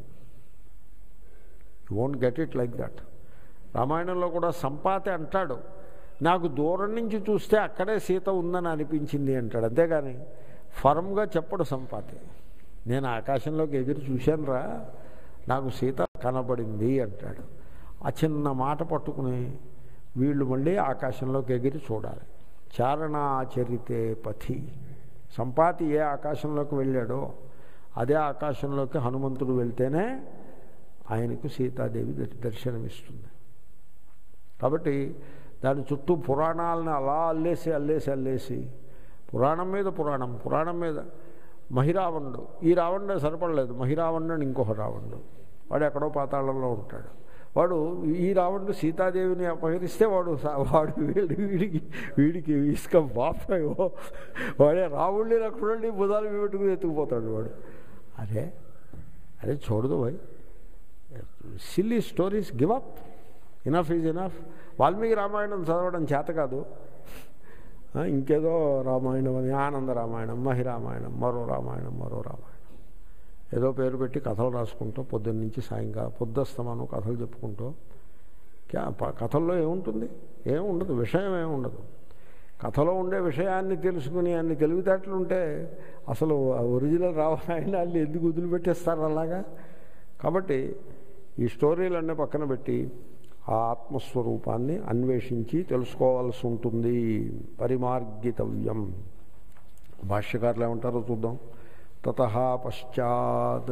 you won't get it like that రామాయణంలో కూడా సంపాతి అంటాడు నాకు దూరం నుంచి చూస్తే అక్కడే సీత ఉందని అనిపించింది అంటాడు అంతేగాని ఫర్మ్గా చెప్పడు సంపాతి నేను ఆకాశంలోకి ఎగిరి చూశానురా నాకు సీత కనబడింది అంటాడు ఆ చిన్న మాట పట్టుకుని వీళ్ళు మళ్ళీ ఆకాశంలోకి ఎగిరి చూడాలి చారణాచరితే పథి సంపాతి ఏ ఆకాశంలోకి వెళ్ళాడో అదే ఆకాశంలోకి హనుమంతుడు వెళ్తేనే ఆయనకు సీతాదేవి దర్- దర్శనమిస్తుంది కాబట్టి దాని చుట్టూ పురాణాలను అలా అల్లేసి అల్లేసి అల్లేసి పురాణం మీద పురాణం పురాణం మీద మహిరావణుడు ఈ రావణుడే సరిపడలేదు మహిరావణుడు అని ఇంకొక రావణుడు వాడు ఎక్కడో పాతాళంలో ఉంటాడు వాడు ఈ రావణుడు సీతాదేవిని అపహరిస్తే వాడు సా- వాడు వీడి వీడికి వీడికి ఇసుక బాపాయో వాడే రావుడిని లక్ష్మణుడిని భుజాలు మీద పెట్టుకుని ఎత్తుకుపోతాడు వాడు అరే అరే చూడదు భయ్ silly stories give up enough is enough Valmiki Ramayanam చదవడం చేత కాదు ఆ, ఇంకేదో రామాయణం అని ఆనంద రామాయణం మహి రామాయణం మరో రామాయణం మరో రామాయణం ఏదో పేరు పెట్టి కథలు రాసుకుంటూ పొద్దున్న నుంచి సాయంకాలం పొద్దుస్తమాను కథలు చెప్పుకుంటూ క్యా- ప- కథల్లో ఏముంటుంది ఏం ఉండదు విషయం ఏమి ఉండదు కథలో ఉండే విషయాన్ని తెలుసుకుని అన్ని తెలివితేటలు ఉంటే అసలు ఆ ఒరిజినల్ రామాయణాన్ని ఎందుకు వదిలిపెట్టేస్తారు అలాగా కాబట్టి ఈ స్టోరీలన్నీ పక్కన పెట్టి ఆ ఆత్మస్వరూపాన్ని అన్వేషించి తెలుసుకోవాల్సి ఉంటుంది పరిమార్గితవ్యం భాష్యకారులు ఏమంటారో చూద్దాం తత పశ్చాత్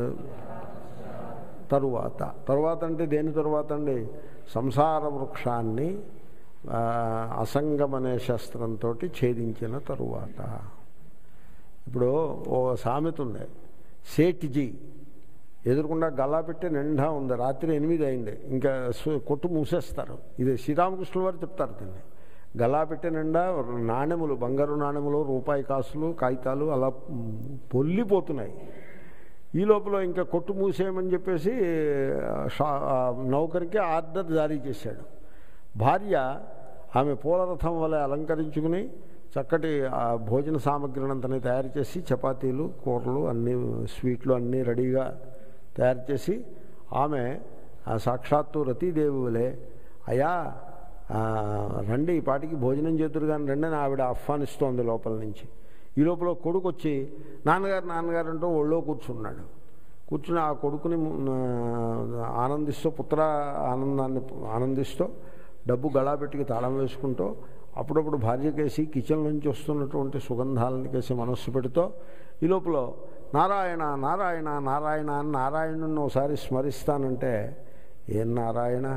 తరువాత తరువాత అంటే దేని తరువాత అండి సంసార వృక్షాన్ని ఆ, అసంగం అనే శస్త్రంతో ఛేదించిన తరువాత ఇప్పుడు ఓ సామెత ఉంది సేట్జీ ఎదురుకుండా గల్లా పెట్టి నిండా ఉంది రాత్రి ఎనిమిది అయింది ఇంకా సు- కొట్టు మూసేస్తారు ఇది శ్రీరామకృష్ణుల వారు చెప్తారు దీన్ని గల్లా పెట్టి నిండా నాణెములు బంగారు నాణెములు రూపాయి కాసులు కాగితాలు అలా మ్, పొల్లిపోతున్నాయి ఈ లోపల ఇంకా కొట్టు మూసేయమని చెప్పేసి షా ఆ నౌకరికి ఆర్డర్ జారీ చేశాడు భార్య ఆమె పూలరథం వలె అలంకరించుకుని చక్కటి ఆ భోజన సామగ్రినంతని తయారు చేసి చపాతీలు కూరలు అన్నీ స్వీట్లు అన్నీ రెడీగా తయారు చేసి ఆమె ఆ సాక్షాత్తు రతీదేవి వలె అయా ఆ, రండి ఈ పాటికి భోజనం చేతురు కానీ రండి అని ఆవిడ ఆహ్వానిస్తోంది లోపల నుంచి ఈ లోపల కొడుకు వచ్చి నాన్నగారు నాన్నగారు అంటూ ఒళ్ళో కూర్చున్నాడు కూర్చుని ఆ కొడుకుని ఆ, ఆనందిస్తూ పుత్ర ఆనందాన్ని ఆనందిస్తూ డబ్బు గళాపెట్టికి తాళం వేసుకుంటూ అప్పుడప్పుడు భార్యకేసి కిచెన్ నుంచి వస్తున్నటువంటి సుగంధాలను కేసి మనస్సు పెడుతూ ఈ లోపల నారాయణ నారాయణ నారాయణ అని నారాయణుని ఒకసారి స్మరిస్తానంటే ఏం నారాయణ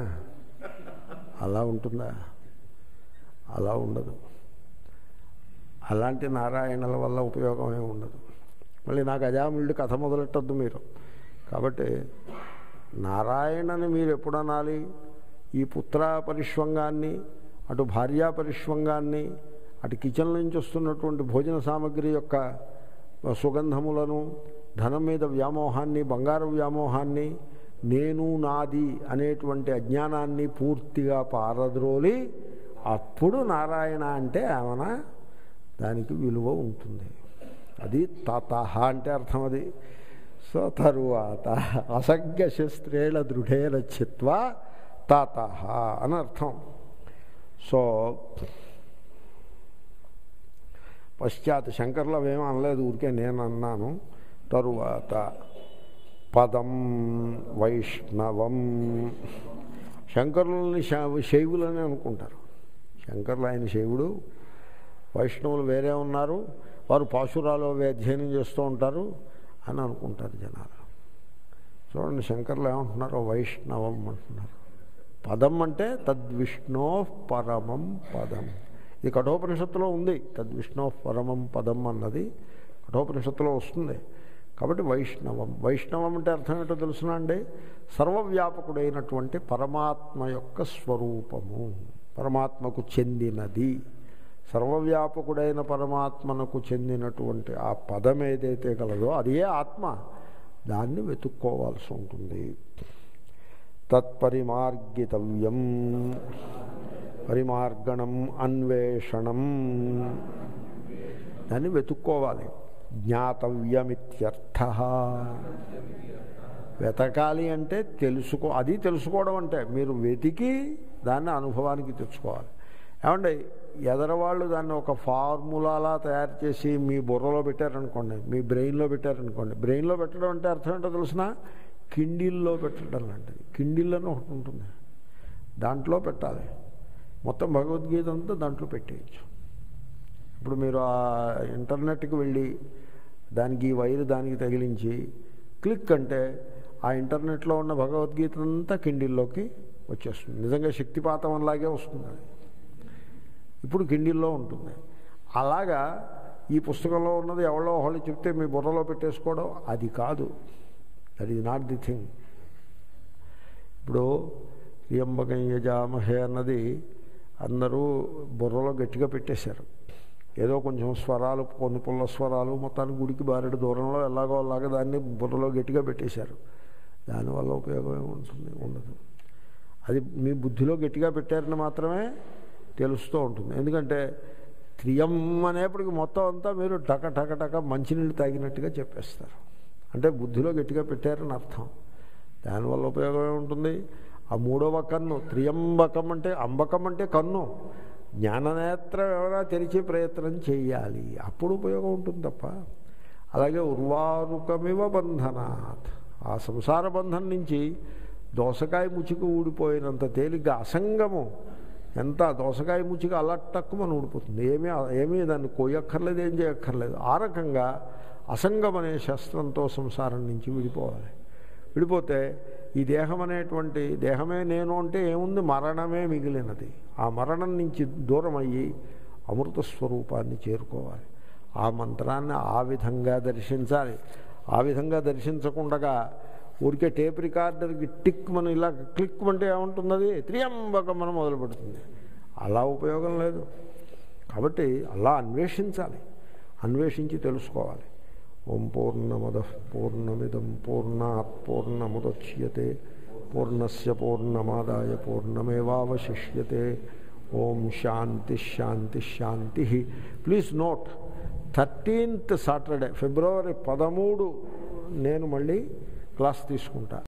అలా ఉంటుందా అలా ఉండదు అలాంటి నారాయణల వల్ల ఉపయోగం ఏమి ఉండదు మళ్ళీ నాకు అజాముళ్ళి కథ మొదలెట్టద్దు మీరు కాబట్టి నారాయణని మీరు ఎప్పుడు అనాలి ఈ పుత్ర పరిష్వంగాన్ని అటు భార్యా పరిష్వంగాన్ని అటు కిచెన్ నుంచి వస్తున్నటువంటి భోజన సామగ్రి యొక్క సుగంధములను ధనం మీద వ్యామోహాన్ని బంగారు వ్యామోహాన్ని నేను నాది అనేటువంటి అజ్ఞానాన్ని పూర్తిగా పారద్రోలి అప్పుడు నారాయణ అంటే ఏమన్నా దానికి విలువ ఉంటుంది అది తాత అంటే అర్థం అది సో తరువాత అసంఖ్య శస్త్రేణ దృఢేన చిత్వా తాత అని అర్థం సో పశ్చాత్ శంకర్లు అవేం అనలేదు ఊరికే నేను అన్నాను తరువాత పదం వైష్ణవం శంకరులని శ- శైవులని అనుకుంటారు శంకర్లు ఆయన శైవుడు వైష్ణవులు వేరే ఉన్నారు వారు పాశురాలు అవి అధ్యయనం చేస్తూ ఉంటారు అని అనుకుంటారు జనాలు చూడండి శంకర్లు ఏమంటున్నారు వైష్ణవం అంటున్నారు పదం అంటే తద్విష్ణో పరమం పదం ఇది కఠోపనిషత్తులో ఉంది తద్విష్ణో పరమం పదం అన్నది కఠోపనిషత్తులో వస్తుంది కాబట్టి వైష్ణవం వైష్ణవం అంటే అర్థం ఏంటో తెలుసునా అండి సర్వవ్యాపకుడైనటువంటి పరమాత్మ యొక్క స్వరూపము పరమాత్మకు చెందినది సర్వవ్యాపకుడైన పరమాత్మనకు చెందినటువంటి ఆ పదం ఏదైతే కలదో అదే ఆత్మ దాన్ని వెతుక్కోవాల్సి ఉంటుంది తత్పరిమార్గితవ్యం పరిమార్గణం అన్వేషణం దాన్ని వెతుక్కోవాలి జ్ఞాతవ్యమిత్యర్థ వెతకాలి అంటే తెలుసుకో అది తెలుసుకోవడం అంటే మీరు వెతికి దాన్ని అనుభవానికి తెచ్చుకోవాలి ఏమండి ఎదరవాళ్ళు దాన్ని ఒక ఫార్ములాలా తయారు చేసి మీ బుర్రలో పెట్టారనుకోండి మీ బ్రెయిన్లో పెట్టారనుకోండి బ్రెయిన్లో పెట్టడం అంటే అర్థం ఏంటో తెలిసిన కిండిల్లో పెట్టడం లాంటిది కిండిల్ అని ఒకటి ఉంటుంది దాంట్లో పెట్టాలి మొత్తం భగవద్గీత అంతా దాంట్లో పెట్టేయచ్చు ఇప్పుడు మీరు ఆ ఇంటర్నెట్కి వెళ్ళి దానికి ఈ వైరు దానికి తగిలించి క్లిక్ అంటే ఆ ఇంటర్నెట్లో ఉన్న భగవద్గీత అంతా కిండిల్లోకి వచ్చేస్తుంది నిజంగా శక్తిపాతం అలాగే వస్తుంది అది ఇప్పుడు కిండిల్లో ఉంటుంది అలాగా ఈ పుస్తకంలో ఉన్నది ఎవరో ఒకళ్ళు చెప్తే మీ బుర్రలో పెట్టేసుకోవడం అది కాదు that is not the thing ఇప్పుడు త్రియంబకం యజామహే అన్నది అందరూ బుర్రలో గట్టిగా పెట్టేశారు ఏదో కొంచెం స్వరాలు కొన్ని పుల్ల స్వరాలు మొత్తానికి గుడికి బారెడు దూరంలో ఎలాగో అలాగా దాన్ని బుర్రలో గట్టిగా పెట్టేశారు దానివల్ల ఉపయోగం ఏముంటుంది ఉండదు అది మీ బుద్ధిలో గట్టిగా పెట్టారని మాత్రమే తెలుస్తూ ఉంటుంది ఎందుకంటే త్రియం అనేప్పటికి మొత్తం అంతా మీరు టక టక టక మంచినీళ్ళు తాగినట్టుగా చెప్పేస్తారు అంటే బుద్ధిలో గట్టిగా పెట్టారని అర్థం దానివల్ల ఉపయోగం ఏముంటుంది ఆ మూడవ కన్ను త్రియంబకం అంటే అంబకం అంటే కన్ను జ్ఞాననేత్రం ఎవరైనా తెరిచే ప్రయత్నం చేయాలి అప్పుడు ఉపయోగం ఉంటుంది తప్ప అలాగే ఉర్వారుకమివ బంధనాత్ ఆ సంసార బంధం నుంచి దోసకాయ ముచికి ఊడిపోయినంత తేలిగ్గా అసంగము ఎంత దోసకాయ ముచికి అలా టక్కుమని ఊడిపోతుంది ఏమీ ఏమీ దాన్ని కోయక్కర్లేదు ఏం చేయక్కర్లేదు ఆ రకంగా అసంగం అనే శస్త్రంతో సంసారం నుంచి విడిపోవాలి విడిపోతే ఈ దేహం అనేటువంటి దేహమే నేను అంటే ఏముంది మరణమే మిగిలినది ఆ మరణం నుంచి దూరం అయ్యి అమృత స్వరూపాన్ని చేరుకోవాలి ఆ మంత్రాన్ని ఆ విధంగా దర్శించాలి ఆ విధంగా దర్శించకుండా ఊరికే టేప్ రికార్డర్కి టిక్ మనం ఇలా క్లిక్ అంటే ఏముంటుంది అది త్రియంబకం మనం మొదలు పెడుతుంది అలా ఉపయోగం లేదు కాబట్టి అలా అన్వేషించాలి అన్వేషించి తెలుసుకోవాలి ఓం పూర్ణమద పూర్ణమిదం పూర్ణాత్ పూర్ణముద్యతే పూర్ణస్ పూర్ణమాదాయ పూర్ణమేవాశిష్యతే ఓం శాంతి శాంతి శాంతి please note thirteenth Saturday February పదమూడు నేను మళ్ళీ క్లాస్ తీసుకుంటా